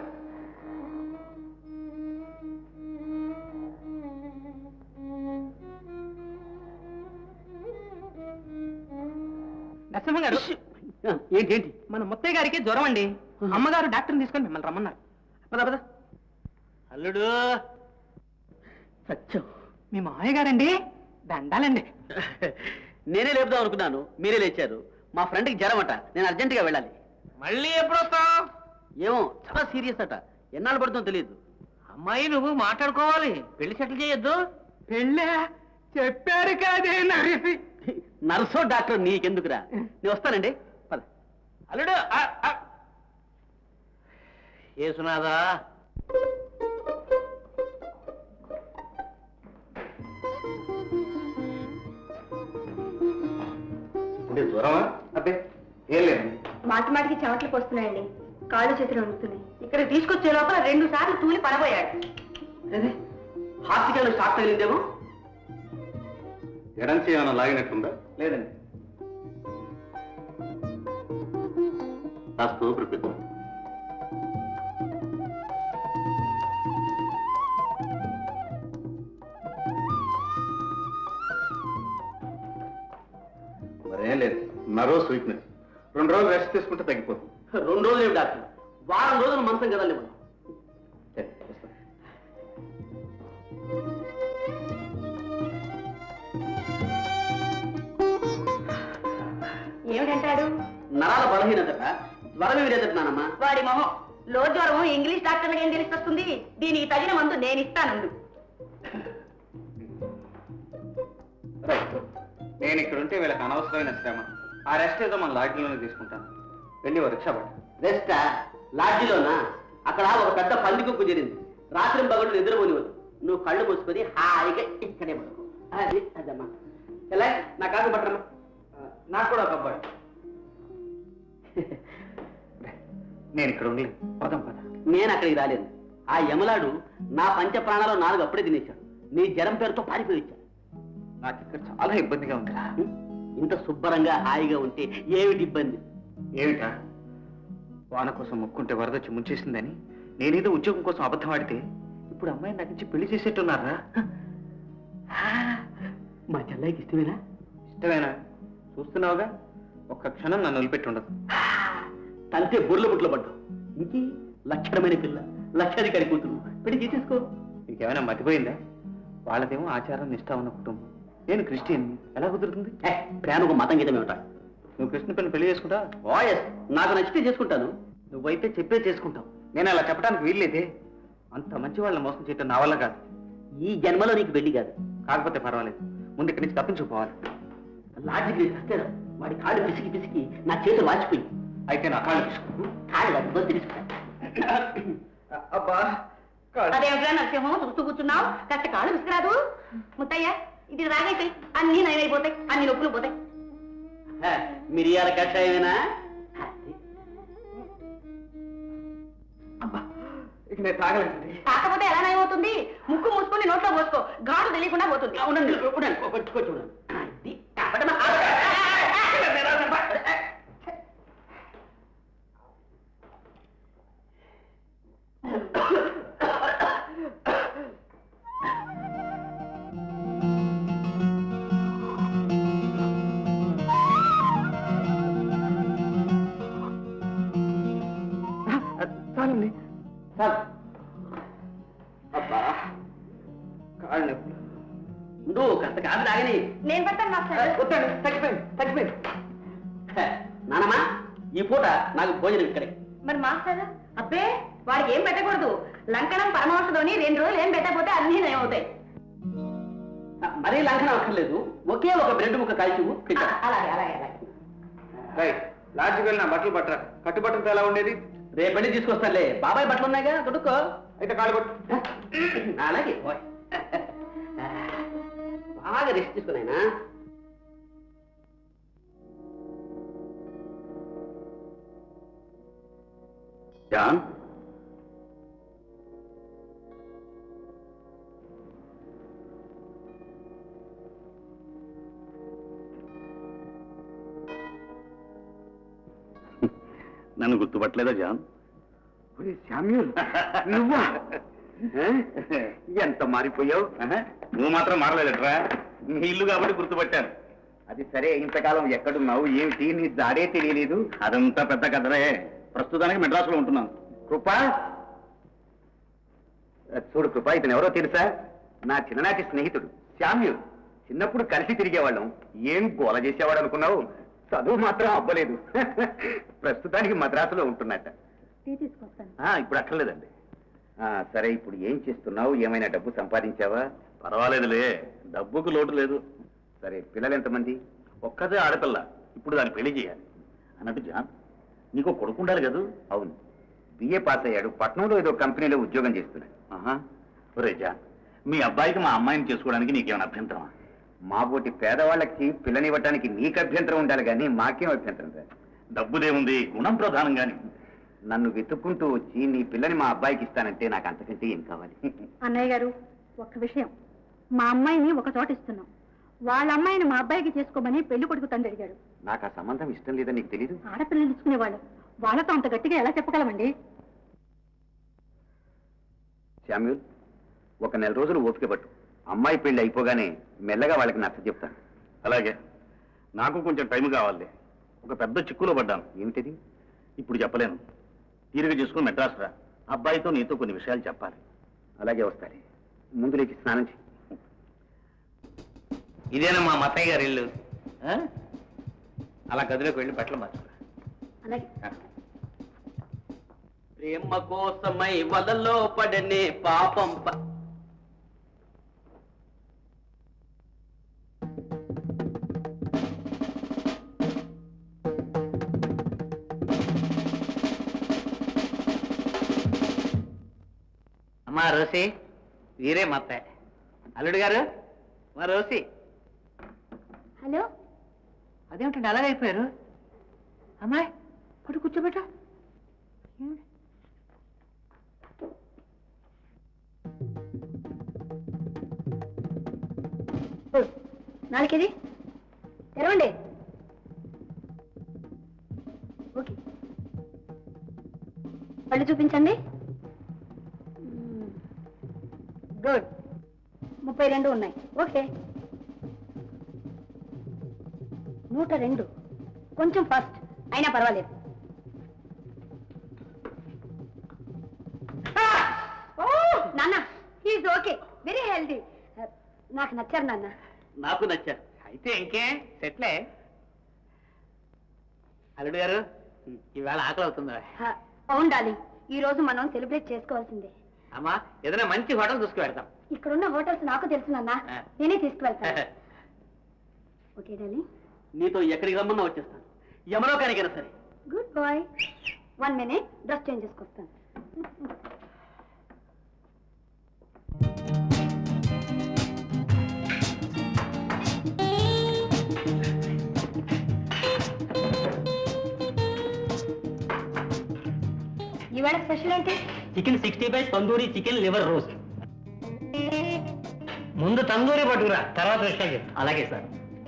నరసింహ గారు ఏంటి ఏంటి మన ముత్తయ్య గారికి జ్వరం అండి అమ్మగారు డాక్టర్ని తీసుకొని మిమ్మల్ని రమ్మన్నారు పద పద అల్లుడు సత్యం మీ మామయ్య గారండి దండాలండి నేనే లేపుదాం అనుకున్నాను మీరే లేచారు మా ఫ్రెండ్కి జ్వరం అట నేను అర్జెంటుగా వెళ్ళాలి మళ్ళీ ఎప్పుడు వస్తావు ఏమో చాలా సీరియస్ అట ఎన్నాళ్ళు పడుతుందో తెలియదు అమ్మాయి నువ్వు మాట్లాడుకోవాలి పెళ్లి సెటిల్ చేయొద్దు పెళ్ళే చెప్పారు కాదే నరిసి నర్సో డాక్టర్ నీకెందుకురా నేను వస్తానండి పద అల్లుడు ఆ, ఆ. ఏసునాదా అంటే జ్వరమా అబ్బే ఏం లేదండి మాటి మాటికి చెమటలు పోస్తున్నాయండి కాళ్ళు చేతులు వండుతున్నాయి ఇక్కడ తీసుకొచ్చే లోపల రెండు సార్లు తూలి పడబోయాడు హాస్పిటల్ షాక్ తగిలిందేమో ఎడం చేయమన్నా లాగినట్టుందా లేదండి కాస్త ఊపిరి పెద్దాం మరేం లేదు నర్వస్ వీక్నెస్ రెండు రోజులు రెస్ట్ తీసుకుంటే తగ్గిపోతుంది రెండు రోజులు ఏమి డాక్టర్ వారం రోజులు మంచం కదండి మనం సరే, వస్తాను. ఏమిటంటాడు నరాల బలహీనతట జ్వరం ఏమి లేదట నానమ్మా వాడి మొహం లో జ్వరం ఇంగ్లీష్ డాక్టర్లకు ఏం తెలిసి దీనికి తగిన మందు నేను ఇస్తానండు రైట్. నేను ఇక్కడ ఉంటే వీళ్ళకి అనవసరమైన శ్రమ ఆ రెస్ట్ ఏదో మన లాడ్జీలోనే తీసుకుంటాను వెళ్ళి ఓ రిక్షా పట్టు రెస్ట్ లాడ్జిలోనా అక్కడ ఒక పెద్ద పంది కుక్కు జరిగింది రాత్రి పగళ్ళు నిద్రపోనివ్వదు నువ్వు కళ్ళు మూసుకొని హాయిగా ఇక్కడే పడుకో అది అదమ్మా ఎలా నా కాఫీ పట్టరమ్మా నాకు కూడా ఒక అబ్బాయి నేను ఇక్కడ ఉండలేదు పదం పద నేను అక్కడికి రాలేదు ఆ యమలాడు నా పంచ ప్రాణాలు నాలుగు అప్పుడే తినేశాడు నీ జ్వరం పేరుతో పారిపోయి వచ్చాడు నాకు ఇక్కడ చాలా ఇబ్బందిగా ఉందిరా ఇంత శుభ్రంగా హాయిగా ఉంటే ఏమిటి ఇబ్బంది ఏమిటా వాన కోసం మొక్కుంటే వరద వచ్చి ముంచేసిందని నేనేదో ఉద్యోగం కోసం అబద్ధం ఆడితే ఇప్పుడు అమ్మాయి నాకు ఇచ్చి పెళ్లి చేసేట్టున్నారా మా చెల్లైకి ఇష్టమేనా ఇష్టమేనా చూస్తున్నావుగా ఒక్క క్షణం నన్ను వదిలిపెట్టి ఉండదు తంతే బుర్ల బుట్ల పడ్డు ఇంకే లక్షణమైన పిల్ల లక్షాధికారి కూతురు పెళ్లి చేసేసుకో నీకేమైనా మతిపోయిందా వాళ్ళదేమో ఆచారం నిష్ఠ ఉన్న కుటుంబం నేను క్రిస్టియన్ ఎలా కుదురుతుంది ఏ, ప్రేమ ఒక మతం గీతం ఏమిటా నువ్వు కృష్ణ పిల్లని పెళ్లి చేసుకుంటా ఓఎస్ నాకు నచ్చితే చేసుకుంటాను నువ్వైతే చెప్పే చేసుకుంటావు నేను అలా చెప్పడానికి వీల్లేదే అంత మంచి వాళ్ళని మోసం చేయటం నా వల్ల కాదు ఈ జన్మలో నీకు పెళ్లి కాదు కాకపోతే పర్వాలేదు ముందు ఇక్కడి నుంచి తప్పించుకోవాలి లాడ్జికి నేను చస్తాను వాడి కాళ్ళు పిసికి పిసికి నా చేతులు వాచిపోయి అయితే నా కాళ్ళు తీసుకో కాళ్ళు కాదు గొంతు తీసుకుంటా అబ్బా అదేమిట్రా నరసింహం చూస్తూ కూర్చున్నావు కాస్త కాళ్ళు విసుకురాదు ముత్తయ్య ఇది రాగైతే అన్ని నయమైపోతాయి అన్ని నొప్పులు పోతాయి హ, మిరియాల కషాయమేనా ఇక నేను తాగలేదండి కాకపోతే ఎలా నయమవుతుంది ముక్కు మూసుకొని నోట్లో పోసుకో ఘాటు తెలియకుండా పోతుంది ఉండండి ఉండండి కొంచెం కొంచెం ఉండండి. అది, పడమా. చాలండి చాలు. అబ్బా కాళ్ళు నొప్పులు ఉండు కాస్త కాదు తాగని నేను పెడతాను మాస్టర్ వద్దండి తగ్గిపోయింది తగ్గిపోయింది హ, నానమ్మా ఈ పూట నాకు భోజనం ఇక్కడే మరి మాస్టర్ అబ్బే వాడికి ఏం పెట్టకూడదు లంకనం పరమహంసలోని రెండు రోజులు ఏం పెట్టకపోతే అన్ని నయమవుతాయి మరీ లంఘనం అక్కర్లేదు ఒకే ఒక బ్రెడ్ ముక్క కాల్చి తింటా అలాగే అలాగే అలాగే రైట్ లాడ్జికి వెళ్ళిన బట్టలు పట్టరా కట్టుబట్టలతో ఎలా ఉండేది రేపటి తీసుకొస్తానులే బాబాయ్ బట్టలు ఉన్నాయిగా తొడుక్కో అయితే కాళ్ళు కొట్టు అలాగే ఓయ్. బాగా రెస్ట్ తీసుకున్నాయినా జాన్ నన్ను గుర్తుపట్టలేదా జాన్ శామ్యూల్ నువ్వా ఎంత మారిపోయావు నువ్వు మాత్రం మారలేదట్రా నీ ఇల్లు కాబట్టి గుర్తుపట్టాను అది సరే ఇంతకాలం ఎక్కడున్నావు ఏమిటి నీ దాడే తెలియలేదు అదంతా పెద్ద కథలే ప్రస్తుతానికి మెడ్రాసులో ఉంటున్నాను కృప చూడు కృప ఇతను ఎవరో తెలుసా నా చిన్ననాటి స్నేహితుడు శామ్యుల్ చిన్నప్పుడు కలిసి తిరిగేవాళ్ళం ఏం గోల చేసేవాడు అనుకున్నావు చదువు మాత్రం అవ్వలేదు ప్రస్తుతానికి మద్రాసులో ఉంటున్నట్ట టీ తీసుకొస్తాను ఆ, ఇప్పుడు అక్కర్లేదండి ఆ, సరే ఇప్పుడు ఏం చేస్తున్నావు ఏమైనా డబ్బు సంపాదించావా పర్వాలేదులే డబ్బుకు లోటు లేదు సరే పిల్లలు ఎంతమంది ఒక్కదే ఆడపిల్ల ఇప్పుడు దాన్ని పెళ్లి చేయాలి అన్నట్టు జాన్ నీకు కొడుకు ఉండాలి కదూ అవును బిఏ పాస్ అయ్యాడు పట్నంలో ఏదో కంపెనీలో ఉద్యోగం చేస్తున్నాడు ఆహా ఒరే జాన్ మీ అబ్బాయికి మా అమ్మాయిని చేసుకోవడానికి నీకేమైనా అభ్యంతరమా మా బోటి పేదవాళ్ళకి పిల్లనివ్వటానికి నీకు అభ్యంతరం ఉండాలి కానీ మాకేం అభ్యంతరం సార్ డబ్బుదేముంది గుణం ప్రధానం గాని నన్ను వెతుక్కుంటూ వచ్చి నీ పిల్లని మా అబ్బాయికి ఇస్తానంటే నాకు అంతకంటే ఏం కావాలి అన్నయ్య గారు ఒక్క విషయం మా అమ్మాయిని ఒక చోట ఇస్తున్నాం వాళ్ళ అమ్మాయిని మా అబ్బాయికి చేసుకోమని పెళ్లి కొడుకు తండ్రి అడిగాడు నాకు ఆ సంబంధం ఇష్టం లేదని నీకు తెలీదు ఆడపిల్లలు ఇచ్చుకునేవాళ్ళు వాళ్ళతో అంత గట్టిగా ఎలా చెప్పగలమండి శామ్యూల్ ఒక నెల రోజులు ఓపిక పట్టు అమ్మాయి పెళ్లి అయిపోగానే మెల్లగా వాళ్ళకి నచ్చ చెప్తాను అలాగే నాకు కొంచెం టైం కావాలి ఒక పెద్ద చిక్కులో పడ్డాను ఏమిటిది ఇప్పుడు చెప్పలేను తీరిక చేసుకుని మెడ్రాస్ రా అబ్బాయితో నీతో కొన్ని విషయాలు చెప్పాలి అలాగే వస్తాయి ముందు లేచి స్నానం చేయి ఇదేనా మా మత్తయ్య గారి ఇల్లు ఆ? అలా గదిలోకి వెళ్ళి బట్టలు మార్చుకో అలాగే ప్రేమ కోసమై వలలో పడనే పాపం ప- అమ్మా రోసి వీరే మా అత్తాయి అల్లుడు గారు మా రోసి హలో అదేమిటండి అలాగే అయిపోయారు అమ్మాయి పట్టు కూర్చోబెట్ట నాలుగేది తెరవండి ఓకే పళ్ళు చూపించండి గుడ్ ముప్పై రెండు ఉన్నాయి ఓకే నూట రెండు కొంచెం ఫాస్ట్ అయినా పర్వాలేదు నాన్న ఈజ్ ఓకే వెరీ హెల్దీ నాకు నచ్చారు నాన్న నాకు నచ్చారు అయితే ఇంకే సెట్లే అల్లుడు గారు ఈవేళ ఆకలి అవుతుందా హ, అవును డార్లింగ్ ఈ రోజు మనం సెలబ్రేట్ చేసుకోవాల్సిందే అమ్మా ఏదైనా మంచి హోటల్ చూసుకు పెడతాం ఇక్కడున్న హోటల్స్ నాకు తెలుసు నాన్న ఆ. నేనే తీసుకువెళ్తాను ఓకే డార్లింగ్ నీతో ఎక్కడికి రమ్మన్నా వచ్చేస్తాను యమలోకానికైనా సరే good boy one minute dress change చేసుకొస్తాను ఈవేళ స్పెషల్ ఏంటి chicken sixty five tandoori chicken liver roast ముందు తందూరి పట్టుకురా తర్వాత విషయం చెప్తా అలాగే సార్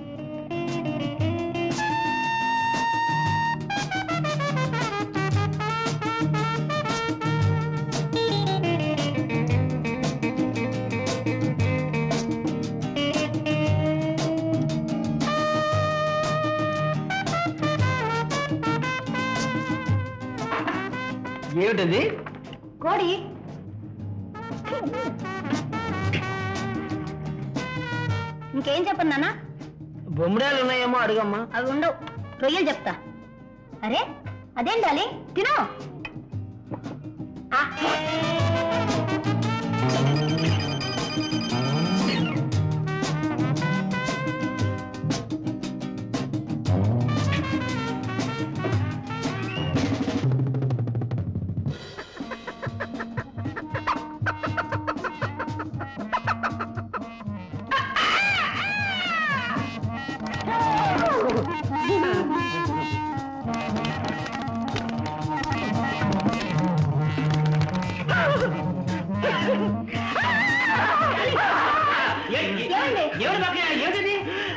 ఏమిటది కోడి ఇంకేం చెప్పను నాన్న బొమ్మడాలు ఉన్నాయేమో అడుగమ్మా అవి ఉండవు రొయ్యలు చెప్తా అరే అదేం డాలి తిను ఆ. ఏమండి? ఏమిటిది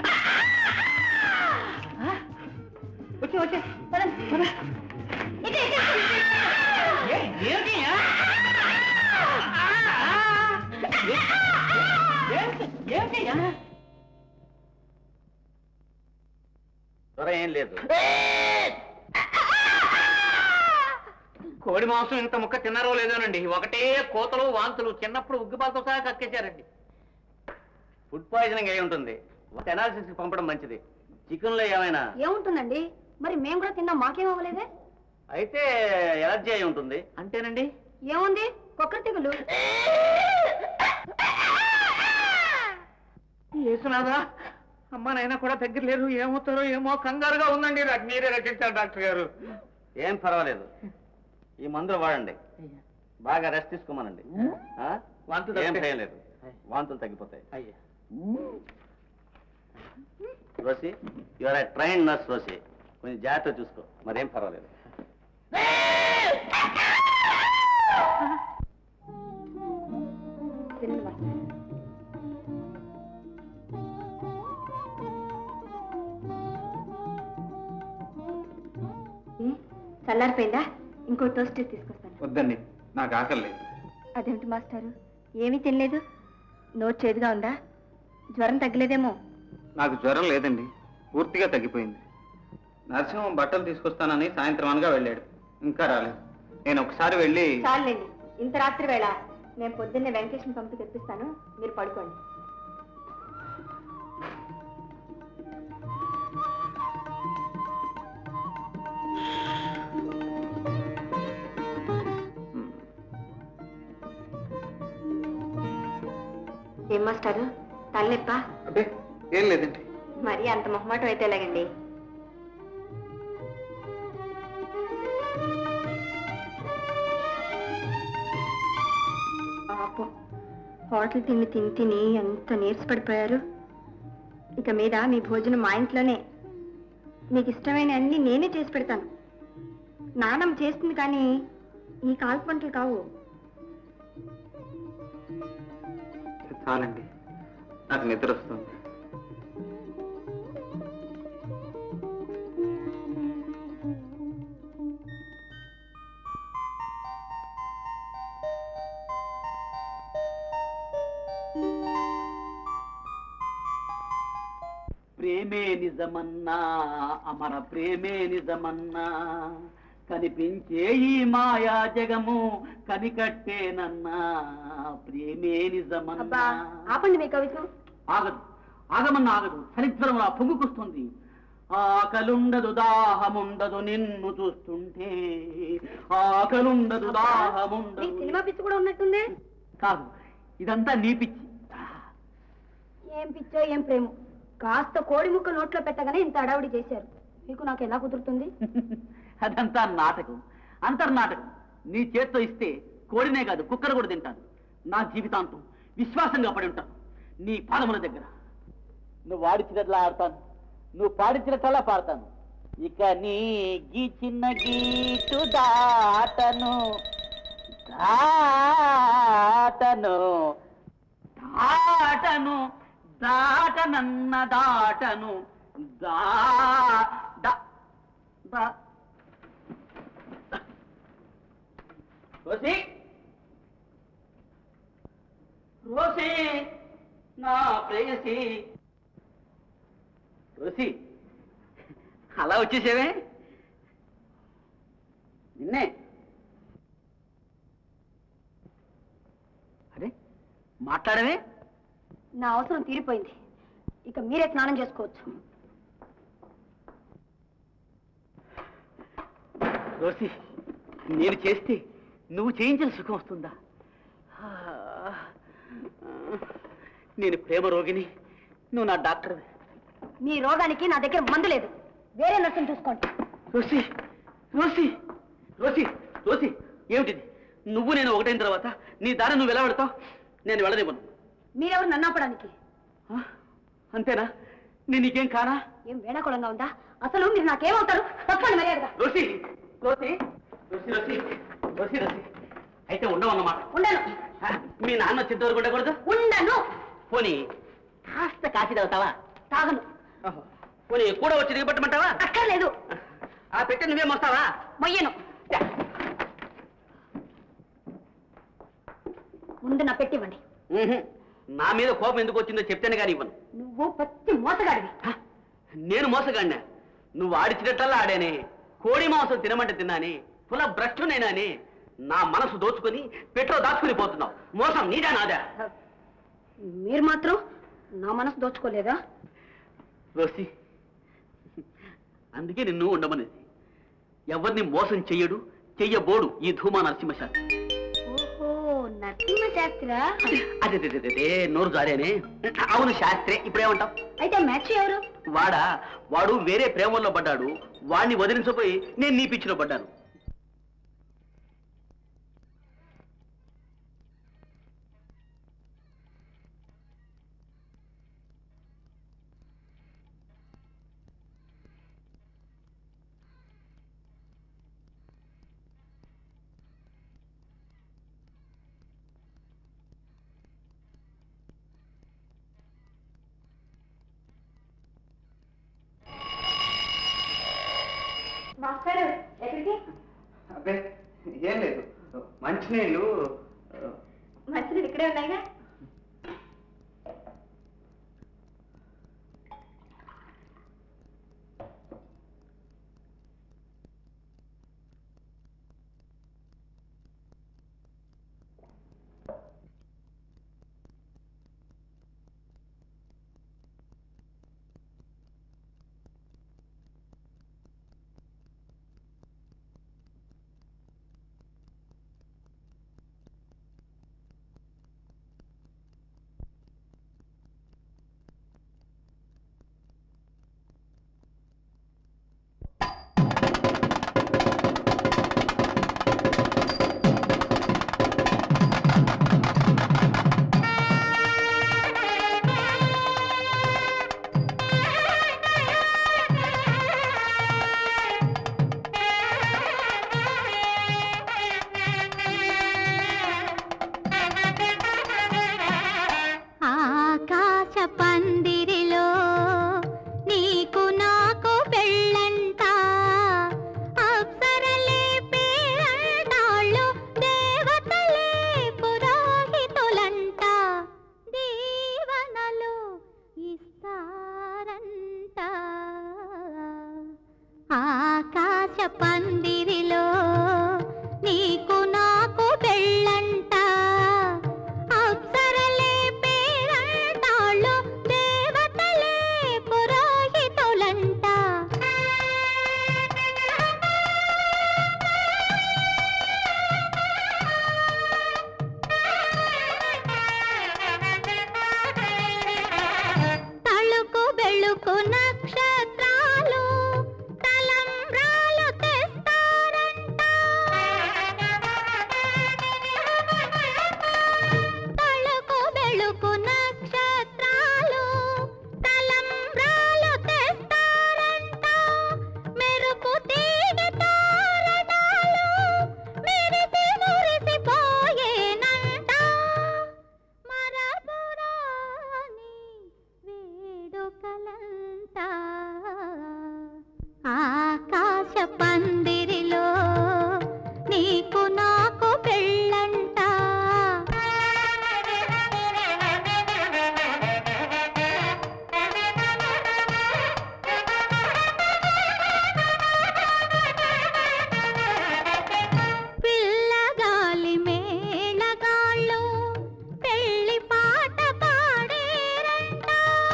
వచ్చి వచ్చి పదండి, పద. ఇటు, ఇటు, ఇటు. ఏమిటి త్వర ఏం లేదు కోడి మాంసం ఇంత ముక్క తిన్నారో లేదోనండి ఒకటే కోతలు వాంతులు చిన్నప్పుడు ఉగ్గిపాలతో సహా కక్కేశారండి ఫుడ్ పాయిజనింగ్ అయి ఉంటుంది ఎనాలిసిస్ కి పంపడం మంచిది చికెన్ లో ఏమైనా ఏముంటుందండి మరి మేము కూడా తిన్నాం మాకేం అవ్వలేదే అయితే ఎలర్జీ అయి ఉంటుంది అంతేనండి ఏముంది కుక్కర తెగులు యేసునాథా అమ్మ నాయన కూడా దగ్గర లేరు ఏమవుతారో ఏమో కంగారుగా ఉందండి నాకు మీరే రక్షించారు డాక్టర్ గారు ఏం పర్వాలేదు ఈ మందులు వాడండి బాగా రెస్ట్ తీసుకోమనండి ఆ? వాంతులు ఏం తగ్గుతాయి. భయం లేదు వాంతులు తగ్గిపోతాయి Rosie your train nurse Rosie కొంచెం జాగ్రత్త చూసుకో మరేం పర్వాలేదు తినండి వా. ఏ, చల్లారిపోయిందా ఇంకో టోస్ట్ తీసుకొస్తాను వద్దండి నాకు ఆకలి లేదు అదేమిటి మాస్టారు ఏమీ తినలేదు నోట్ చేదుగా ఉందా జ్వరం తగ్గలేదేమో నాకు జ్వరం లేదండి పూర్తిగా తగ్గిపోయింది నరసింహం బట్టలు తీసుకొస్తానని సాయంత్రం అనగా వెళ్ళాడు ఇంకా రాలేదు నేను ఒకసారి వెళ్ళి చాలండి ఇంత రాత్రి వేళ నేను పొద్దున్నే వెంకటేశ్వర పంపి తెప్పిస్తాను మీరు పడుకోండి ఏం మాస్టారు తలనొప్పా అబ్బే ఏం లేదండి మరి అంత మొహమాటం అయితే ఎలాగండి హోటల్ తిని తిని తిని ఎంత నీరసపడిపోయారు ఇక మీద మీ భోజనం మా ఇంట్లోనే మీకు ఇష్టమైన అన్ని నేనే చేసి పెడతాను నానమ్మ చేస్తుంది కానీ ఈ కాల్పు వంటలు కావు చాలండి నాకు నిద్ర వస్తుంది ప్రేమే నిజమన్నా అమర ప్రేమే నిజమన్నా కనిపించే ఈ మాయా జగము కనికట్టేనన్నా ప్రేమే నిజమన్నా ఆపండి మీ కవిత్వం ఆగదు ఆగమన్నా ఆగదు చరిత్రములా పొంగుకొస్తుంది ఆకలుండదు దాహముండదు నిన్ను చూస్తుంటే ఆకలుండదు దాహముండదు సినిమా పిచ్చి కూడా ఉన్నట్టుంది కాదు ఇదంతా నీ పిచ్చి ఏం పిచ్చో ఏం ప్రేమ కాస్త కోడి ముక్క నోట్లో పెట్టగానే ఇంత అడావిడి చేశారు మీకు నాకు ఎలా కుదురుతుంది అదంతా నాటకం అంతర్నాటకం నీ చేత్తో ఇస్తే కోడినే కాదు కుక్కను కూడా తింటాను నా జీవితాంతం విశ్వాసంగా పడి ఉంటాను నీ పాదముల దగ్గర నువ్వు వాడిచ్చినట్లా ఆడతాను నువ్వు పాడించినట్లా పాడతాను ఇక నీ గీచిన గీటు దాటను దాటను దాటను దాటనన్న దాటను దా దా- దా రోసి రోసి నా ప్రేయసి రోసి అలా వచ్చేసేవే నిన్నే అరే మాట్లాడవే నా అవసరం తీరిపోయింది ఇక మీరే స్నానం చేసుకోవచ్చు రోసి నేను చేస్తే నువ్వు చేయించిన సుఖం వస్తుందా ఆ, నేను ప్రేమ రోగిని నువ్వు నా డాక్టర్ మీ రోగానికి నా దగ్గర మందు లేదు వేరే నర్సుని చూసుకోండి రోసి రోసి రోసి రోసి ఏమిటిది నువ్వు నేను ఒకటైన తర్వాత నీ దారి నువ్వు ఎలా పెడతావు నేను వెళ్ళనివ్వను మీరెవరు నన్ను ఆపడానికి అంతేనా నేను నీకేం కానా ఏం వేళాకుళంగా ఉందా అసలు మీరు నాకేమవుతారు తప్పండి మర్యాదగా రోసి రోసి రోసి రోసి రోసి రోసి అయితే ఉండవన్నమాట ఉండను ఆ, మీ నాన్న వచ్చేంత వరకు ఉండకూడదు ఉండను పోనీ కాస్త కాఫీ తాగుతావా తాగను పోనీ కూడా వచ్చి దిగబట్టమంటావా అక్కర్లేదు ఆ పెట్టి నువ్వేం వస్తావా మొయ్యను ముందు నా పెట్టివ్వండి ఊహు. నా మీద కోపం ఎందుకు వచ్చిందో చెప్తేనే కానీ ఇవ్వను నువ్వు పచ్చి మోసగాడివి నేను మోసగాడినా నువ్వు ఆడిచినట్టల్లా ఆడానే కోడి మాంసం తినమంటే తిన్నాని పుల భ్రష్టునేనాని నా మనసు దోచుకొని పెట్రో దాచుకుని పోతున్నావు మోసం నీదా నాదా మీరు మాత్రం నా మనసు దోచుకోలేదా రోసి అందుకే నిన్ను ఉండమనేది ఎవరిని మోసం చెయ్యడు చెయ్యబోడు ఈ ధూమా నరసింహశాస్త్రి ఓహో నరసింహ శాస్త్రా అదే అదే, అదే, అదే నోరు జారేనే అవును శాస్త్రే ఇప్పుడేమంటావు అయితే మ్యాచ్ ఎవరు వాడా వాడు వేరే ప్రేమల్లో పడ్డాడు వాడిని వదిలించపోయి నేను నీ పిచ్చిలో పడ్డాను మాస్టర్ ఎక్కడికి అబ్బే ఏం లేదు మంచినీళ్ళు మంచిది ఇక్కడే ఉన్నాయిగా పందిరిలో నీకు నాకు పెళ్ళంట పిల్లగాలి మేళగాళ్ళు పెళ్లి పాట పాడేరంట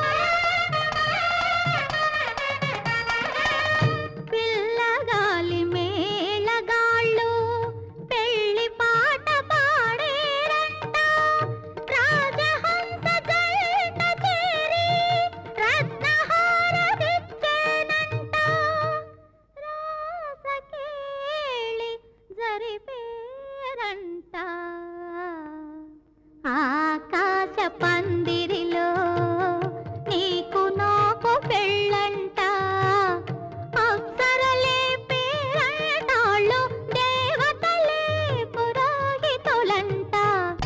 పిల్లగాలి మేళగాళ్ళు పెళ్లి పాట పాడేరంట రాజహంస జంట చేరి రత్నహారమిచ్చేనంట రాసకేళి జరిపేరంట ఆకాశ పందిరిలో నీకు నాకు పెళ్ళంట అప్సరలే పేరంటాళ్ళు దేవతలే పురోహితులంట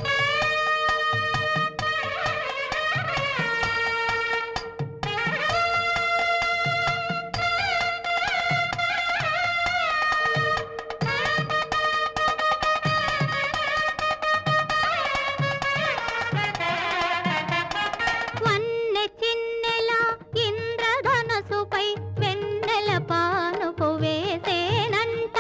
వన్నె చిన్నెల ఇంద్రధనసుపై వెన్నెల పానుపు వేసేనంట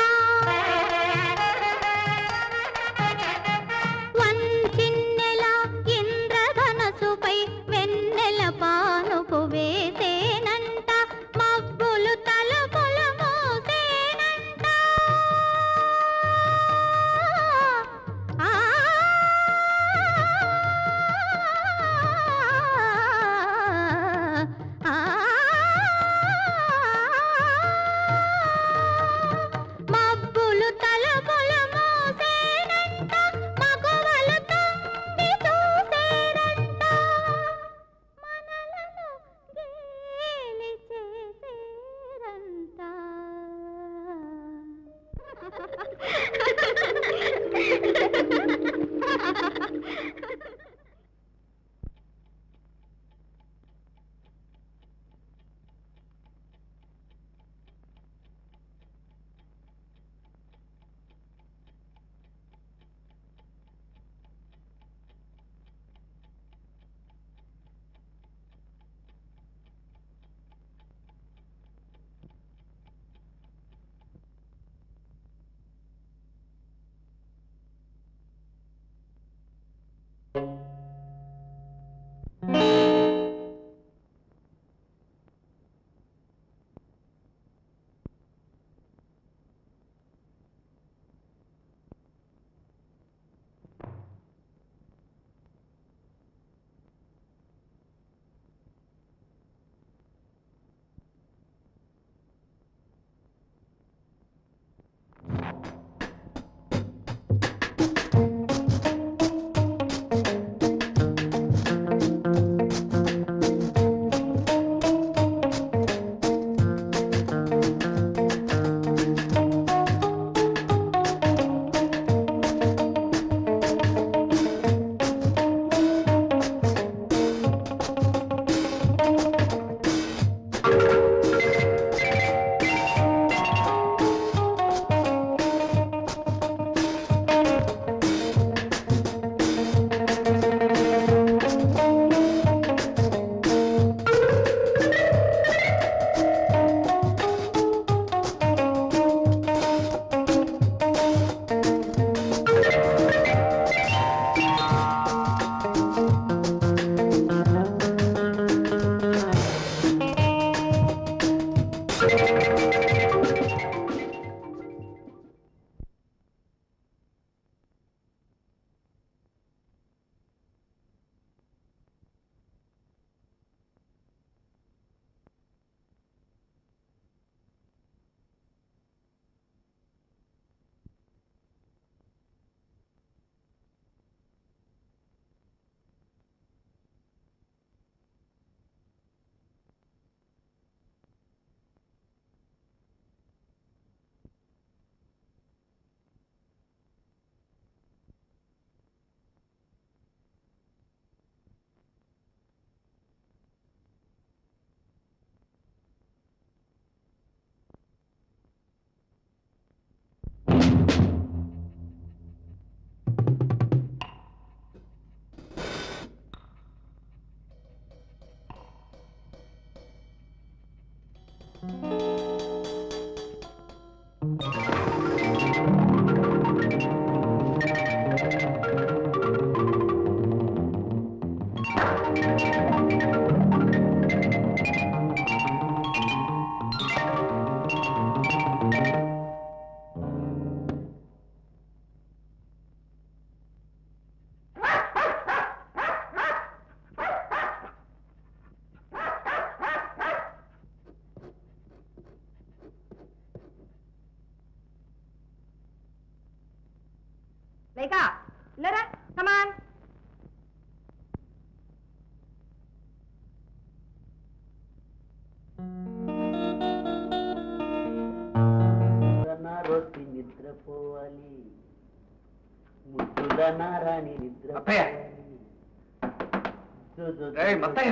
వన్ చిన్నెల ఇంద్రధనసుపై వెన్నెల పానుపు వేసేనంట మబ్బులు తలుపులు మూసేనంట ఆ మబ్బులు తలుపులు మూసేనంట మగవలు తొంగి చూసేనంట మనలను గేలి చేసేరంట లేక లేరా కమాన్ రొట్టి నిద్రపోవాలి ముద్దుల నారాణి నిద్ర అత్తయ్య. ఏయ్, మత్తయ్య.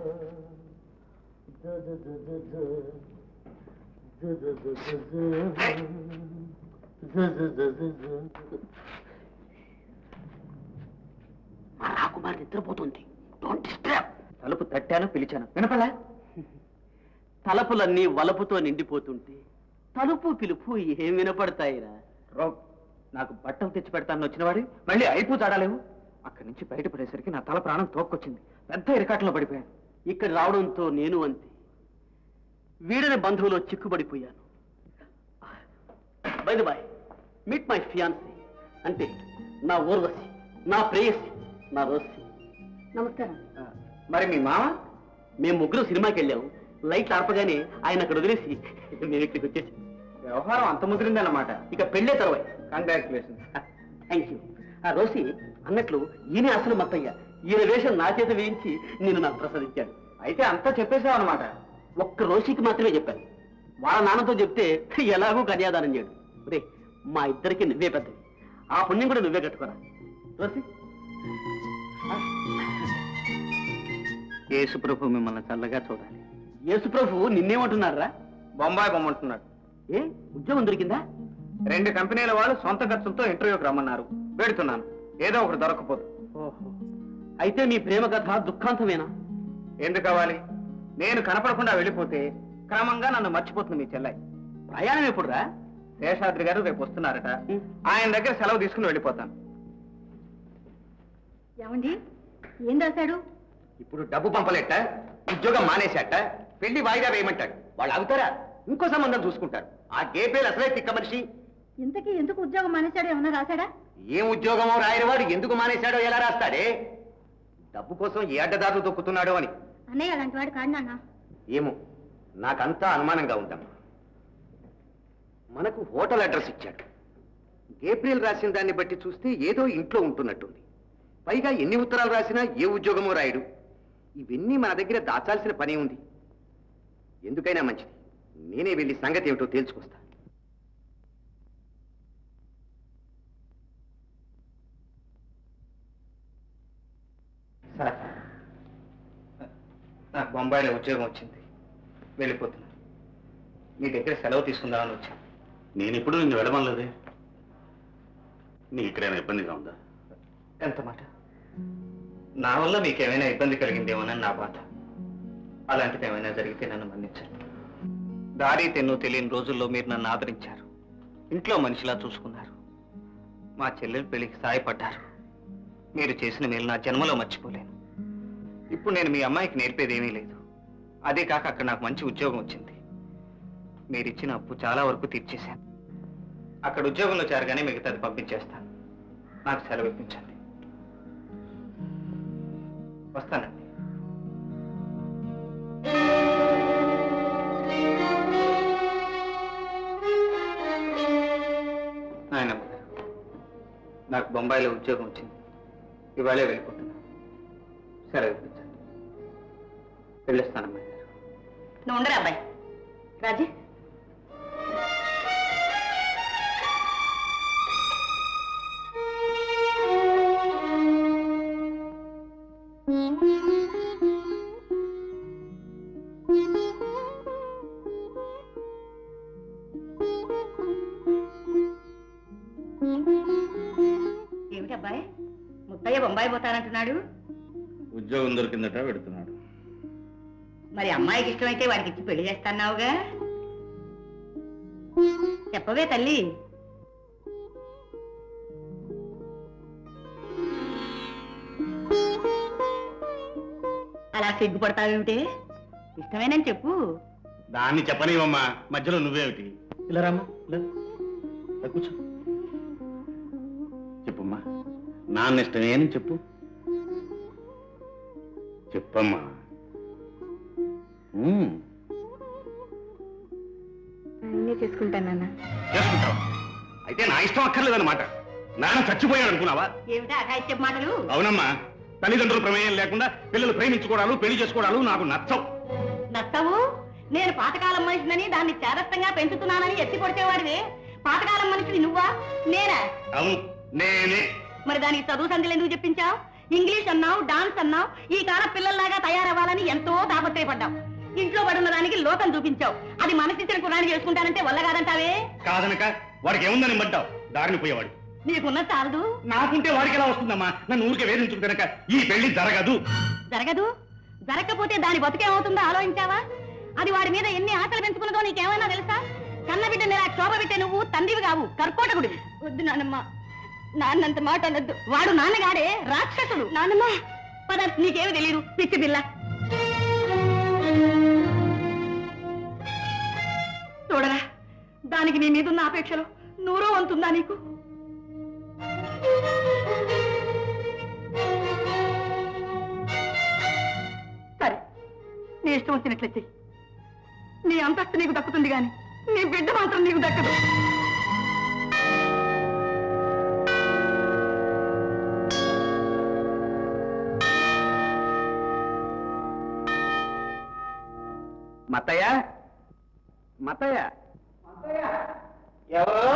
మా రాకుమారి నిద్రపోతుంది డోంట్ డిస్టర్బ్ తలుపు తట్టాను పిలిచాను వినపలా తలపులన్నీ వలపుతో నిండిపోతుంటే తలుపు పిలుపు ఏం వినపడతాయిరా రో నాకు బట్టలు తెచ్చి పెడతాను వచ్చినవాడి మళ్ళీ అయిపో చాడలేవు అక్కడి నుంచి బయటపడేసరికి నా తల ప్రాణం తోక్కొచ్చింది పెద్ద ఇరకాట్లో పడిపోయాను ఇక్కడ రావడంతో నేను అంతే వీడని బంధువులో చిక్కుబడిపోయాను bye boy meet my fiancee అంటే నా ఊర్వశి నా ప్రేయసి నా రోసి నమస్కారం ఆ, మరి మీ మామ మేము ముగ్గురు సినిమాకి వెళ్ళాం లైట్లు ఆర్పగానే ఆయన అక్కడ వదిలేసి మేము ఇక్కడికి వచ్చేసి వ్యవహారం అంత ముదిరిందన్నమాట ఇక పెళ్ళే తర్వాయి కంగ్రాచులేషన్స్ థ్యాంక్ యూ ఆ రోసి అన్నట్లు ఈయన అసలు మత్తయ్య ఈయన వేషం నా చేత వేయించి నేను నాకు ప్రసాదించాడు అయితే అంతా చెప్పేశావు అనమాట ఒక్క రోషికి మాత్రమే చెప్పాను వాళ్ళ నాన్నతో చెప్తే ఎలాగూ కన్యాదానం చేయడు రే మా ఇద్దరికి నువ్వే పెద్దవి ఆ పుణ్యం కూడా నువ్వే కట్టుకోరా రోసి యేసు ప్రభు మిమ్మల్ని చల్లగా చూడాలి యేసు ప్రభు నిన్నేమంటున్నారా బొంబాయి బొమ్మంటున్నాడు ఏ ఉద్యోగం దొరికిందా రెండు కంపెనీల వాళ్ళు సొంత ఖర్చులతో ఇంటర్వ్యూకి రమ్మన్నారు పెడుతున్నాను ఏదో ఒకటి దొరకపోదు ఓహో అయితే మీ ప్రేమ కథ దుఃఖాంతమేనా ఎందుకు కావాలి నేను కనపడకుండా వెళ్ళిపోతే క్రమంగా నన్ను మర్చిపోతుంది మీ చెల్లె ప్రయాణం ఎప్పుడురా శేషాద్రి గారు రేపు వస్తున్నారట ఆయన దగ్గర సెలవు తీసుకుని వెళ్ళిపోతాను ఏమండి ఏం రాశాడు ఇప్పుడు డబ్బు పంపలేట ఉద్యోగం మానేశాట పెళ్లి వాయిదా వేయమంటాడు వాళ్ళు అవుతారా ఇంకో సంబంధం చూసుకుంటారు ఆ గేపేలు అసలే తిక్క మనిషి ఇంతకీ ఎందుకు ఉద్యోగం మానేశాడు ఏమన్నా రాశాడా ఏం ఉద్యోగమో రాయని వాడు ఎందుకు మానేశాడో ఎలా రాస్తాడే డబ్బు కోసం ఏ అడ్డదారులు తొక్కుతున్నాడో అని అన్నయ్య అలాంటి వాడు కాదు నాన్న ఏమో నాకంతా అనుమానంగా ఉందమ్మా మనకు హోటల్ అడ్రస్ ఇచ్చాడు ఏప్రిల్ రాసిన దాన్ని బట్టి చూస్తే ఏదో ఇంట్లో ఉంటున్నట్టుంది పైగా ఎన్ని ఉత్తరాలు రాసినా ఏ ఉద్యోగమో రాయడు ఇవన్నీ మన దగ్గర దాచాల్సిన పని ఉంది ఎందుకైనా మంచిది నేనే వెళ్ళి సంగతి ఏమిటో తేల్చుకొస్తా సార్ నాకు బొంబాయిలో ఉద్యోగం వచ్చింది వెళ్ళిపోతున్నాను మీ దగ్గర సెలవు తీసుకుందామని వచ్చాను నేను ఇప్పుడు నిన్ను వెళ్ళమనలేదే నీకు ఇక్కడైనా ఇబ్బందిగా ఉందా ఎంత మాట నా వల్ల మీకు ఏమైనా ఇబ్బంది కలిగిందేమోనని నా బాధ అలాంటిది ఏమైనా జరిగితే నన్ను మన్నించండి దారి తెన్ను తెలియని రోజుల్లో మీరు నన్ను ఆదరించారు ఇంట్లో మనిషిలా చూసుకున్నారు మా చెల్లెలు పెళ్లికి సాయపడ్డారు మీరు చేసిన మేలు నా జన్మలో మర్చిపోలేను ఇప్పుడు నేను మీ అమ్మాయికి నేర్పేది ఏమీ లేదు అదే కాక అక్కడ నాకు మంచి ఉద్యోగం వచ్చింది మీరు ఇచ్చిన అప్పు చాలా వరకు తీర్చేశాను అక్కడ ఉద్యోగంలో చేరగానే మిగతాది పంపించేస్తాను నాకు సెలవు ఇప్పించండి వస్తానండి నాయనమ్మ గారు, నాకు బొంబాయిలో ఉద్యోగం వచ్చింది ఇవాళే వెళ్ళిపోతున్నా సెలవు ఇప్పించండి వెళ్ళొస్తానమ్మా గారు నువ్వు ఉండరా అబ్బాయి రాజీ ఏమిటి అబ్బాయి ముత్తయ్య బొంబాయి పోతానంటున్నాడు ఉద్యోగం దొరికిందట పెడుతున్నాడు మరి అమ్మాయికి ఇష్టమైతే వాడికి ఇచ్చి పెళ్లి చేస్తాన్నావుగా చెప్పవే తల్లి అలా సిగ్గుపడతావేమిటి ఇష్టమేనని చెప్పు దాన్ని చెప్పనివమ్మా మధ్యలో నువ్వేమిటి ఇలా రామ్మా ఇలా ఇలా కూర్చో చెప్పమ్మా నాన్న ఇష్టమే అని చెప్పు చెప్పమ్మా ఉమ్, అన్నీ చేసుకుంటాను నాన్న చేసుకుంటావా అయితే నా ఇష్టం అక్కర్లేదన్నమాట నాన్న చచ్చిపోయాడు అనుకున్నావా ఏమిటా అఘాయిత్య మాటలు అవునమ్మా తల్లిదండ్రుల ప్రమేయం లేకుండా పిల్లలు ప్రేమించుకోవడాలు పెళ్లి చేసుకోవడాలు నాకు నచ్చవు నచ్చవు నేను పాతకాలం మనిషినని దాన్ని చేదస్తంగా పెంచుతున్నానని ఎత్తి కొడితేవాడివే పాతకాలం మనిషిని నువ్వా నేనా అవును నేనే మరి దానికి చదువు సంధ్యలు ఎందుకు చెప్పించావు ఇంగ్లీష్ అన్నావు డాన్స్ అన్నావు ఈ కాల పిల్లల్లాగా తయారవ్వాలని ఎంతో తాపత్రయపడ్డావు ఇంట్లో పడున్న దానికి లోకం చూపించావు అది మనసిచ్చిన కురాన్ని చేసుకుంటానంటే వల్ల కాదంటావే కాదనక వాడికి ఏముందని పడ్డావు దారిని పోయేవాడు నీకున్న చాలదు నాకుంటే వాడికి ఎలా వస్తుందమ్మా నన్ను ఊరికే వేధించుకు తినక ఈ పెళ్లి జరగదు జరగదు జరగకపోతే దాని బతుకేమవుతుందో ఆలోచించావా అది వాడి మీద ఎన్ని ఆశలు పెంచుకున్నదో నీకేమైనా తెలుసా కన్న బిడ్డ నెల క్షోభ పెట్టే నువ్వు తండ్రివి కావు కర్కోటకుడివి వద్దు నాన్నమ్మ నాన్నంత మాట అనొద్దు వాడు నాన్నగాడే రాక్షసుడు నాన్నమ్మ పద నీకేమి తెలియదు పిచ్చి పిల్ల చూడరా దానికి నీ మీదున్న ఆపేక్షలు నూరో వంతుందా నీకు సరే నీ ఇష్టం వచ్చినట్లే చెయ్యి నీ అంతస్తు నీకు దక్కుతుంది గాని నీ బిడ్డ మాత్రం నీకు దక్కదు మత్తయ్య మత్తయ్య ఎవరు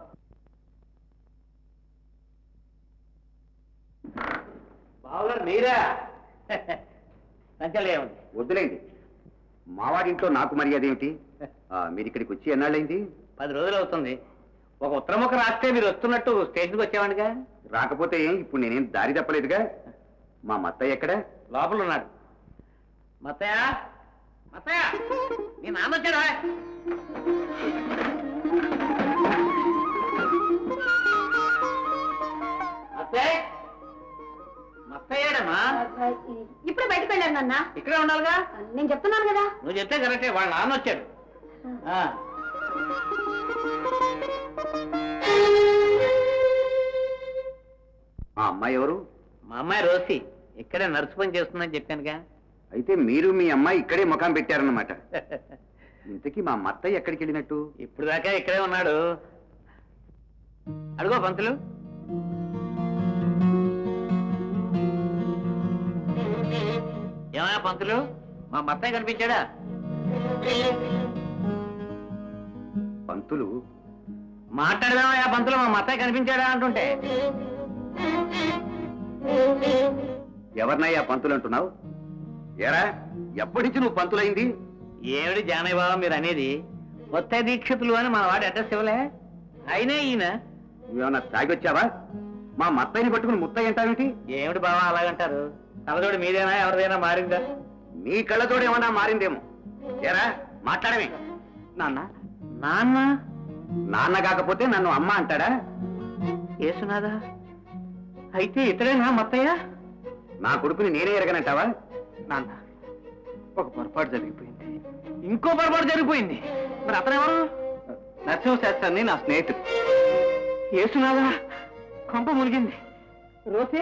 బావగారు మీరా సంచలే ఉంది వద్దులేండి మావాడింట్లో నాకు మర్యాద ఏమిటి ఆ, మీరు ఇక్కడికి వచ్చి ఎన్నాళ్ళైంది పది రోజులు అవుతుంది ఒక ఉత్తరం ఒక రాస్తే మీరు వస్తున్నట్టు స్టేషన్కి వచ్చామండిగా రాకపోతే ఏం ఇప్పుడు నేనేం దారి తప్పలేదుగా మా మత్తయ్య ఎక్కడ లోపల ఉన్నాడు మత్తయ్య మత్తయ్య నీ నాన్న వచ్చాడా మత్తయ్య మత్తయ్యాడమ్మా ఇప్పుడు బయటకు వెళ్ళాను నాన్న ఇక్కడే ఉండాలిగా నేను చెప్తున్నాను కదా నువ్వు చెప్తే కరెక్టే వాళ్ళ నాన్న వచ్చాడు ఆ. ఆ అమ్మాయి ఎవరు మా అమ్మాయి రోసి ఇక్కడే నర్సు పని చేస్తుందని చెప్పానుగా అయితే మీరు మీ అమ్మాయి ఇక్కడే ముఖం పెట్టారన్నమాట ఇంతకీ మా మత్తయ్య ఎక్కడికి వెళ్ళినట్టు ఇప్పుడు దాకా ఇక్కడే ఉన్నాడు అడుగో పంతులు ఏమయ్యా పంతులు మా మత్తయ్య కనిపించాడా పంతులు మాట్లాడదామయ్యా పంతులు మా మత్తయ్య కనిపించాడా అంటుంటే ఎవరినయ్యా పంతులు అంటున్నావు ఎరా ఎప్పటి నుంచి నువ్వు పంతులైంది ఏమిటి జానయ్య బాబా మీరు అనేది ముత్తయ్య దీక్షితులు అని మన వాడి అడ్రస్ ఇవ్వలే అయినా ఈయన నువ్వేమన్నా తాగొచ్చావా మా మత్తయ్యని పట్టుకుని ముత్తయ్య అంటావేంటి ఏమిటి బావా అలాగంటారు కలజోడు మీదేనా ఎవరిదైనా మారిందా నీ కళ్ళతోడు ఏమన్నా మారిందేమో ఎరా మాట్లాడమే నాన్న నాన్న నాన్న కాకపోతే నన్ను అమ్మ అంటాడా ఏసునాదా అయితే ఇతడేనా మత్తయ్య నా కొడుకుని నేనే ఎరగనంటావా నాన్న ఒక పొరపాటు జరిగిపోయింది ఇంకో పొరపాటు జరిగిపోయింది మరి అతనెవరు నరసింహశాస్త్రాన్ని నా స్నేహితుడు ఏసునాదా కొంప మునిగింది రోసే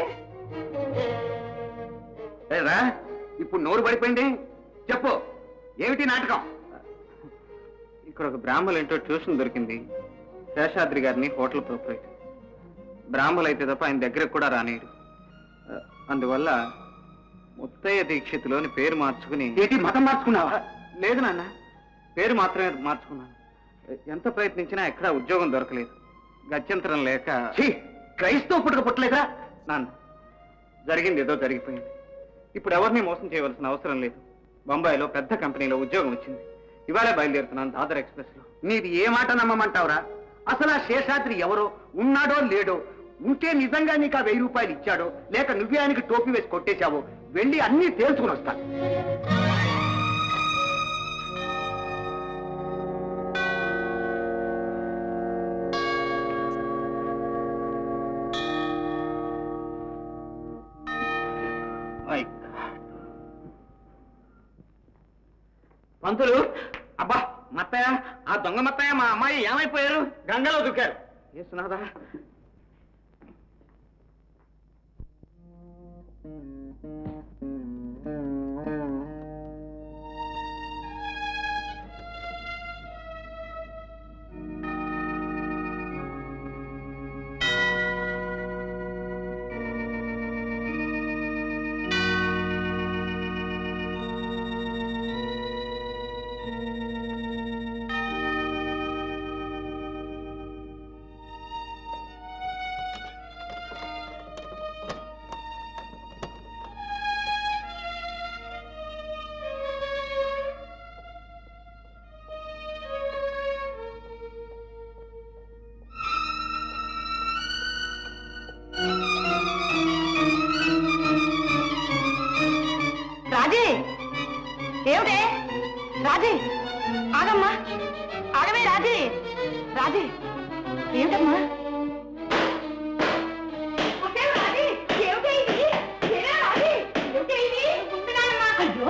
ఏ రా ఇప్పుడు నోరు పడిపోయింది చెప్పు ఏమిటి నాటకం ఇక్కడ ఒక బ్రాహ్మలు ఏంటో ట్యూషన్ దొరికింది శేషాద్రి గారిని హోటల్ ప్రొపరేటర్ బ్రాహ్మలు అయితే తప్ప ఆయన దగ్గరకు కూడా రానియరు ఆ, అందువల్ల ముత్తయ్య దీక్షితులోని పేరు మార్చుకుని ఏంటి మతం మార్చుకున్నావా లేదు నాన్న పేరు మాత్రమే మార్చుకున్నాను ఎంత ప్రయత్నించినా ఎక్కడా ఉద్యోగం దొరకలేదు గత్యంతరం లేక ఛీ, క్రైస్తవ పుట్టుక పుట్టలేదా నాన్న జరిగింది ఏదో జరిగిపోయింది ఇప్పుడు ఎవరిని మోసం చేయవలసిన అవసరం లేదు బొంబాయిలో పెద్ద కంపెనీలో ఉద్యోగం వచ్చింది ఇవాళే బయలుదేరుతున్నాను దాదర్ ఎక్స్ప్రెస్ లో నీది ఏ మాట నమ్మమంటావురా అసలు ఆ శేషాద్రి ఎవరో ఉన్నాడో లేడో ఉంటే నిజంగా నీకు ఆ వెయ్యి రూపాయలు ఇచ్చాడో లేక నువ్వే ఆయనకి టోపీ వేసి కొట్టేశావో వెళ్ళి అన్నీ తేల్చుకుని వస్తాను పంతులు అబ్బా మత్తయ్య ఆ దొంగ మత్తయ్య మా అమ్మాయి ఏమైపోయారు గంగలో దూకారు ఏసునాదా రాజీ ఏమిటే రాజీ ఆగమ్మా ఆగవే రాజీ రాజీ ఏమిటమ్మా ఒకే రాజీ, ఏమిటే ఇది? ఏరా రాజీ, ఏమిటే ఇది? ఉంటున్నానమ్మా. అయ్యో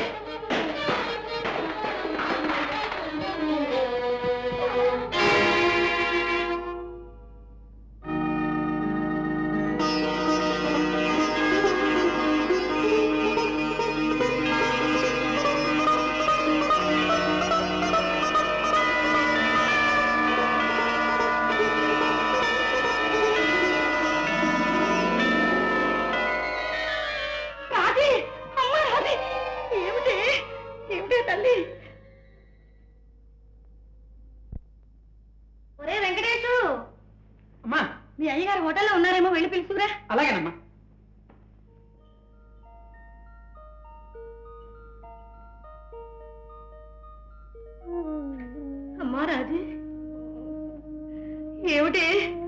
రాజీ అమ్మ రాజీ ఏమిటి ఏమిటి తల్లి ఒరే వెంకటేశు అమ్మా మీ అయ్యగారు హోటల్లో ఉన్నారేమో వెళ్ళి పిలుచుకురా అలాగేనమ్మా అమ్మా రాజీ ఏమిటి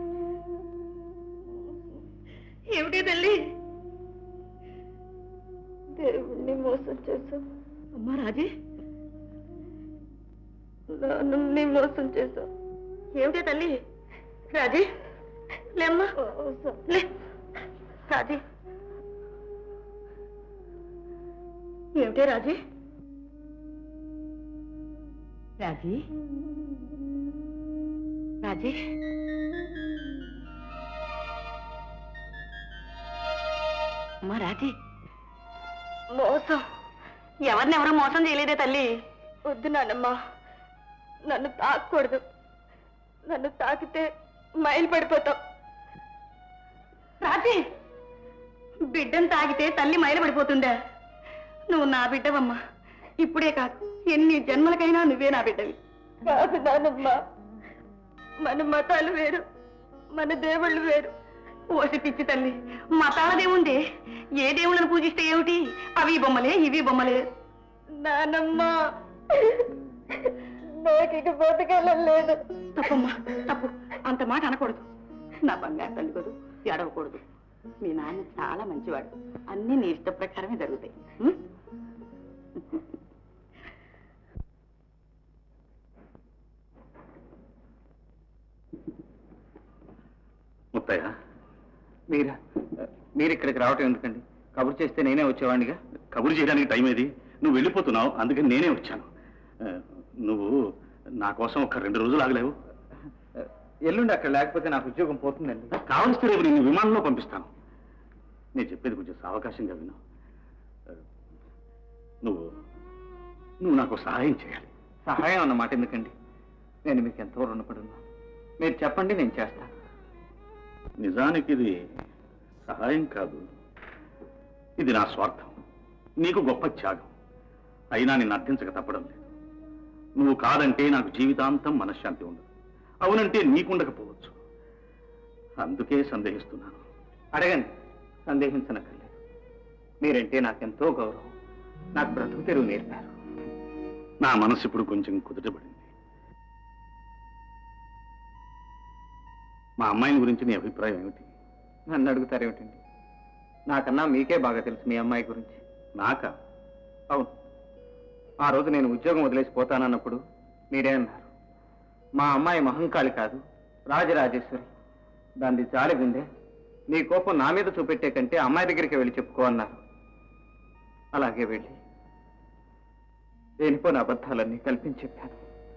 ఏమిటి తల్లి దేవుణ్ణి మోసం చేశాం అమ్మా రాజీ నాన్నని మోసం చేశాం ఏమిటి తల్లి రాజీ లేమ్మా లే రాజీ ఏమిటి రాజీ రాజీ రాజీ అమ్మా రాజీ మోసం ఎవరినెవరో మోసం చేయలేదే తల్లి వద్దు నాన్నమ్మా నన్ను తాకూడదు నన్ను తాకితే మైలు పడిపోతావు రాజీ బిడ్డను తాగితే తల్లి మైలు పడిపోతుందా నువ్వు నా బిడ్డవమ్మా ఇప్పుడే కాదు ఎన్ని జన్మలకైనా నువ్వే నా బిడ్డవి కాదు నానమ్మా మన మతాలు వేరు మన దేవుళ్ళు వేరు ఓసి పిచ్చి తల్లి మతాలదేముంది ఏ దేవుళ్ళను పూజిస్తే ఏమిటి అవి బొమ్మలే ఇవి బొమ్మలే నానమ్మా నాకు ఇక బతకాలేదు తప్పమ్మా తప్పు అంత మాట అనకూడదు నా బంగారు తల్లి కదూ ఏడవకూడదు మీ నాన్న చాలా మంచివాడు అన్ని నీ ఇష్ట ప్రకారమే జరుగుతాయి ఉం? ముత్తయ్య మీరా మీరు ఇక్కడికి రావటం ఎందుకండి కబురు చేస్తే నేనే వచ్చేవాడిగా కబురు చేయడానికి టైం ఏది నువ్వు వెళ్ళిపోతున్నావు అందుకని నేనే వచ్చాను ఆ, నువ్వు నా కోసం ఒక రెండు రోజులు ఆగలేవు ఎల్లుండి అక్కడ లేకపోతే నాకు ఉద్యోగం పోతుందండి కావలిస్తే రేపు నేను విమానంలో పంపిస్తాను నేను చెప్పేది కొంచెం సావకాశంగా విను ఆ, నువ్వు నువ్వు నాకు సహాయం చేయాలి సహాయం అన్నమాట ఎందుకండి నేను మీకు ఎంతో రుణపడి ఉన్నాను మీరు చెప్పండి నేను చేస్తాను నిజానికి ఇది సహాయం కాదు ఇది నా స్వార్థం నీకు గొప్ప త్యాగం అయినా నేను అర్థించక తప్పడం లేదు నువ్వు కాదంటే నాకు జీవితాంతం మనశ్శాంతి ఉండదు అవునంటే నీకుండకపోవచ్చు అందుకే సందేహిస్తున్నాను అడగండి సందేహించనక్కర్లేదు మీరంటే నాకెంతో గౌరవం నాకు బ్రతుకు తెరువు నేర్పారు నా మనసు ఇప్పుడు కొంచెం కుదుటపడింది మా అమ్మాయిని గురించి నీ అభిప్రాయం ఏమిటి నన్ను అడుగుతారేమిటండి నాకన్నా మీకే బాగా తెలుసు మీ అమ్మాయి గురించి నాకా అవును ఆ రోజు నేను ఉద్యోగం వదిలేసి పోతానన్నప్పుడు మీరే అన్నారు మా అమ్మాయి మహంకాళి కాదు రాజరాజేశ్వరి దాన్ని జాలి గుండె నీ కోపం నా మీద చూపెట్టే కంటే అమ్మాయి దగ్గరికి వెళ్ళి చెప్పుకో అన్నారు అలాగే వెళ్ళి లేనిపోని అబద్ధాలన్నీ కల్పించి చెప్పాను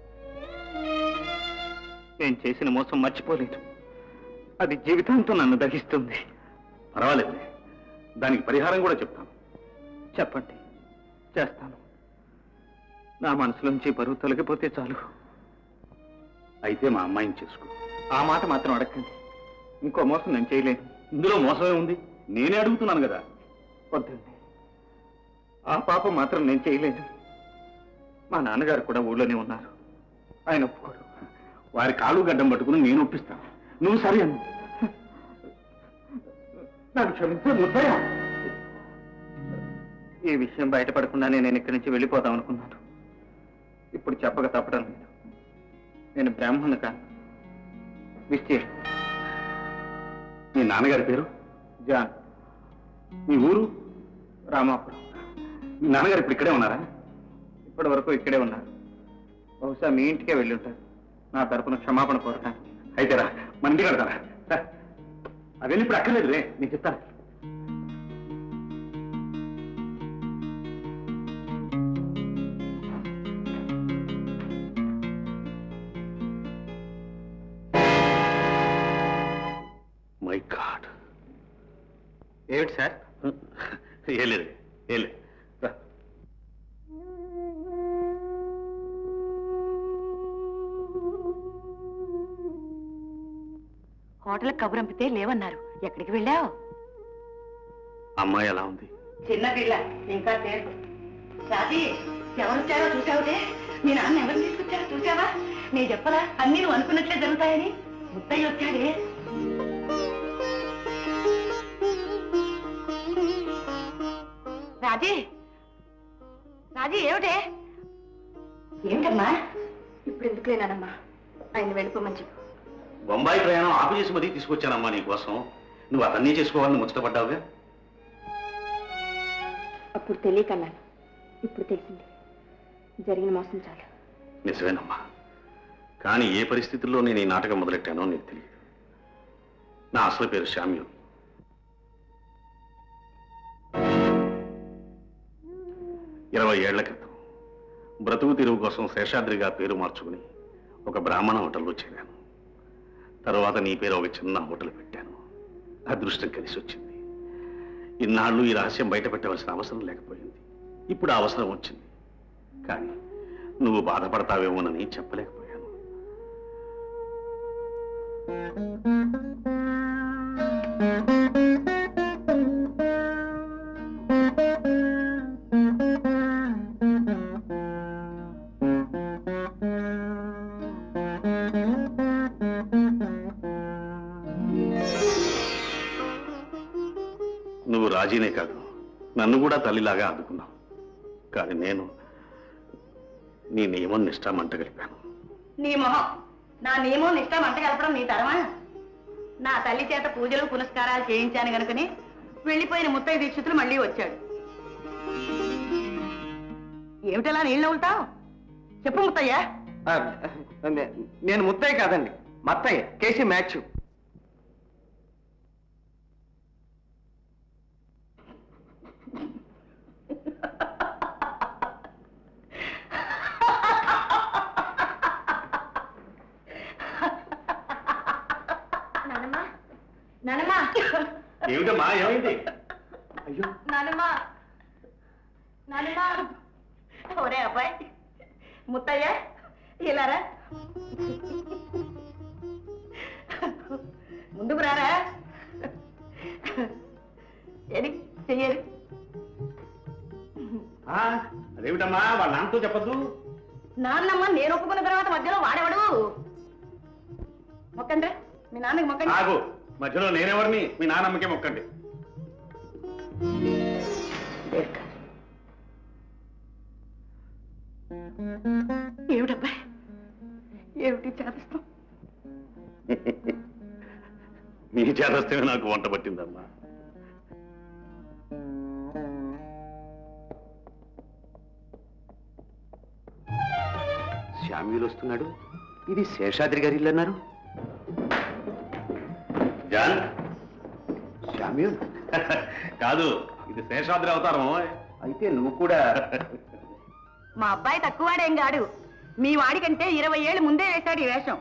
నేను చేసిన మోసం మర్చిపోలేదు అది జీవితాంతం నన్ను దహిస్తుంది పర్వాలేదు దానికి పరిహారం కూడా చెప్తాను చెప్పండి చేస్తాను నా మనసులోంచి బరువు తొలగిపోతే చాలు అయితే మా అమ్మాయిని చేసుకో ఆ మాట మాత్రం అడగండి ఇంకో మోసం నేను చేయలేను ఇందులో మోసమే ఉంది నేనే అడుగుతున్నాను కదా వద్దండి ఆ పాపం మాత్రం నేను చేయలేను మా నాన్నగారు కూడా ఊళ్ళోనే ఉన్నారు ఆయన ఒప్పుకోరు వారి కాలు గడ్డం పట్టుకుని నేను ఒప్పిస్తాను నువ్వు సరే అను నాకు క్షమించే ముద్దయ్య ఈ విషయం బయటపడకుండానే నేను ఇక్కడి నుంచి వెళ్ళిపోదాం అనుకున్నాను ఇప్పుడు చెప్పక తప్పడం లేదు నేను బ్రాహ్మణు కాను విస్తీర్ మీ నాన్నగారి పేరు జాన్ మీ ఊరు రామాపురం మీ నాన్నగారు ఇప్పుడు ఇక్కడే ఉన్నారా ఇప్పటి వరకు ఇక్కడే ఉన్నారు బహుశా మీ ఇంటికే వెళ్ళి ఉంటారు నా తరపున క్షమాపణ కోరటాను అయితే రా మన ఇంటికి వెళ్తారా రా. అవన్నీ ఇప్పుడు అక్కర్లేదు రే నేను చెప్తాను మై గాడ్ ఏమిటి సార్ ఏ లేదు ఏ లేదు రా. హోటల్ కబురంపితే లేవన్నారు ఎక్కడికి వెళ్ళావు అమ్మాయి ఎలా ఉంది చిన్న పిల్ల ఇంకా చేరు రాజీ ఎవరు వచ్చారో చూసావుటే మీ నాన్న ఎవరు తీసుకొచ్చారో చూసావా నేను చెప్పలా అన్ని నువ్వు అనుకున్నట్లే జరుగుతాయని ముత్తయ్య వచ్చాడే రాజీ రాజీ ఏమిటే ఏమిటమ్మా ఇప్పుడు ఎందుకులేనానమ్మా ఆయన వెళ్ళిపోమని చెప్పు బొంబాయి ప్రయాణం ఆపు చేసి మరీ తీసుకొచ్చానమ్మా నీ కోసం నువ్వు అతన్ని చేసుకోవాలని ముచ్చటపడ్డావుగా అప్పుడు తెలియకన్నాను ఇప్పుడు తెలిసింది జరిగిన మోసం చాలు నిజమేనమ్మా కానీ ఏ పరిస్థితుల్లో నేను ఈ నాటకం మొదలెట్టానో నీకు తెలియదు నా అసలు పేరు శామ్యుల్ ఇరవై ఏళ్ల క్రితం బ్రతుకు తెరువు కోసం శేషాద్రిగా పేరు మార్చుకుని ఒక బ్రాహ్మణ హోటల్లో చేరాను తర్వాత నీ పేరు ఒక చిన్న హోటల్ పెట్టాను అదృష్టం కలిసి వచ్చింది ఇన్నాళ్ళు ఈ రహస్యం బయట పెట్టవలసిన అవసరం లేకపోయింది ఇప్పుడు ఆ అవసరం వచ్చింది కానీ నువ్వు బాధపడతావేమోనని చెప్పలేకపోయాను నువ్వు రాజీనే కాదు నన్ను కూడా తల్లిలాగా ఆదుకున్నావు కానీ నేను నీ నియమం నిష్ఠా మంట గలిపాను నీ మొహం నా నియమం నిష్ట మంట కలపడం నీ తరమా నా తల్లి చేత పూజలు పునస్కారాలు చేయించాను గనుకని వెళ్ళిపోయిన ముత్తయ్య దీక్షితులు మళ్ళీ వచ్చాడు ఏమిటలా నీళ్ళు నవ్వులుతావు చెప్పు ముత్తయ్య ఆ, నే- నేను ముత్తయ్య కాదండి మత్తయ్య కేసీ మ్యాచ్ నానమ్మా నానమ్మా ఏమిటమ్మా ఏమైంది అయ్యో నానమ్మా నానమ్మా ఒరే అబ్బాయి ముత్తయ్య ఇలారా ముందుకు రారా ఏది చెయ్యరు ఆ, అదేమిటమ్మా వాళ్ళ నాన్నతో చెప్పద్దు నాన్నమ్మ నేను ఒప్పుకున్న తర్వాత మధ్యలో వాడేవాడు మొక్కండి మీ నాన్నకి మొక్కండి ఆగు మధ్యలో నేనెవరిని మీ నాన్నమ్మకే మొక్కండి ఏమిటబ్బాయి ఏమిటి చేస్తాం నీ చేదస్తమే నాకు వంట పట్టిందమ్మా శామ్యులు వస్తున్నాడు ఇది శేషాద్రి గారి ఇల్లు అన్నారు జాన్ శామ్యుల్ కాదు ఇది శేషాద్రి అవతారం అయితే నువ్వు కూడా మా అబ్బాయి తక్కువాడేం కాడు మీ వాడికంటే ఇరవై ఏళ్ళు ముందే వేశాడు ఈ వేషం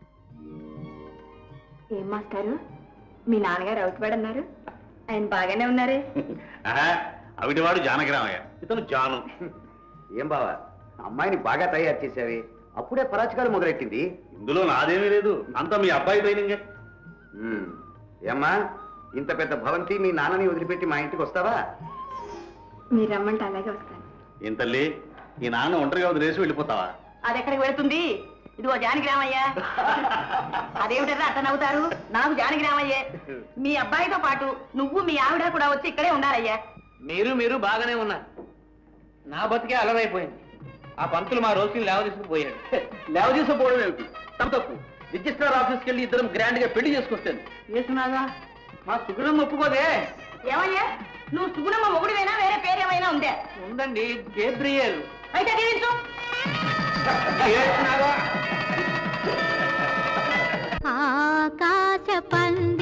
ఏం మాస్టారు మీ నాన్నగారు అవుతువాడన్నారు ఆయన బాగానే ఉన్నారే ఆహా, అవిటివాడు జానకిరామయ్య ఇతను జాను ఏం బావా అమ్మాయిని బాగా తయారు చేసావి అప్పుడే పరాచకాలు మొదలెట్టింది ఇందులో నాదేమీ లేదు అంతా మీ అబ్బాయి ట్రైనింగే ఉమ్, ఏమ్మా ఇంత పెద్ద భవంతి మీ నాన్నని వదిలిపెట్టి మా ఇంటికి వస్తావా మీరు రమ్మంటే అలాగే వస్తాను ఏం తల్లి ఈ నాన్న ఒంటరిగా వదిలేసి వెళ్ళిపోతావా అది ఎక్కడికి వెళుతుంది ఇదిగో జానకి రామయ్య అదేమిటరా అట్ట నవ్వుతారు నాకు జానకి రామయ్యే మీ అబ్బాయితో పాటు నువ్వు మీ ఆవిడ కూడా వచ్చి ఇక్కడే ఉండాలయ్యా మీరు మీరు బాగానే ఉన్నారు నా బతికే అలరైపోయింది ఆ పంతులు మా రోజుకి లేవ తీసుకుపోయాడు లేవ తీసుకుపోవడం ఏమిటి తప్పు తప్పు రిజిస్ట్రార్ ఆఫీస్కి వెళ్ళి ఇద్దరం గ్రాండ్ గా పెళ్లి చేసుకొస్తాను చేస్తున్నాగా మా సుగుణం ఒప్పుకోదే ఏమయ్యా నువ్వు సుగుణమ్మ మొగుడివేనా వేరే పేరేమైనా ఉందే ఉందండి గేబ్రియల్ అయితే దీవించు ఆకాశ పంద